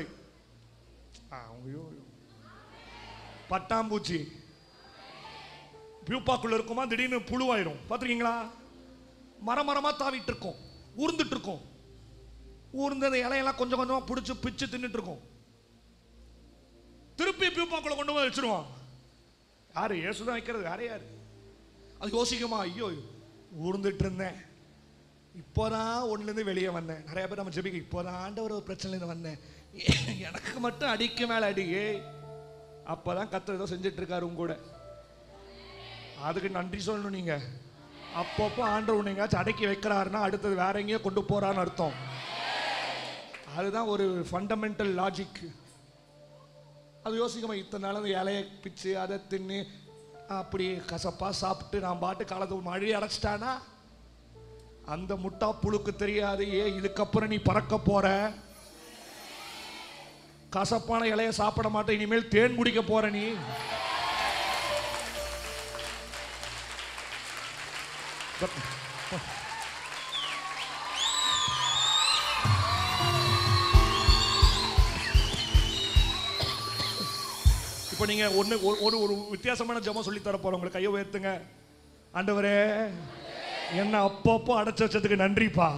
பட்டாம்பூச்சி பியூப்பாக்குள்ள இருக்குமா திடீர்னு புழுவாயிரும் பார்த்துருக்கீங்களா மரம் மரமா தாவிட்டு இருக்கும் ஊர்ந்துட்டு இருக்கும் ஊர்ந்து அந்த இலையெல்லாம் கொஞ்சம் கொஞ்சமா பிடிச்சி பிச்சு தின்னுட்டு இருக்கும் திருப்பி பியூப்பாக்குள்ள கொண்டு போய் வச்சிருவான் யாரு இயேசுதான் வைக்கிறது வேற யாரு அது யோசிக்குமா ஐயோ ஊர்ந்துட்டு இருந்தேன் இப்போதான் ஒண்ணுலேருந்து வெளியே வந்தேன் நிறைய பேர் நம்ம ஜெபிக்க இப்போதான் ஆண்டவர் ஒரு பிரச்சனையிலேருந்து வந்தேன் எனக்கு மட்டும் அடிக்கு மேல அடி ஏய் அப்பதான் கத்தர் ஏதோ செஞ்சுட்டு இருக்காரு உங்க கூட அதுக்கு நன்றி சொல்லணும் நீங்க அப்பப்போ ஆண்டவர் உன்னை எங்கேயாச்சும் அடக்கி வைக்கிறாருன்னா அடுத்தது வேற எங்கேயோ கொண்டு போறான்னு அர்த்தம் அதுதான் ஒரு ஃபண்டமெண்டல் லாஜிக் அது யோசிக்கமா இத்தனை நாள் அந்த இலையை பிச்சு அதை தின்னு அப்படி கசப்பா சாப்பிட்டு நான் பாட்டு காலத்தை மழை அடைச்சிட்டானா அந்த முட்டா புழுக்கு தெரியாது ஏ இதுக்கப்புறம் நீ பறக்க போற கசப்பான இலைய சாப்பிட மாட்டேன் இனிமேல் தேன் குடிக்க போற நீ இப்போ நீங்க ஒண்ணு ஒரு- ஒரு ஒரு வித்தியாசமான ஜெபம் சொல்லி தர போறோம் உங்களுக்கு கையை உயர்த்துங்க ஆண்டவரே என்ன அப்பப்போ அடைச்சு வச்சதுக்கு நன்றிப்பா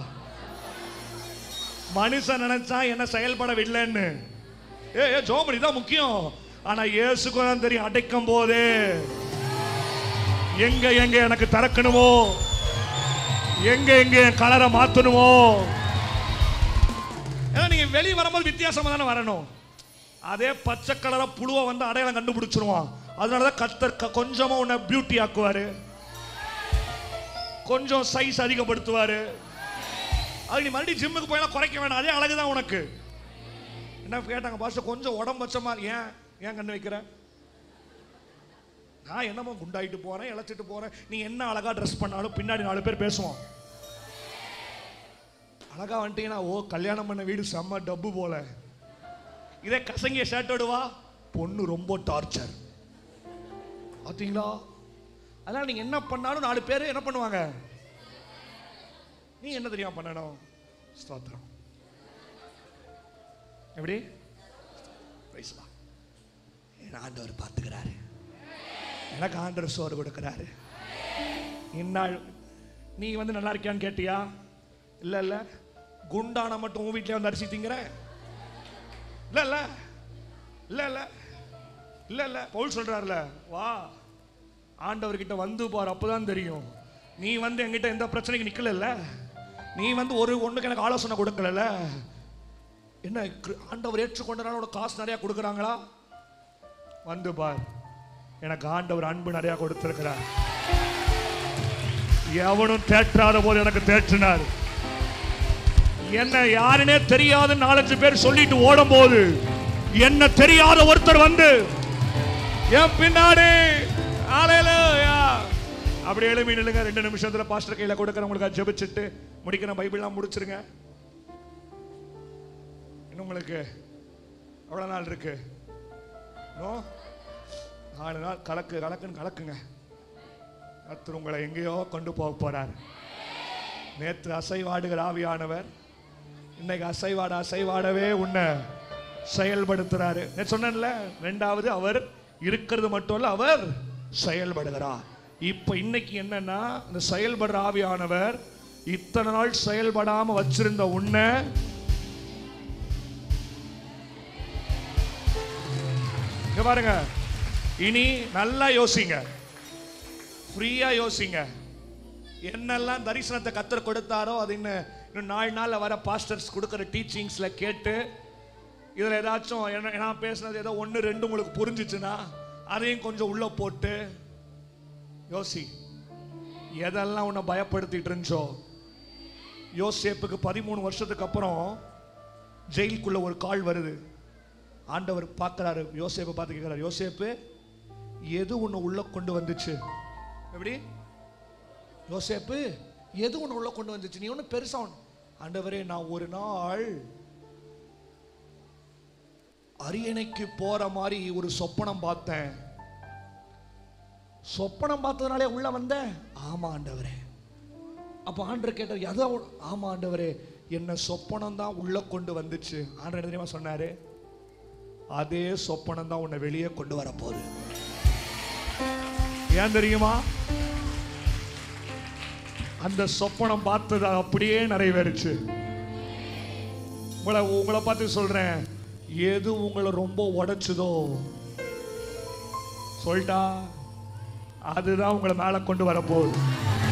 மனுஷன் நினைச்சா என்ன செயல்பட விடலைன்னு ஏ ஏ ஜோமணி தான் முக்கியம் ஆனா இயேசுக்கு தான் தெரியும் அடைக்கும் போதே எங்க எங்க எனக்கு திறக்கணுமோ எங்க எங்க என் கலரை மாத்தணுமோ ஏன்னா நீங்க வெளியே வரும்போது வித்தியாசமா தானே வரணும் அதே பச்சை கலரா புழுவை வந்து அடையாளம் கண்டுபிடிச்சிருவான் அதனாலதான் கத்தர் க- கொஞ்சமா உன்னை பியூட்டி ஆக்குவாரு கொஞ்சம் சைஸ் அதிகப்படுத்துவாரு அது நீ மறுபடியும் ஜிம்முக்கு போயெல்லாம் குறைக்க வேணாம் அதே அழகு தான் உனக்கு என்ன கேட்டாங்க பாஸ்டர் கொஞ்சம் உடம்பு வச்ச மாதிரி ஏன் ஏன் கண்ணு வைக்கிற நான் என்னமோ குண்டாயிட்டு போறேன் இழைச்சிட்டு போறேன் நீ என்ன அழகா ட்ரெஸ் பண்ணாலும் பின்னாடி நாலு பேர் பேசுவோம் அழகா வந்துட்டீங்கன்னா ஓ கல்யாணம் பண்ண வீடு செம்ம டப்பு போல இதே கசங்கிய ஷர்ட்டோடு வா பொண்ணு ரொம்ப டார்ச்சர் பார்த்தீங்களா அதனால நீங்க என்ன பண்ணாலும் நாலு பேர் என்ன பண்ணுவாங்க நீ என்ன தெரியுமா பண்ணணும் ஸ்தோத்திரம் எப்படி Praise the Lord. என் ஆண்டவர் பார்த்துக்கிறாரு எனக்கு ஆண்டவர் சோறு கொடுக்கிறாரு இந்நாள் நீ வந்து நல்லா இருக்கியான்னு கேட்டியா இல்ல இல்ல குண்டான மட்டும் உன் வீட்லயே வந்து அரிசி திங்கிற இல்ல இல்ல இல்ல இல்ல இல்ல இல்ல பவுல் சொல்றாருல வா ஆண்டவர்கிட்ட வந்து பாரு அப்பதான் தெரியும் நீ வந்து என்கிட்ட எந்த பிரச்சனைக்கு நிக்கல நீ வந்து ஒரு ஒண்ணுக்கு எனக்கு ஆலோசனை கொடுக்கல என்ன கிரு- ஆண்டவர் ஏற்றுக்கொண்டனால உனக்கு காசு நிறைய கொடுக்குறாங்களா வந்து பார் எனக்கு ஆண்டவர் அன்பு நிறைய கொடுத்திருக்கிறார் எவனும் தேற்றாத போது எனக்கு தேற்றினார் என்ன யாருனே தெரியாத நாலஞ்சு பேர் சொல்லிட்டு ஓடும் போது என்ன தெரியாத ஒருத்தர் வந்து என் பின்னாடி ஹalleluya. அப்படி எழுப்பி நில்லுங்க ரெண்டு நிமிஷத்துல பாஸ்டர் கையில கொடுக்குறேன் உங்களுக்கு ஜெபிச்சுட்டு முடிக்கிற பைபிள்லாம் முடிச்சிருங்க இன்னும் உங்களுக்கு எவ்வளவு நாள் இருக்கு நோ நாலு நாள் கலக்கு கலக்குன்னு கலக்குங்க கர்த்தர் உங்களை எங்கேயோ கொண்டு போக போறார் நேற்று அசைவாடுகிற ஆவியானவர் இன்னைக்கு அசைவாட அசைவாடவே உன்னை செயல்படுத்துறாரு நான் சொன்னேன்ல ரெண்டாவது அவர் இருக்கிறது மட்டும் இல்ல அவர் செயல்படுகிறார் இப்ப இன்னைக்கு என்னன்னா இந்த செயல்படுற ஆவியானவர் இத்தனை நாள் செயல்படாம வச்சிருந்த உன்னை இங்க பாருங்க இனி நல்லா யோசிங்க ஃப்ரீயா யோசிங்க என்னெல்லாம் தரிசனத்தை கத்தர் கொடுத்தாரோ அது இன்னும் இன்னும் நாலு நாள்ல வர பாஸ்டர்ஸ் கொடுக்குற டீச்சிங்ஸ்ல கேட்டு இதுல ஏதாச்சும் என்ன நான் பேசுனது ஏதோ ஒன்று ரெண்டு உங்களுக்கு புரிஞ்சிச்சுன்னா அதையும் கொஞ்சம் உள்ள போட்டு யோசி எதெல்லாம் உன்னை பயப்படுத்திட்டு இருந்துச்சோ யோசேப்புக்கு பதிமூணு வருஷத்துக்கு அப்புறம் ஜெயிலுக்குள்ள ஒரு கால் வருது ஆண்டவர் பார்க்கறாரு யோசேப்பை பார்த்து கேட்கிறாரு யோசேப்பு எது உன்னை உள்ள கொண்டு வந்துச்சு எப்படி யோசேப்பு எது உன்னை உள்ள கொண்டு வந்துச்சு நீ ஒன்றும் பெருசா ஒண்ணு ஆண்டவரே நான் ஒரு நாள் அரியணைக்கு போற மாதிரி ஒரு சொப்பனம் பார்த்தேன் சொப்பனம் பார்த்ததுனாலே உள்ள வந்தேன் ஆமா ஆண்டவரே அப்ப ஆண்டவர் கேட்டார் எதை உ- ஆமா ஆண்டவரே என்ன சொப்பனம் தான் உள்ள கொண்டு வந்துச்சு ஆண்டவர் என்ன தெரியுமா சொன்னாரு அதே சொப்பனம் தான் உன்னை வெளியே கொண்டு வர போகுது ஏன் தெரியுமா அந்த சொப்பனம் பார்த்தது அப்படியே நிறைவேறுச்சு உங்களை உங்களை பார்த்து சொல்றேன் எது உங்களை ரொம்ப உடைச்சுதோ சொல்லிட்டா அதுதான் உங்களை மேல கொண்டு வர போகுது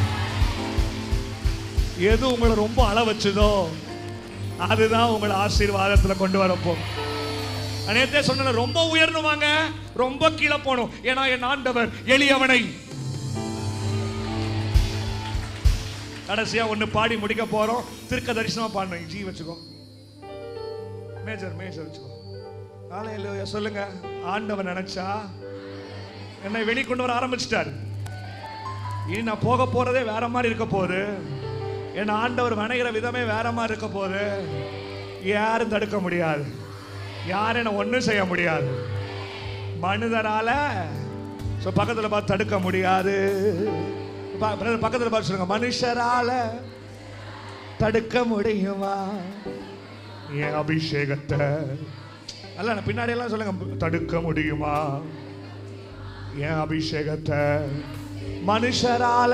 எது உங்களை ரொம்ப அள வச்சதோ அதுதான் உங்களை ஆசீர்வாதத்துல கொண்டு வர போகுது நேத்தே சொன்ன ரொம்ப உயரணுமாங்க ரொம்ப கீழே போகணும் ஏன்னா என் ஆண்டவர் எளியவனை கடைசியா ஒண்ணு பாடி முடிக்க போறோம் திருக்க தரிசனமா பாடணும் ஜி வச்சுக்கோ மேஜர் மேஜர் வச்சுக்கோ ஹalleluya சொல்லுங்க ஆண்டவர் நினைச்சா என்னை வெளிக்கொண்டு வர ஆரம்பிச்சிட்டாரு இனி நான் போக போறதே வேற மாதிரி இருக்க போகுது என் ஆண்டவர் வணைகிற விதமே வேற மாதிரி இருக்க போது யாரும் தடுக்க முடியாது யாரும் என்ன ஒன்றும் செய்ய முடியாது மனிதரால ஸோ பக்கத்தில் பார்த்து தடுக்க முடியாது ப- brother, பக்கத்தில் பார்த்து சொல்லுங்க மனுஷரால தடுக்க முடியுமா என் அபிஷேகத்தை அல்ல நான் பின்னாடி எல்லாம் சொல்லுங்க தடுக்க முடியுமா என் அபிஷேகத்தை மனுஷரால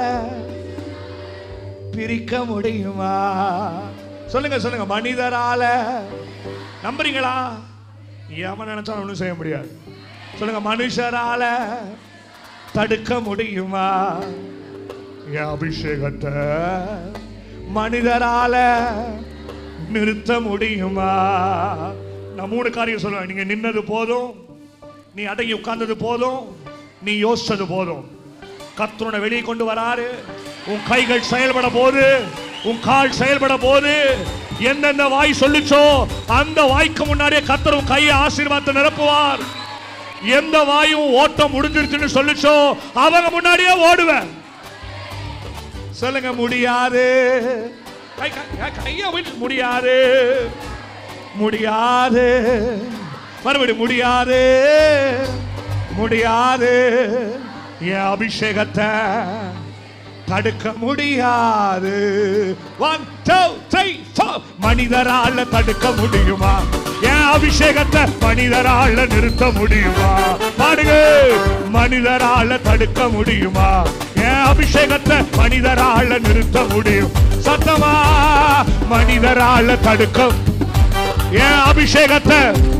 பிரிக்க முடியுமா சொல்லுங்க சொல்லுங்க மனிதரால நம்புறீங்களா எவன் நினைச்சாலும் ஒன்றும் செய்ய முடியாது சொல்லுங்க மனுஷரால தடுக்க முடியுமா என் அபிஷேகத்தை மனிதரால நிறுத்த முடியுமா நான் மூணு காரியம் சொல்லுவேன் நீங்க நின்னது போதும் நீ அடங்கி உட்கார்ந்தது போதும் நீ யோசிச்சது போதும் கத்துனை வெளியே கொண்டு வராரு உன் கைகள் செயல்பட போது உன் கால் செயல்பட போது எந்தெந்த வாய் சொல்லுச்சோ அந்த வாய்க்கு முன்னாடியே கத்தர் உன் கையை ஆசீர்வாதத்தை நிரப்புவார் எந்த வாயும் ஓட்டம் முடிஞ்சிருச்சுன்னு சொல்லுச்சோ அவங்க முன்னாடியே ஓடுவேன் சொல்லுங்க முடியாது கை கை- கையை விட்டு முடியாது முடியாது மறுபடி முடியாது முடியாது என் அபிஷேகத்தை தடுக்க முடியாது ஒன் டூ த்ரீ ஃபோர் மனிதரால தடுக்க முடியுமா என் அபிஷேகத்தை மனிதரால நிறுத்த முடியுமா பாருங்க மனிதரால தடுக்க முடியுமா என் அபிஷேகத்தை மனிதரால நிறுத்த முடியும் சத்தமா மனிதரால தடுக்க என் அபிஷேகத்தை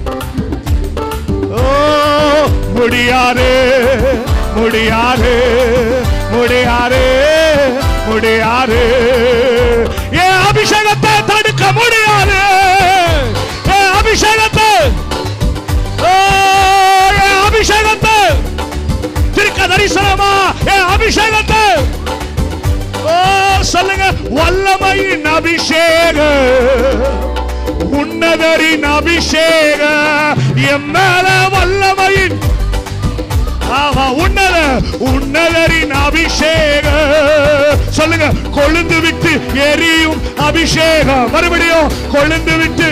ஓ முடியாது முடியாது முடியாது முடியாது என் அபிஷேகத்தை தடுக்க முடியாது என் அபிஷேகத்தை ஓ என் அபிஷேகத்தை திருக்க தரிசனமா என் அபிஷேகத்தை ஓ சொல்லுங்க வல்லமையின் அபிஷேகம் உன்னதரின் அபிஷேக என் மேல வல்லமையின் ஆமா உன்னத உன்னதரின் அபிஷேக சொல்லுங்க கொழுந்து விட்டு எரியும் அபிஷேகம் மறுபடியும் கொழுந்து விட்டு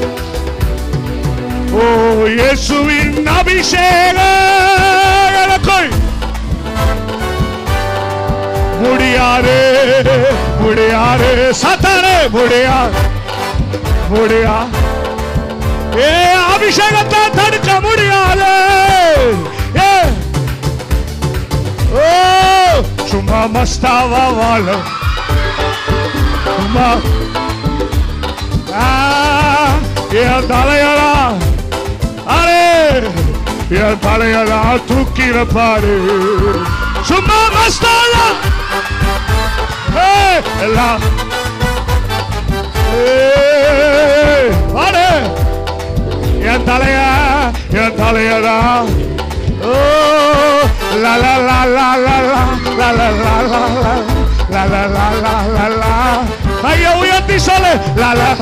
ஓ இயேசுவின் அபிஷேக எனக்குள் முடியாது முடியாது சத்தானே முடியாது முடியா ஏ அபிஷேகத்தை தடுக்க முடியாது ஏ ஓ சும்மா மஸ்தாவா வாழ சும்மா ஆ, என் தலையடா அரே என் தலையடா தூக்கிற பாரு சும்மா மஸ்தாவா ஏய், எல்லாம் ஏய், வாடு. என் தலைய என் தலையடா ஓ லா லா லா லா லா லா லா லா லா லா லா லா லா லா லா லா ஐயா உயர்த்தி சொல்லு லா லா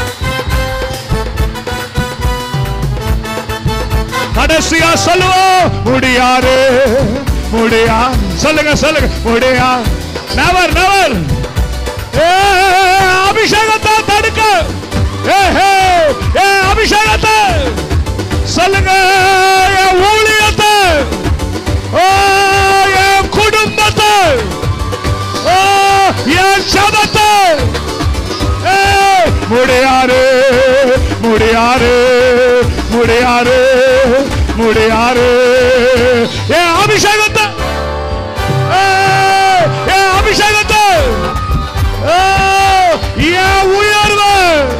கடைசியா சொல்லுவோம் முடியாது முடியா சொல்லுங்க சொல்லுங்க முடியா நவர் நவர் ஏ, அபிஷேகத்தை தடுக்க ஏ, ஹே, ஏ, அபிஷேகத்தை சொல்லுங்க என் ஊழியத்தை ஓ, என் குடும்பத்தை ஓ, என் சபத்தை ஏ, முடியாது முடியாது முடியாது முடியாது என் அபிஷேகத்தை ஏ, என் அபிஷேகத்தை ஓ, என் உயர்வு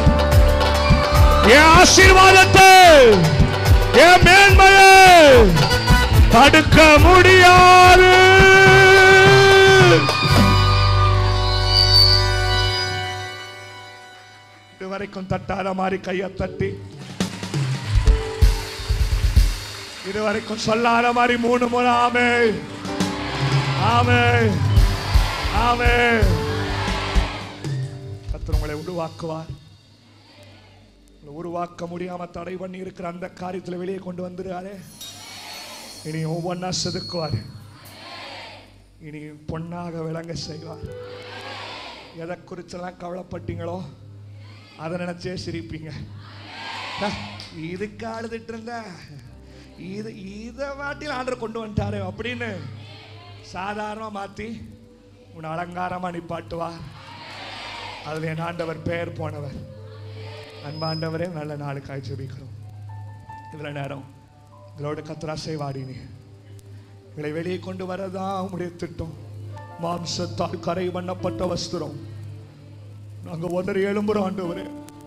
என் ஆசீர்வாதத்தை என் மேன்மையை தடுக்க முடியாது இதுவரைக்கும் தட்டாத மாதிரி கையை தட்டி இதுவரைக்கும் சொல்லாத மாதிரி மூணு முறை ஆமே ஆமே ஆமே கர்த்தர் உங்களை உருவாக்குவார் உங்களை உருவாக்க முடியாம தடை பண்ணி இருக்கிற அந்த காரியத்துல வெளியே கொண்டு வந்துருவாரு இனி ஒவ்வொன்றா செதுக்குவார் இனி பொன்னாக விளங்க செய்வார் எதை குறிச்செல்லாம் கவலைப்பட்டீங்களோ அதை நினைச்சே சிரிப்பீங்க ஹ, இதுக்கு அழுதுட்டு இருந்த இது இதை வாட்டில் ஆண்டர் கொண்டு வந்துட்டாரு அப்படின்னு சாதாரணமாக மாற்றி உன்னை அலங்காரமாக நிப்பாட்டுவார் அதில் என் ஆண்டவர் பெயர் போனவர் அன்பாண்டவரே நல்ல நாளுக்காய் ஜெபிக்கிறோம் இவ்வளோ நேரம் இதோட கத்ராசை வாடினி இவளை வெளியே கொண்டு வரதான் உங்களுடைய திட்டம் மாம்சத்தால் கரை பண்ணப்பட்ட வஸ்திரம் நாங்க உதறி எழும்புறோம் ஆண்டவரே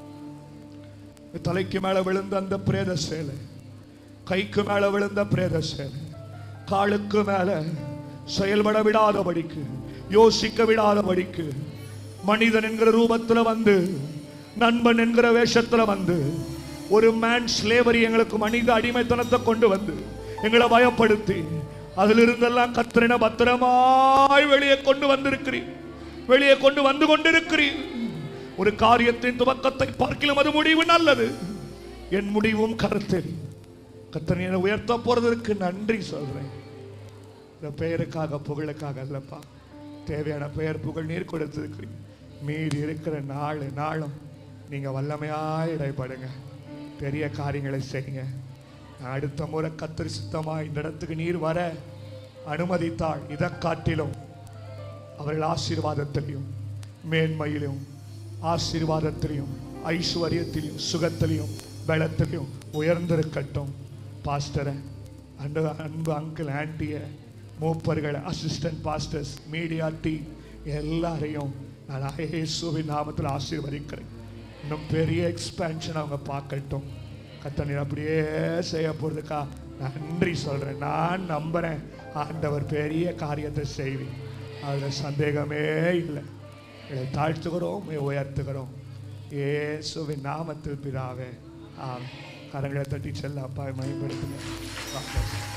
தலைக்கு மேல விழுந்த அந்த பிரேத சேலை கைக்கு மேல விழுந்த பிரேத சேலை காலுக்கு மேல செயல்பட விடாதபடிக்கு யோசிக்க விடாதபடிக்கு மனிதன் என்கிற ரூபத்துல வந்து நண்பன் என்கிற வேஷத்துல வந்து ஒரு மேன் ஸ்லேவரி எங்களுக்கு மனித அடிமைத்தனத்தை கொண்டு வந்து எங்களை பயப்படுத்தி அதிலிருந்தெல்லாம் கத்திரின பத்திரமாய் வெளியே கொண்டு வந்திருக்கிறீர் வெளியே கொண்டு வந்து கொண்டிருக்கிறீர் ஒரு காரியத்தின் துவக்கத்தை பார்க்கலாம் அது முடிவு நல்லது என் முடிவும் கருத்தில் கத்தனை என்னை உயர்த்த போறதற்கு நன்றி சொல்றேன் இந்த பெயருக்காக புகழுக்காக அல்லப்பா தேவையான பெயர் புகழ் நீர் கொடுத்திருக்கிறீங்க மீறி இருக்கிற நாள் நாளும் நீங்க வல்லமையாய் இடைப்படுங்க பெரிய காரியங்களை செய்யுங்க நான் அடுத்த முறை கத்திரி சுத்தமா இந்த இடத்துக்கு நீர் வர அனுமதித்தாள் இதை காட்டிலும் அவர்கள் ஆசீர்வாதத்திலையும் மேன்மையிலும் ஆசீர்வாதத்திலையும் ஐஸ்வர்யத்திலையும் சுகத்திலையும் பலத்திலையும் உயர்ந்திருக்கட்டும் பாஸ்டரை அன்பு அன்பு அங்கிள் ஆண்டியை மூப்பர்களை அசிஸ்டன்ட் பாஸ்டர்ஸ் மீடியா டீம் எல்லாரையும் நான் இயேசுவின் நாமத்தில் ஆசீர்வதிக்கிறேன் இன்னும் பெரிய எக்ஸ்பேன்ஷன் அவங்க பார்க்கட்டும் கத்தனை அப்படியே செய்ய போகிறதுக்கா நன்றி சொல்கிறேன் நான் நம்புகிறேன் ஆண்டவர் பெரிய காரியத்தை செய்வேன் அதில் சந்தேகமே இல்லை இதை தாழ்த்துகிறோம் இதை உயர்த்துகிறோம் இயேசுவின் நாமத்தில் பிதாவே ஆம் கரங்களை தட்டி செல்ல அப்பா மயப்படுத்துங்க God bless you.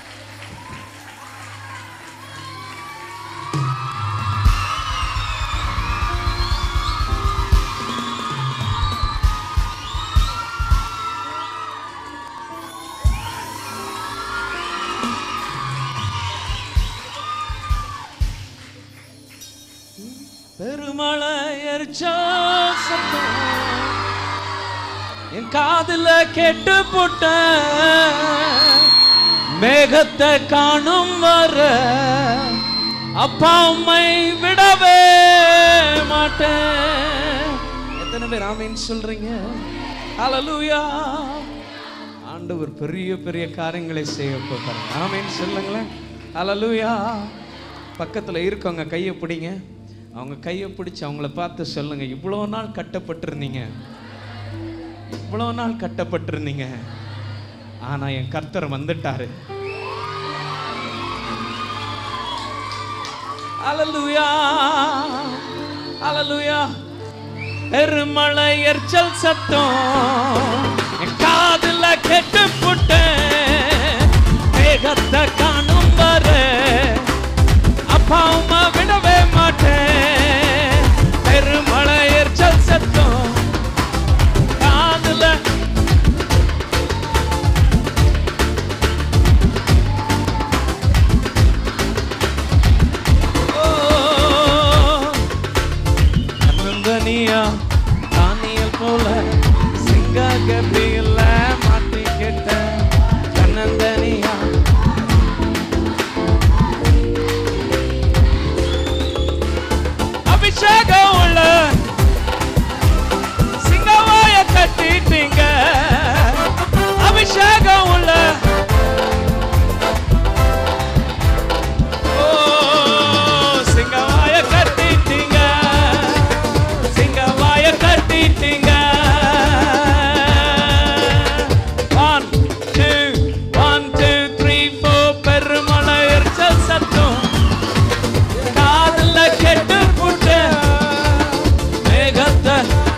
பெருமழை எரிச்சா சத்தம் என் காதுல கெட்டு போட்ட மேகத்தை காணும் வர அப்பா உம்மை விடவே மாட்டேன் எத்தனை பேர் ஆமீன் சொல்றீங்க ஹalleluya ஆண்டவர் பெரிய பெரிய காரியங்களை செய்ய போகிறார் ஆமீன் சொல்லுங்களேன் ஹalleluya பக்கத்துல இருக்கவங்க கையை பிடிங்க அவங்க கையை பிடிச்சு அவங்கள பார்த்து சொல்லுங்க இவ்வளோ நாள் கட்டப்பட்டிருந்தீங்க இவ்வளோ நாள் கட்டப்பட்டிருந்தீங்க ஆனா என் கர்த்தர் வந்துட்டாரு அலலுயா அலலுயா பெருமழை எரிச்சல் சத்தம் என் காதுல கெட்டு புட்டேன் வேகத்தை காணும் வர அப்பா அம்மா விடவே மாட்டேன் பெருமழை எரிச்சல் சத்தம் காதுல கண்ணந்தனியா தானியல் போல சிங்க கபியில மாட்டிக்கிட்ட கண்ணந்தனியா அபிஷேகம் உள்ள சிங்கவாய கட்டிட்டீங்க அபிஷேகம் உள்ள ஓ சிங்கவாய கட்டிட்டீங்க சிங்கவாய கட்டிட்டீங்க one two one two three four பெருமழை எரிச்சல் சத்தம் காதுல கெட்டு புட்டு மேகத்தை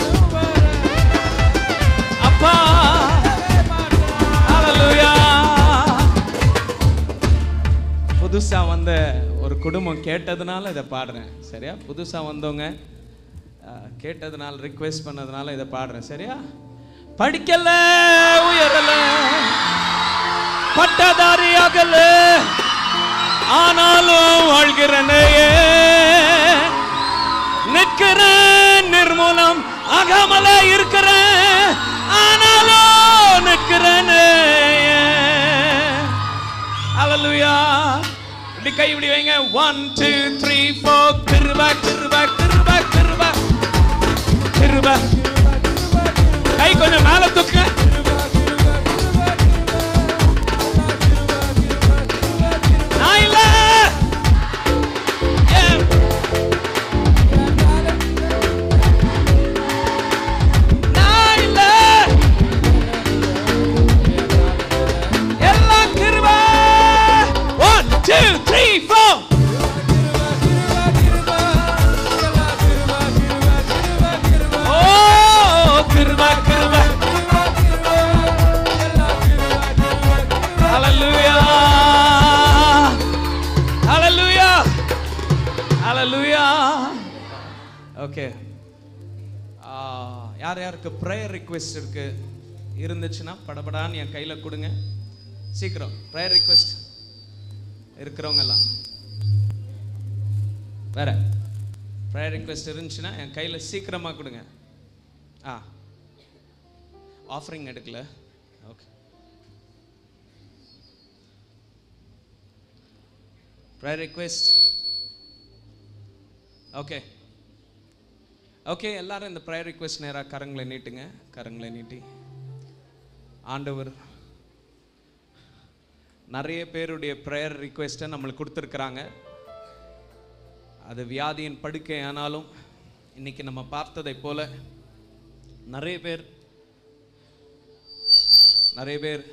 அப்பா ஹalleluya புதுசா வந்த ஒரு குடும்பம் கேட்டதுனால இதை பாடுறேன் சரியா புதுசா வந்தவங்க அஹ், கேட்டதுனால ரிக்வெஸ்ட் பண்ணதுனால இதை பாடுறேன் சரியா படிக்கல உயரல பட்டதாரி ஆகல ஆனாலும் வாழ்கிறனையே நிற்கிறேன் நிர்மூலம் ஆகாமல இருக்கிறேன் ஆனாலும் நிற்கிறேனே Hallelujah. இப்படி கை இப்படி வைங்க ஒன் டூ த்ரீ ஃபோர் கிருபா கிருபா கிருபா கிருபா கிருபா கை கொஞ்சம் மேல தூக்கு நான் இல்ல Yeah. நான் இல்ல எல்லாம் கிருபை ஒன் டூ த்ரீ ஃபோர் ஓ கிருபை கிருபை ஹalleluya ஹalleluya ஹalleluya ஓகே யார் யாருக்கு ப்ரேயர் ரிக்வெஸ்ட் இருக்கு இருந்துச்சுன்னா படபடான்னு என் கையில கொடுங்க சீக்கிரம் ப்ரேயர் ரிக்வெஸ்ட் இருக்கிறவங்க எல்லாம் வேற ப்ரேயர் ரிக்வெஸ்ட் இருந்துச்சுன்னா என் கையில சீக்கிரமா கொடுங்க ஆ ஆஃபரிங் எடுக்கல okay prayer request okay okay எல்லாரும் இந்த ப்ரேயர் ரிக்வெஸ்ட் நேராக கரங்களை நீட்டுங்க கரங்களை நீட்டி ஆண்டவர் நிறைய பேருடைய ப்ரேயர் ரிக்வெஸ்ட்டை நம்மளுக்கு கொடுத்துருக்குறாங்க அது வியாதியின் படுக்கை ஆனாலும் இன்னைக்கு நம்ம பார்த்ததை போல நிறைய பேர் நிறைய பேர்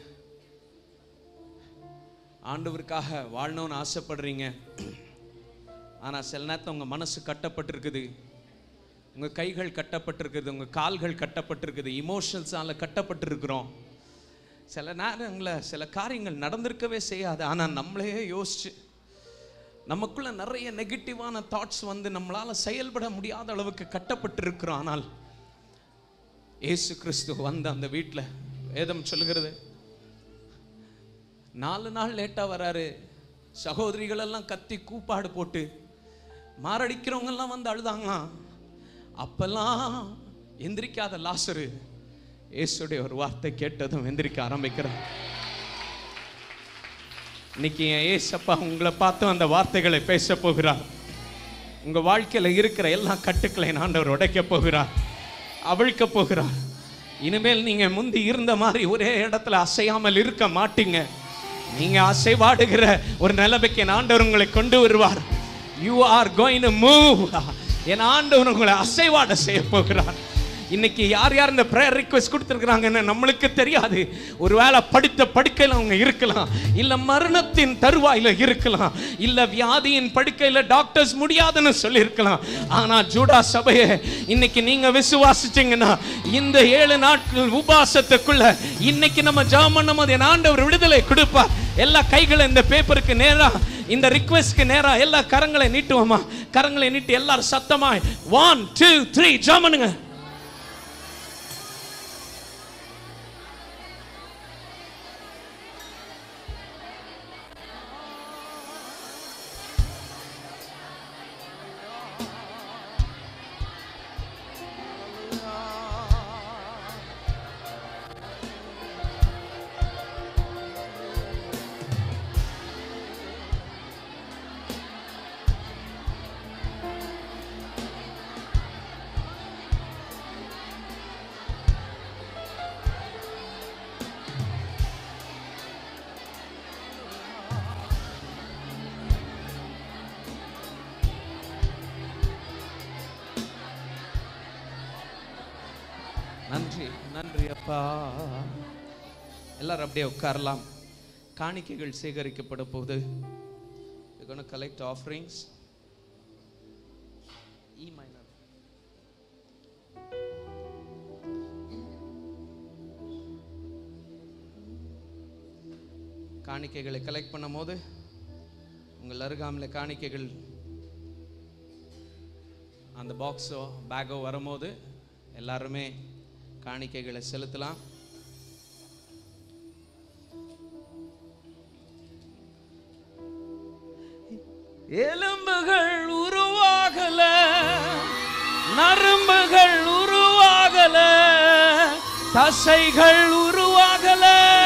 ஆண்டவருக்காக வாழணும்னு ஆசைப்படுறீங்க ஆனால் சில நேரத்தில் உங்கள் மனசு கட்டப்பட்டிருக்குது உங்கள் கைகள் கட்டப்பட்டிருக்குது உங்கள் கால்கள் கட்டப்பட்டிருக்குது இமோஷன்ஸால் கட்டப்பட்டிருக்கிறோம் சில நேரங்களில் சில காரியங்கள் நடந்திருக்கவே செய்யாது ஆனால் நம்மளே யோசிச்சு நமக்குள்ள நிறைய நெகட்டிவான தாட்ஸ் வந்து நம்மளால செயல்பட முடியாத அளவுக்கு கட்டப்பட்டிருக்கிறோம் ஆனால் இயேசு கிறிஸ்து வந்த அந்த வீட்டில் வேதம் சொல்லுகிறது நாலு நாள் லேட்டா வராரு சகோதரிகள் எல்லாம் கத்தி கூப்பாடு போட்டு மாரடிக்கிறவங்க எல்லாம் வந்து அழுதாங்களாம் அப்பெல்லாம் எந்திரிக்காத லாசரு இயேசுடைய ஒரு வார்த்தை கேட்டதும் எந்திரிக்க ஆரம்பிக்கிறான் இன்னைக்கு என் ஏசப்பா உங்களை பார்த்து அந்த வார்த்தைகளை பேச போகிறார் உங்க வாழ்க்கையில இருக்கிற எல்லா கட்டுக்களையும் ஆண்டவர் உடைக்க போகிறார் அவிழ்க்க போகிறார் இனிமேல் நீங்க முந்தி இருந்த மாதிரி ஒரே இடத்துல அசையாமல் இருக்க மாட்டீங்க நீங்க அசைவாடுகிற ஒரு நிலைமைக்கு என் ஆண்டவர் உங்களை கொண்டு வருவார் you are going to move என் ஆண்டவர் உங்களை அசைவாட செய்ய போகிறார் இன்னைக்கு யார் யார் இந்த ப்ரேயர் ரிக்வெஸ்ட் கொடுத்துருக்குறாங்கன்னு நம்மளுக்கு தெரியாது ஒருவேளை படித்த படுக்கையில் அவங்க இருக்கலாம் இல்லை மரணத்தின் தருவாயில் இருக்கலாம் இல்லை வியாதியின் படுக்கையில் டாக்டர்ஸ் முடியாதுன்னு சொல்லியிருக்கலாம் ஆனால் ஜூடா சபையை இன்னைக்கு நீங்கள் விசுவாசிச்சீங்கன்னா இந்த ஏழு நாட்கள் உபாசத்துக்குள்ள இன்னைக்கு நம்ம ஜாம் பண்ணும் போது என் ஆண்டவர் விடுதலை கொடுப்பார் எல்லா கைகளை இந்த பேப்பருக்கு நேரா இந்த ரிக்வெஸ்ட்க்கு நேரா எல்லா கரங்களை நீட்டுவோமா கரங்களை நீட்டி எல்லாரும் சத்தமாய் ஒன் டூ த்ரீ ஜாமனுங்க நன்றி நன்றி அப்பா எல்லாரும் அப்படியே உட்காரலாம் காணிக்கைகள் சேகரிக்கப்பட போகுது கலெக்ட் ஆஃபரிங்ஸ் இ மைனர் காணிக்கைகளை கலெக்ட் பண்ணும் போது உங்கள் அருகாமையில் காணிக்கைகள் அந்த பாக்ஸோ பேக்கோ வரும்போது எல்லாருமே காணிக்கைகளை செலுத்தலாம் எலும்புகள் உருவாகல நரம்புகள் உருவாகல தசைகள் உருவாகல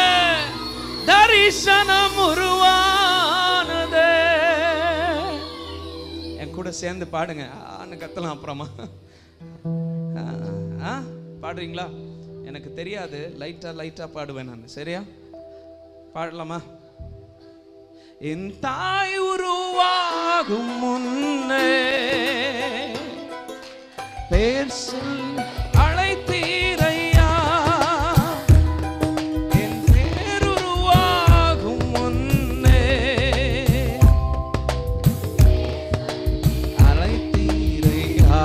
தரிசனம் உருவானதே என் கூட சேர்ந்து பாடுங்க ஆன்னு கத்தலாம் அப்புறமா ஆ, ஆ பாடுறீங்களா எனக்கு தெரியாது லைட்டா லைட்டா பாடுவேன் நான் சரியா பாடலாமா என் தாய் உருவாகும் முன்னே பேர் சொல் அழைத்தீரையா என் பேர் உருவாகும் முன்னே அழைத்தீரையா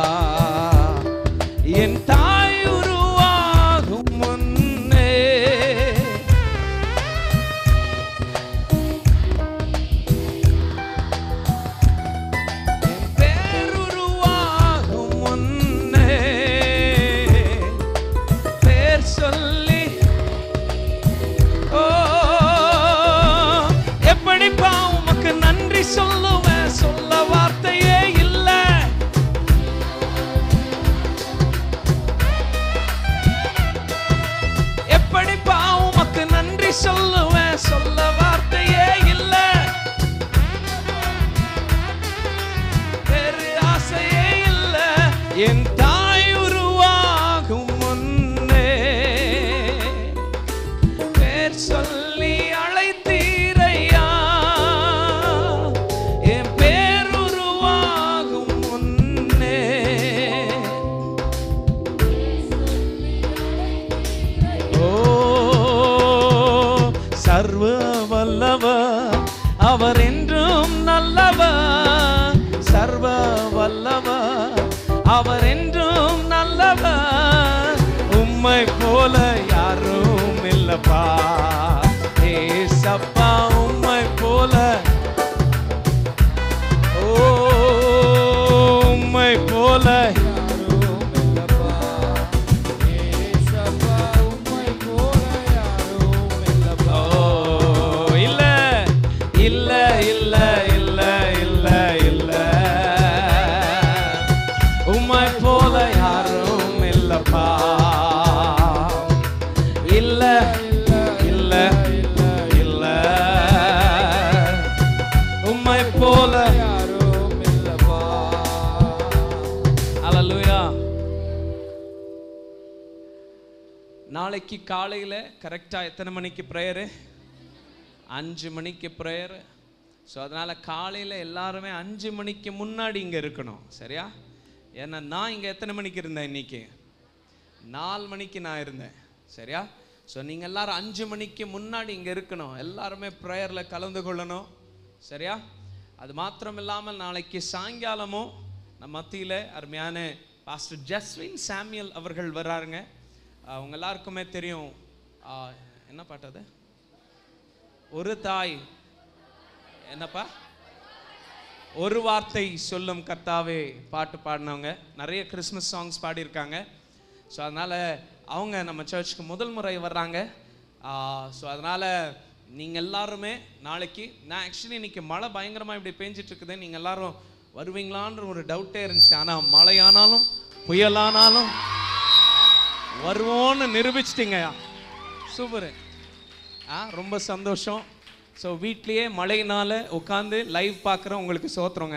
என் தாய் உருவாகும் முன்னே என் பேருருவாகும் முன்னே பேர் சொல்லி ஓ எப்படிப்பா உமக்கு நன்றி சொல்லுவேன் சொல்ல வார்த்தையே இல்ல எப்படிப்பா உமக்கு நன்றி சொல்லுவேன் சொல்ல வார்த்தையே இல்லை வேறு ஆசையே இல்ல என் தாய் உருவாகும் முன்னே பேர் சொல்லி அழைத்தீரையா என் பேர் உருவாகும் முன்னே ஓ சர்வ வல்லவர் அவர் என்றும் நல்லவர் சர்வ வல்லவர் அவர் என்றும் நல்லவர் உம்மை போல யாரும் இல்லப்பா ஏசப்பா உம்மை போல ஓ உம்மை போல யாரும் இல்லப்பா ஓ, இல்ல இல்ல இல்ல இல்ல இல்ல இல்ல உம்மை போல யாரும் இல்லப்பா இல்ல இல்ல இல்ல இல்ல உம்மை போல யாரும் இல்லப்பா அல்லேலூயா நாளைக்கு காலையில் கரெக்டாக எத்தனை மணிக்கு ப்ரேயரு அஞ்சு மணிக்கு ப்ரேயர் ஸோ அதனால் காலையில் எல்லாருமே அஞ்சு மணிக்கு முன்னாடி இங்கே இருக்கணும் சரியா ஏன்னா நான் இங்கே எத்தனை மணிக்கு இருந்தேன் இன்னைக்கு நாலு மணிக்கு நான் இருந்தேன் சரியா ஸோ நீங்கள் எல்லாரும் அஞ்சு மணிக்கு முன்னாடி இங்கே இருக்கணும் எல்லாருமே ப்ரேயரில் கலந்து கொள்ளணும் சரியா அது மாத்திரம் இல்லாமல் நாளைக்கு சாயங்காலமும் நம்ம மத்தியில் அருமையான பாஸ்டர் ஜஸ்வின் சாமியல் அவர்கள் வர்றாருங்க அவங்க எல்லாருக்குமே தெரியும் ஆ, என்ன பாட்டு அது ஒரு தாய் என்னப்பா ஒரு வார்த்தை சொல்லும் கர்த்தாவே பாட்டு பாடினவங்க நிறைய கிறிஸ்மஸ் சாங்ஸ் பாடியிருக்காங்க ஸோ அதனால் அவங்க நம்ம சர்ச்சுக்கு முதல் முறை வர்றாங்க ஸோ அதனால் நீங்கள் எல்லாருமே நாளைக்கு நான் ஆக்சுவலி இன்னைக்கு மழை பயங்கரமாக இப்படி பேஞ்சிட்டு இருக்குது நீங்கள் எல்லாரும் வருவீங்களான்ற ஒரு டவுட்டே இருந்துச்சு ஆனால் மழையானாலும் புயலானாலும் வருவோன்னு நிரூபிச்சிட்டிங்க சூப்பரு ஆ ரொம்ப சந்தோஷம் ஸோ வீட்லேயே மழையினால உட்காந்து லைவ் பார்க்குற உங்களுக்கு சோத்துறோங்க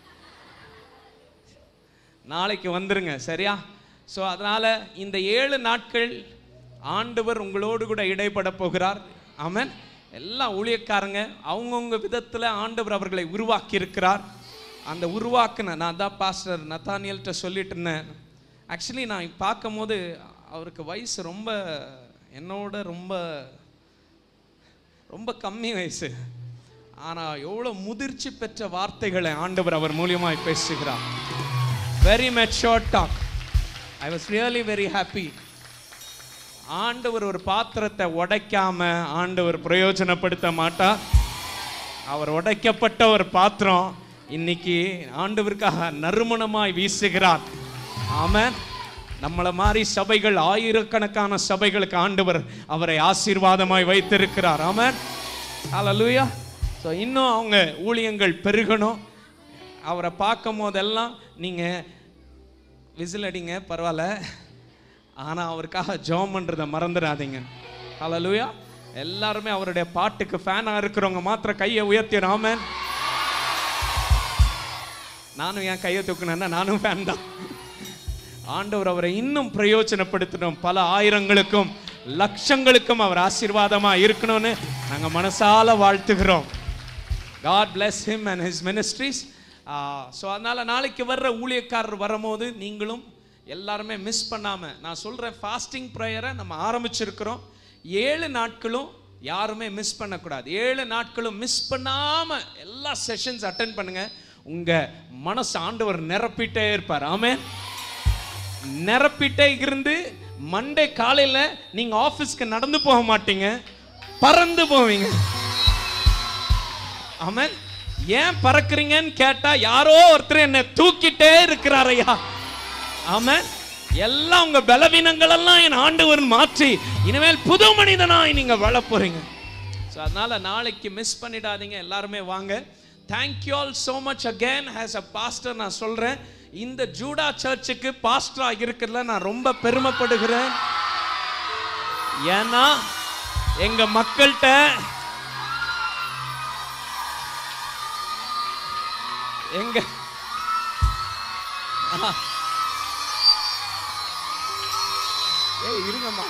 நாளைக்கு வந்துருங்க சரியா ஸோ அதனால் இந்த ஏழு நாட்கள் ஆண்டவர் உங்களோடு கூட இடைப்பட போகிறார் ஆமென் எல்லா ஊழியக்காரங்க அவங்கவுங்க விதத்தில் ஆண்டவர் அவர்களை உருவாக்கி இருக்கிறார் அந்த உருவாக்குன நான் தான் பாஸ்டர் நத்தானியல்கிட்ட சொல்லிட்டு இருந்தேன் ஆக்சுவலி நான் பார்க்கும் போது அவருக்கு வயசு ரொம்ப என்னோட ரொம்ப ரொம்ப கம்மி வயசு ஆனால் எவ்வளோ முதிர்ச்சி பெற்ற வார்த்தைகளை ஆண்டவர் அவர் மூலியமாய் பேசுகிறார் very mature talk I was really very happy ஆண்டவர் ஒரு பாத்திரத்தை உடைக்காம ஆண்டவர் பிரயோஜனப்படுத்த மாட்டார் அவர் உடைக்கப்பட்ட ஒரு பாத்திரம் இன்னைக்கு ஆண்டவருக்காக நறுமணமாய் வீசுகிறார் ஆமென் நம்மளை மாதிரி சபைகள் ஆயிரக்கணக்கான சபைகளுக்கு ஆண்டவர் அவரை ஆசீர்வாதமாய் வைத்திருக்கிறார் ஆமென் ஹalleluya ஸோ இன்னும் அவங்க ஊழியங்கள் பெருகணும் அவரை பார்க்கும் போதெல்லாம் நீங்கள் விசில் அடிங்க பரவாயில்ல ஆனா அவருக்காக ஜெபம் பண்றதை மறந்துடாதீங்க ஹalleluya எல்லாருமே அவருடைய பாட்டுக்கு ஃபேனா இருக்கிறவங்க மாத்திரம் கையை உயர்த்தி ஆமென் நானும் என் கையை தூக்குனேன்னா நானும் ஃபேன் தான் ஆண்டவர் அவரை இன்னும் பிரயோஜனப்படுத்தணும் பல ஆயிரங்களுக்கும் லட்சங்களுக்கும் அவர் ஆசீர்வாதமா இருக்கணும்னு நாங்க மனசால வாழ்த்துகிறோம் God bless him and his ministries so அதனால நாளைக்கு வர்ற ஊழியக்காரர் வரும்போது நீங்களும் எல்லாருமே மிஸ் பண்ணாம நான் சொல்றேன் ஃபாஸ்டிங் ப்ரேயரை நம்ம ஆரம்பிச்சிருக்கிறோம் ஏழு நாட்களும் யாருமே மிஸ் பண்ணக்கூடாது ஏழு நாட்களும் மிஸ் பண்ணாம எல்லா செஷன்ஸ் அட்டன் பண்ணுங்க உங்க மனசு ஆண்டவர் நிரப்பிட்டே இருப்பார் ஆமென் நிரப்பிட்டே இருந்து மண்டே காலையில நீங்க ஆபீஸ்க்கு நடந்து போக மாட்டீங்க பறந்து போவீங்க ஆமென் ஏன் பறக்குறீங்கன்னு கேட்டா யாரோ ஒருத்தர் என்ன தூக்கிட்டே இருக்கிறார் ஐயா ஆமென் எல்லாம் உங்க பலவீனங்கள் எல்லாம் என் ஆண்டவர் மாற்றி இனிமேல் புது மனிதனாய் நீங்க வாழ போறீங்க ஸோ அதனால நாளைக்கு மிஸ் பண்ணிடாதீங்க எல்லாருமே வாங்க thank you all so much again has a pastor நான் சொல்றேன் இந்த ஜூடா சர்ச்சுக்கு பாஸ்டரா இருக்கிறதுல நான் ரொம்ப பெருமைப்படுகிறேன் ஏன்னா எங்க மக்கள்கிட்ட எங்க ஆ. ஏய் இருங்கம்மா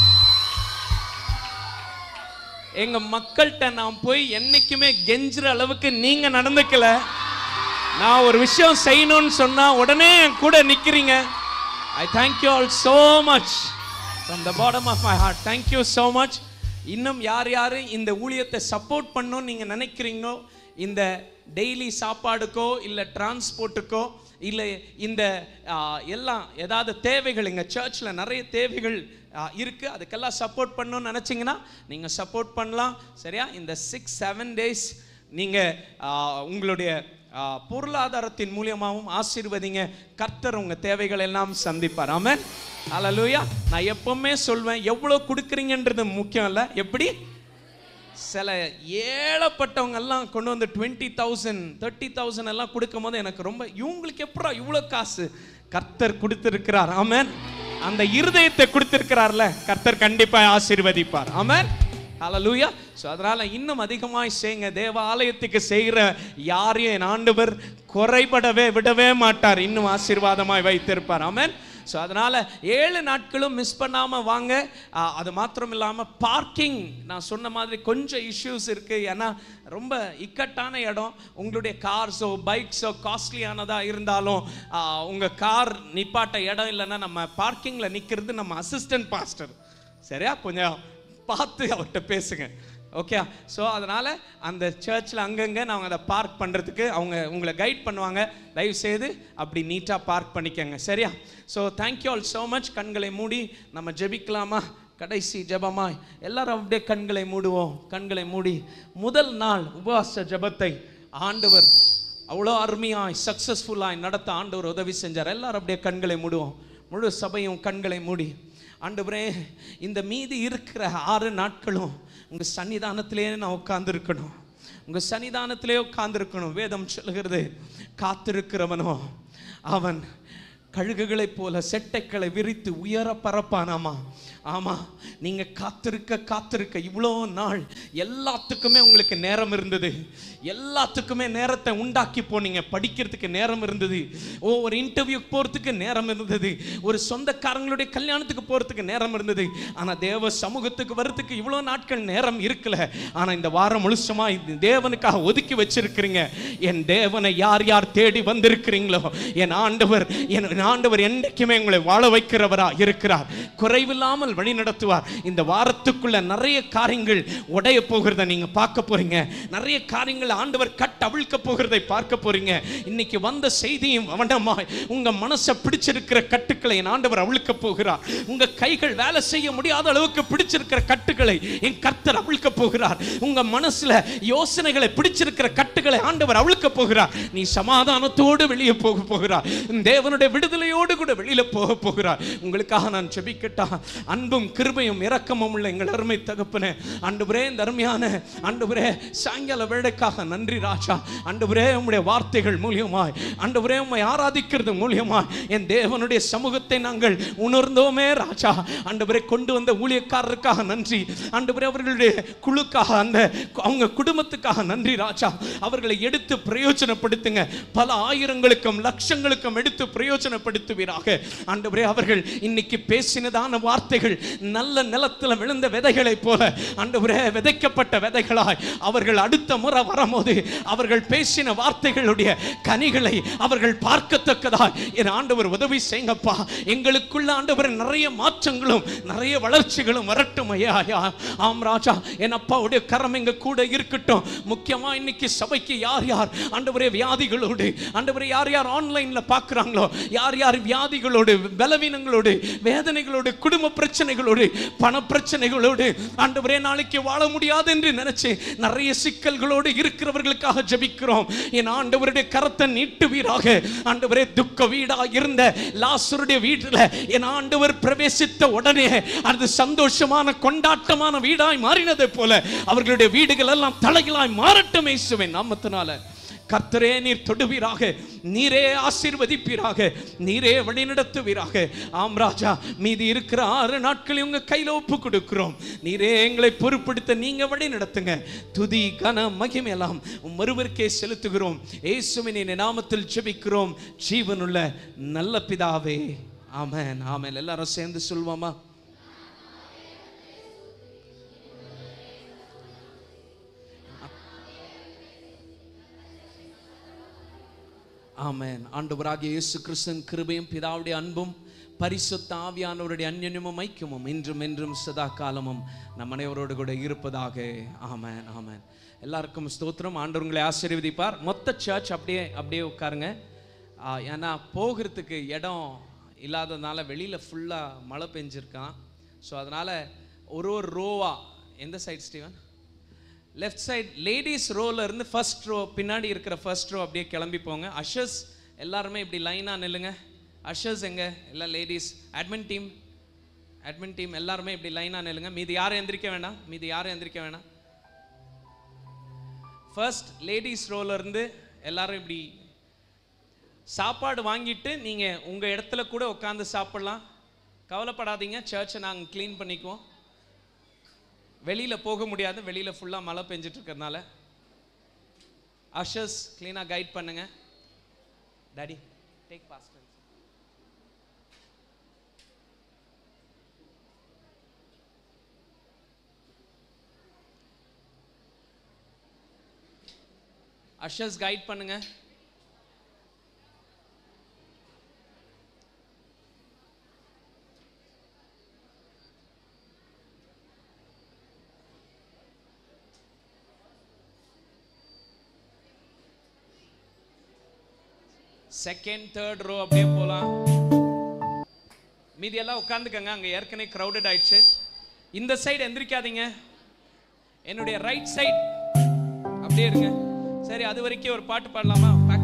எங்க மக்கள்கிட்ட நான் போய் என்னைக்குமே கெஞ்சுற அளவுக்கு நீங்க நடந்துக்கல நான் ஒரு விஷயம் செய்யணும்னு சொன்னா உடனே என் கூட நிக்கிறீங்க I thank you all so much from the bottom of my heart thank you so much இன்னும் யார் யார் இந்த ஊழியத்தை சப்போர்ட் பண்ணணும்னு நீங்க நினைக்கிறீங்களோ இந்த டெய்லி சாப்பாடுக்கோ இல்லை டிரான்ஸ்போர்ட்டுக்கோ இல்லை இந்த ஆ, எல்லாம் ஏதாவது தேவைகள் எங்கள் சர்ச்சில் நிறைய தேவைகள் ஆ, இருக்கு அதுக்கெல்லாம் சப்போர்ட் பண்ணணும்னு நினச்சிங்கன்னா நீங்கள் சப்போர்ட் பண்ணலாம் சரியா இந்த சிக்ஸ் செவன் டேஸ் நீங்கள் உங்களுடைய ஆ, பொருளாதாரத்தின் மூலியமாகவும் ஆசீர்வதிங்க கர்த்தர் உங்கள் தேவைகள் எல்லாம் சந்திப்பார் ஆமென் ஹalleluya நான் எப்பவுமே சொல்வேன் எவ்வளோ கொடுக்குறீங்கன்றது முக்கியம் இல்லை எப்படி சில ஏழப்பட்டவங்க எல்லாம் கொண்டு வந்து டுவெண்ட்டி தௌசண்ட் தேர்ட்டி தௌசண்ட் எல்லாம் கொடுக்கும் போது எனக்கு ரொம்ப இவங்களுக்கு எப்படா இவ்வளோ காசு கர்த்தர் கொடுத்திருக்கிறார் ஆமென் அந்த இருதயத்தை கொடுத்திருக்கிறார்ல கர்த்தர் கண்டிப்பா ஆசீர்வதிப்பார் ஆமென் ஹalleluya ஸோ அதனால இன்னும் அதிகமாய் செய்யுங்க தேவ ஆலயத்துக்கு செய்கிற யாரையும் என் ஆண்டவர் குறைபடவே விடவே மாட்டார் இன்னும் ஆசீர்வாதமாய் வைத்திருப்பார் ஆமென் ஸோ அதனால் ஏழு நாட்களும் மிஸ் பண்ணாமல் வாங்க ஆ, அது மாத்திரம் இல்லாமல் பார்க்கிங் நான் சொன்ன மாதிரி கொஞ்சம் இஷ்யூஸ் இருக்குது ஏன்னா ரொம்ப இக்கட்டான இடம் உங்களுடைய கார்ஸோ பைக்ஸோ காஸ்ட்லியானதாக இருந்தாலும் உங்கள் கார் நிப்பாட்ட இடம் இல்லைன்னா நம்ம பார்க்கிங்கில் நிற்கிறது நம்ம அசிஸ்டன்ட் பாஸ்டர் சரியா கொஞ்சம் பார்த்து அவர்கிட்ட பேசுங்க ஓகே ஸோ அதனால் அந்த சர்ச்சில் அங்கங்கே நாங்கள் அதை பார்க் பண்ணுறதுக்கு அவங்க உங்களை கைட் பண்ணுவாங்க தயவு செய்து அப்படி நீட்டாக பார்க் பண்ணிக்கோங்க சரியா so thank you all so much கண்களை மூடி நம்ம ஜெபிக்கலாமா கடைசி ஜெபமாய் எல்லாரும் அப்படியே கண்களை மூடுவோம் கண்களை மூடி முதல் நாள் உபவாச ஜெபத்தை ஆண்டவர் அவ்வளோ அருமையாய் சக்ஸஸ்ஃபுல்லாய் நடத்த ஆண்டவர் உதவி செஞ்சார் எல்லாரும் அப்படியே கண்களை மூடுவோம் முழு சபையும் கண்களை மூடி ஆண்டவரே இந்த மீதி இருக்கிற ஆறு நாட்களும் உங்கள் சன்னிதானத்திலே நான் உட்கார்ந்துருக்கணும் உங்கள் சன்னிதானத்திலே உட்கார்ந்துருக்கணும் வேதம் சொல்கிறது காத்திருக்கிறவனோ அவன் கழுகுகளைப் போல செட்டைகளை விரித்து உயர பறப்பானாமா ஆமா நீங்க காத்திருக்க காத்திருக்க இவ்வளோ நாள் எல்லாத்துக்குமே உங்களுக்கு நேரம் இருந்தது எல்லாத்துக்குமே நேரத்தை உண்டாக்கி போனீங்க படிக்கிறதுக்கு நேரம் இருந்தது ஓ ஒரு இன்டர்வியூக்கு போறதுக்கு நேரம் இருந்தது ஒரு சொந்தக்காரங்களுடைய கல்யாணத்துக்கு போறதுக்கு நேரம் இருந்தது ஆனா தேவ சமூகத்துக்கு வர்றதுக்கு இவ்வளோ நாட்கள் நேரம் இருக்கல ஆனா இந்த வாரம் முழுசுமா இது தேவனுக்காக ஒதுக்கி வச்சிருக்கிறீங்க என் தேவனை யார் யார் தேடி வந்திருக்கிறீங்களோ என் ஆண்டவர் என் ஆண்டவர் என்றைக்குமே உங்களை வாழ வைக்கிறவரா இருக்கிறார் குறைவில்லாமல் வழி நடத்துவார் இந்த வாரத்துக்குள்ள நிறைய காரியங்கள் உடைய போகிறத நீங்க பார்க்க போறீங்க நிறைய காரியங்கள் ஆண்டவர் கட் அவிழ்க்க போகிறதை பார்க்க போறீங்க இன்னைக்கு வந்த செய்தியும் அவனமாய் உங்க மனசை பிடிச்சிருக்கிற கட்டுக்களை என் ஆண்டவர் அவிழ்க்க போகிறார் உங்க கைகள் வேலை செய்ய முடியாத அளவுக்கு பிடிச்சிருக்கிற கட்டுகளை என் கர்த்தர் அவிழ்க்க போகிறார் உங்க மனசுல யோசனைகளை பிடிச்சிருக்கிற கட்டுகளை ஆண்டவர் அவிழ்க்க போகிறார் நீ சமாதானத்தோடு வெளியே போக போகிறார் உன் தேவனுடைய விடுதலை விடுதலையோடு கூட வெளியில போக போகிறார் உங்களுக்காக நான் ஜெபிக்கட்டா அன்பும் கிருபையும் இரக்கமும் உள்ள எங்கள் அருமை தகப்பனே ஆண்டவரே இந்த அருமையான ஆண்டவரே சாயங்கால வேலைக்காக நன்றி ராஜா ஆண்டவரே உம்முடைய வார்த்தைகள் மூலியமாய் ஆண்டவரே உம்மை ஆராதிக்கிறது மூலியமாய் என் தேவனுடைய சமூகத்தை நாங்கள் உணர்ந்தோமே ராஜா ஆண்டவரே கொண்டு வந்த ஊழியக்காரருக்காக நன்றி ஆண்டவரே அவர்களுடைய குழுக்காக அந்த அவங்க குடும்பத்துக்காக நன்றி ராஜா அவர்களை எடுத்து பிரயோஜனப்படுத்துங்க பல ஆயிரங்களுக்கும் லட்சங்களுக்கும் எடுத்து பிரயோஜனப்படுத்துவீராக ஆண்டவரே அவர்கள் இன்னைக்கு பேசினதான வார்த்தைகள் நல்ல நிலத்துல விழுந்த விதைகளைப் போல ஆண்டவரே விதைக்கப்பட்ட விதைகளாய் அவர்கள் அடுத்த முறை வரும்போது அவர்கள் பேசின வார்த்தைகளுடைய கனிகளை அவர்கள் பார்க்கத்தக்கதாய் என் ஆண்டவர் உதவி செய்யுங்கப்பா எங்களுக்குள்ள ஆண்டவர் நிறைய மாற்றங்களும் நிறைய வளர்ச்சிகளும் வரட்டும் ஐயா ஐயா ஆம் ராஜா என் அப்பாவுடைய கரம் எங்க கூட இருக்கட்டும் முக்கியமா இன்னைக்கு சபைக்கு யார் யார் ஆண்டவரே வியாதிகளோடு ஆண்டவரே யார் யார் ஆன்லைன்ல பார்க்குறாங்களோ யார் யார் வியாதிகளோடு பலவீனங்களோடு வேதனைகளோடு குடும்ப பிரச்சனைகளோடு பண பிரச்சனைகளோடு ஆண்டவரே நாளைக்கு வாழ முடியாது என்று நினைச்சு நிறைய சிக்கல்களோடு இருக்கிறவர்களுக்காக ஜெபிக்கிறோம் என் ஆண்டவருடைய கரத்தை நீட்டுவீராக ஆண்டவரே துக்க வீடா இருந்த லாசருடைய வீட்டில் என் ஆண்டவர் பிரவேசித்த உடனே அது சந்தோஷமான கொண்டாட்டமான வீடாய் மாறினதை போல அவர்களுடைய வீடுகள் எல்லாம் தலைகளாய் மாறட்டும் இயேசுவின் நாமத்தினால கர்த்தரே நீர் தொடுவீராக நீரே ஆசீர்வதிப்பீராக நீரே வழிநடத்துவீராக ஆம் ராஜா மீதி இருக்கிற ஆறு நாட்களை உங்க கையில ஒப்பு கொடுக்கிறோம் நீரே எங்களை பொறுப்படுத்த நீங்க வழி நடத்துங்க துதி கன மகிமையெல்லாம் உம் ஒருவருக்கே செலுத்துகிறோம் இயேசுவின் இனிய நாமத்தில் ஜெபிக்கிறோம் ஜீவனுள்ள நல்ல பிதாவே ஆமென் ஆமென் எல்லாரும் சேர்ந்து சொல்வோமா ஆமென் ஆண்டவராகிய இயேசு கிறிஸ்தன் கிருபையும் பிதாவுடைய அன்பும் பரிசுத்த ஆவியானவருடைய அந்யனமும் ஐக்கியமும் இன்றும் என்றும் சதா காலமும் நம் அனைவரோடு கூட இருப்பதாக ஆமென் ஆமென் எல்லாருக்கும் ஸ்தோத்திரம் ஆண்டவர்களை ஆசீர்வதிப்பார் மொத்த சர்ச் அப்படியே அப்படியே உட்காருங்க ஆ, ஏன்னா போகிறதுக்கு இடம் இல்லாததுனால வெளியில் ஃபுல்லாக மழை பெஞ்சிருக்கான் ஸோ அதனால் ஒரு ஒரு ரோவா எந்த side Steven left side ladies ரோல இருந்து ஃபர்ஸ்ட் ரோ பின்னாடி இருக்கிற ஃபர்ஸ்ட் ரோ அப்படியே கிளம்பி போங்க அஷர்ஸ் எல்லாருமே இப்படி லைனாக நில்லுங்க அஷர்ஸ் எங்க எல்லாம் ladies admin team admin team எல்லாருமே இப்படி லைனாக நில்லுங்க மீதி யாரும் எந்திரிக்க வேண்டாம் மீதி யாரும் எந்திரிக்க வேண்டாம் ஃபர்ஸ்ட் லேடிஸ் ரோல இருந்து எல்லாரும் இப்படி சாப்பாடு வாங்கிட்டு நீங்க உங்க இடத்துல கூட உட்காந்து சாப்பிடலாம் கவலைப்படாதீங்க சர்ச்சை நாங்கள் க்ளீன் பண்ணிக்குவோம் வெளியில போக முடியாது வெளியில ஃபுல்லா மழை பெஞ்சிட்டு இருக்கறனால அஷர்ஸ் க்ளீனா கைட் பண்ணுங்க daddy take fast ushers guide பண்ணுங்க செகண்ட் தேர்ட் ரோ அப்படியே போலாம் மீதி எல்லாம் உட்காந்துக்கங்க அங்க ஏற்கனவே crowded ஆயிடுச்சு இந்த சைடு எந்திரிக்காதீங்க என்னுடைய ரைட் சைடு அப்படியே இருங்க சரி அது வரைக்கும் ஒரு பாட்டு பாடலாமா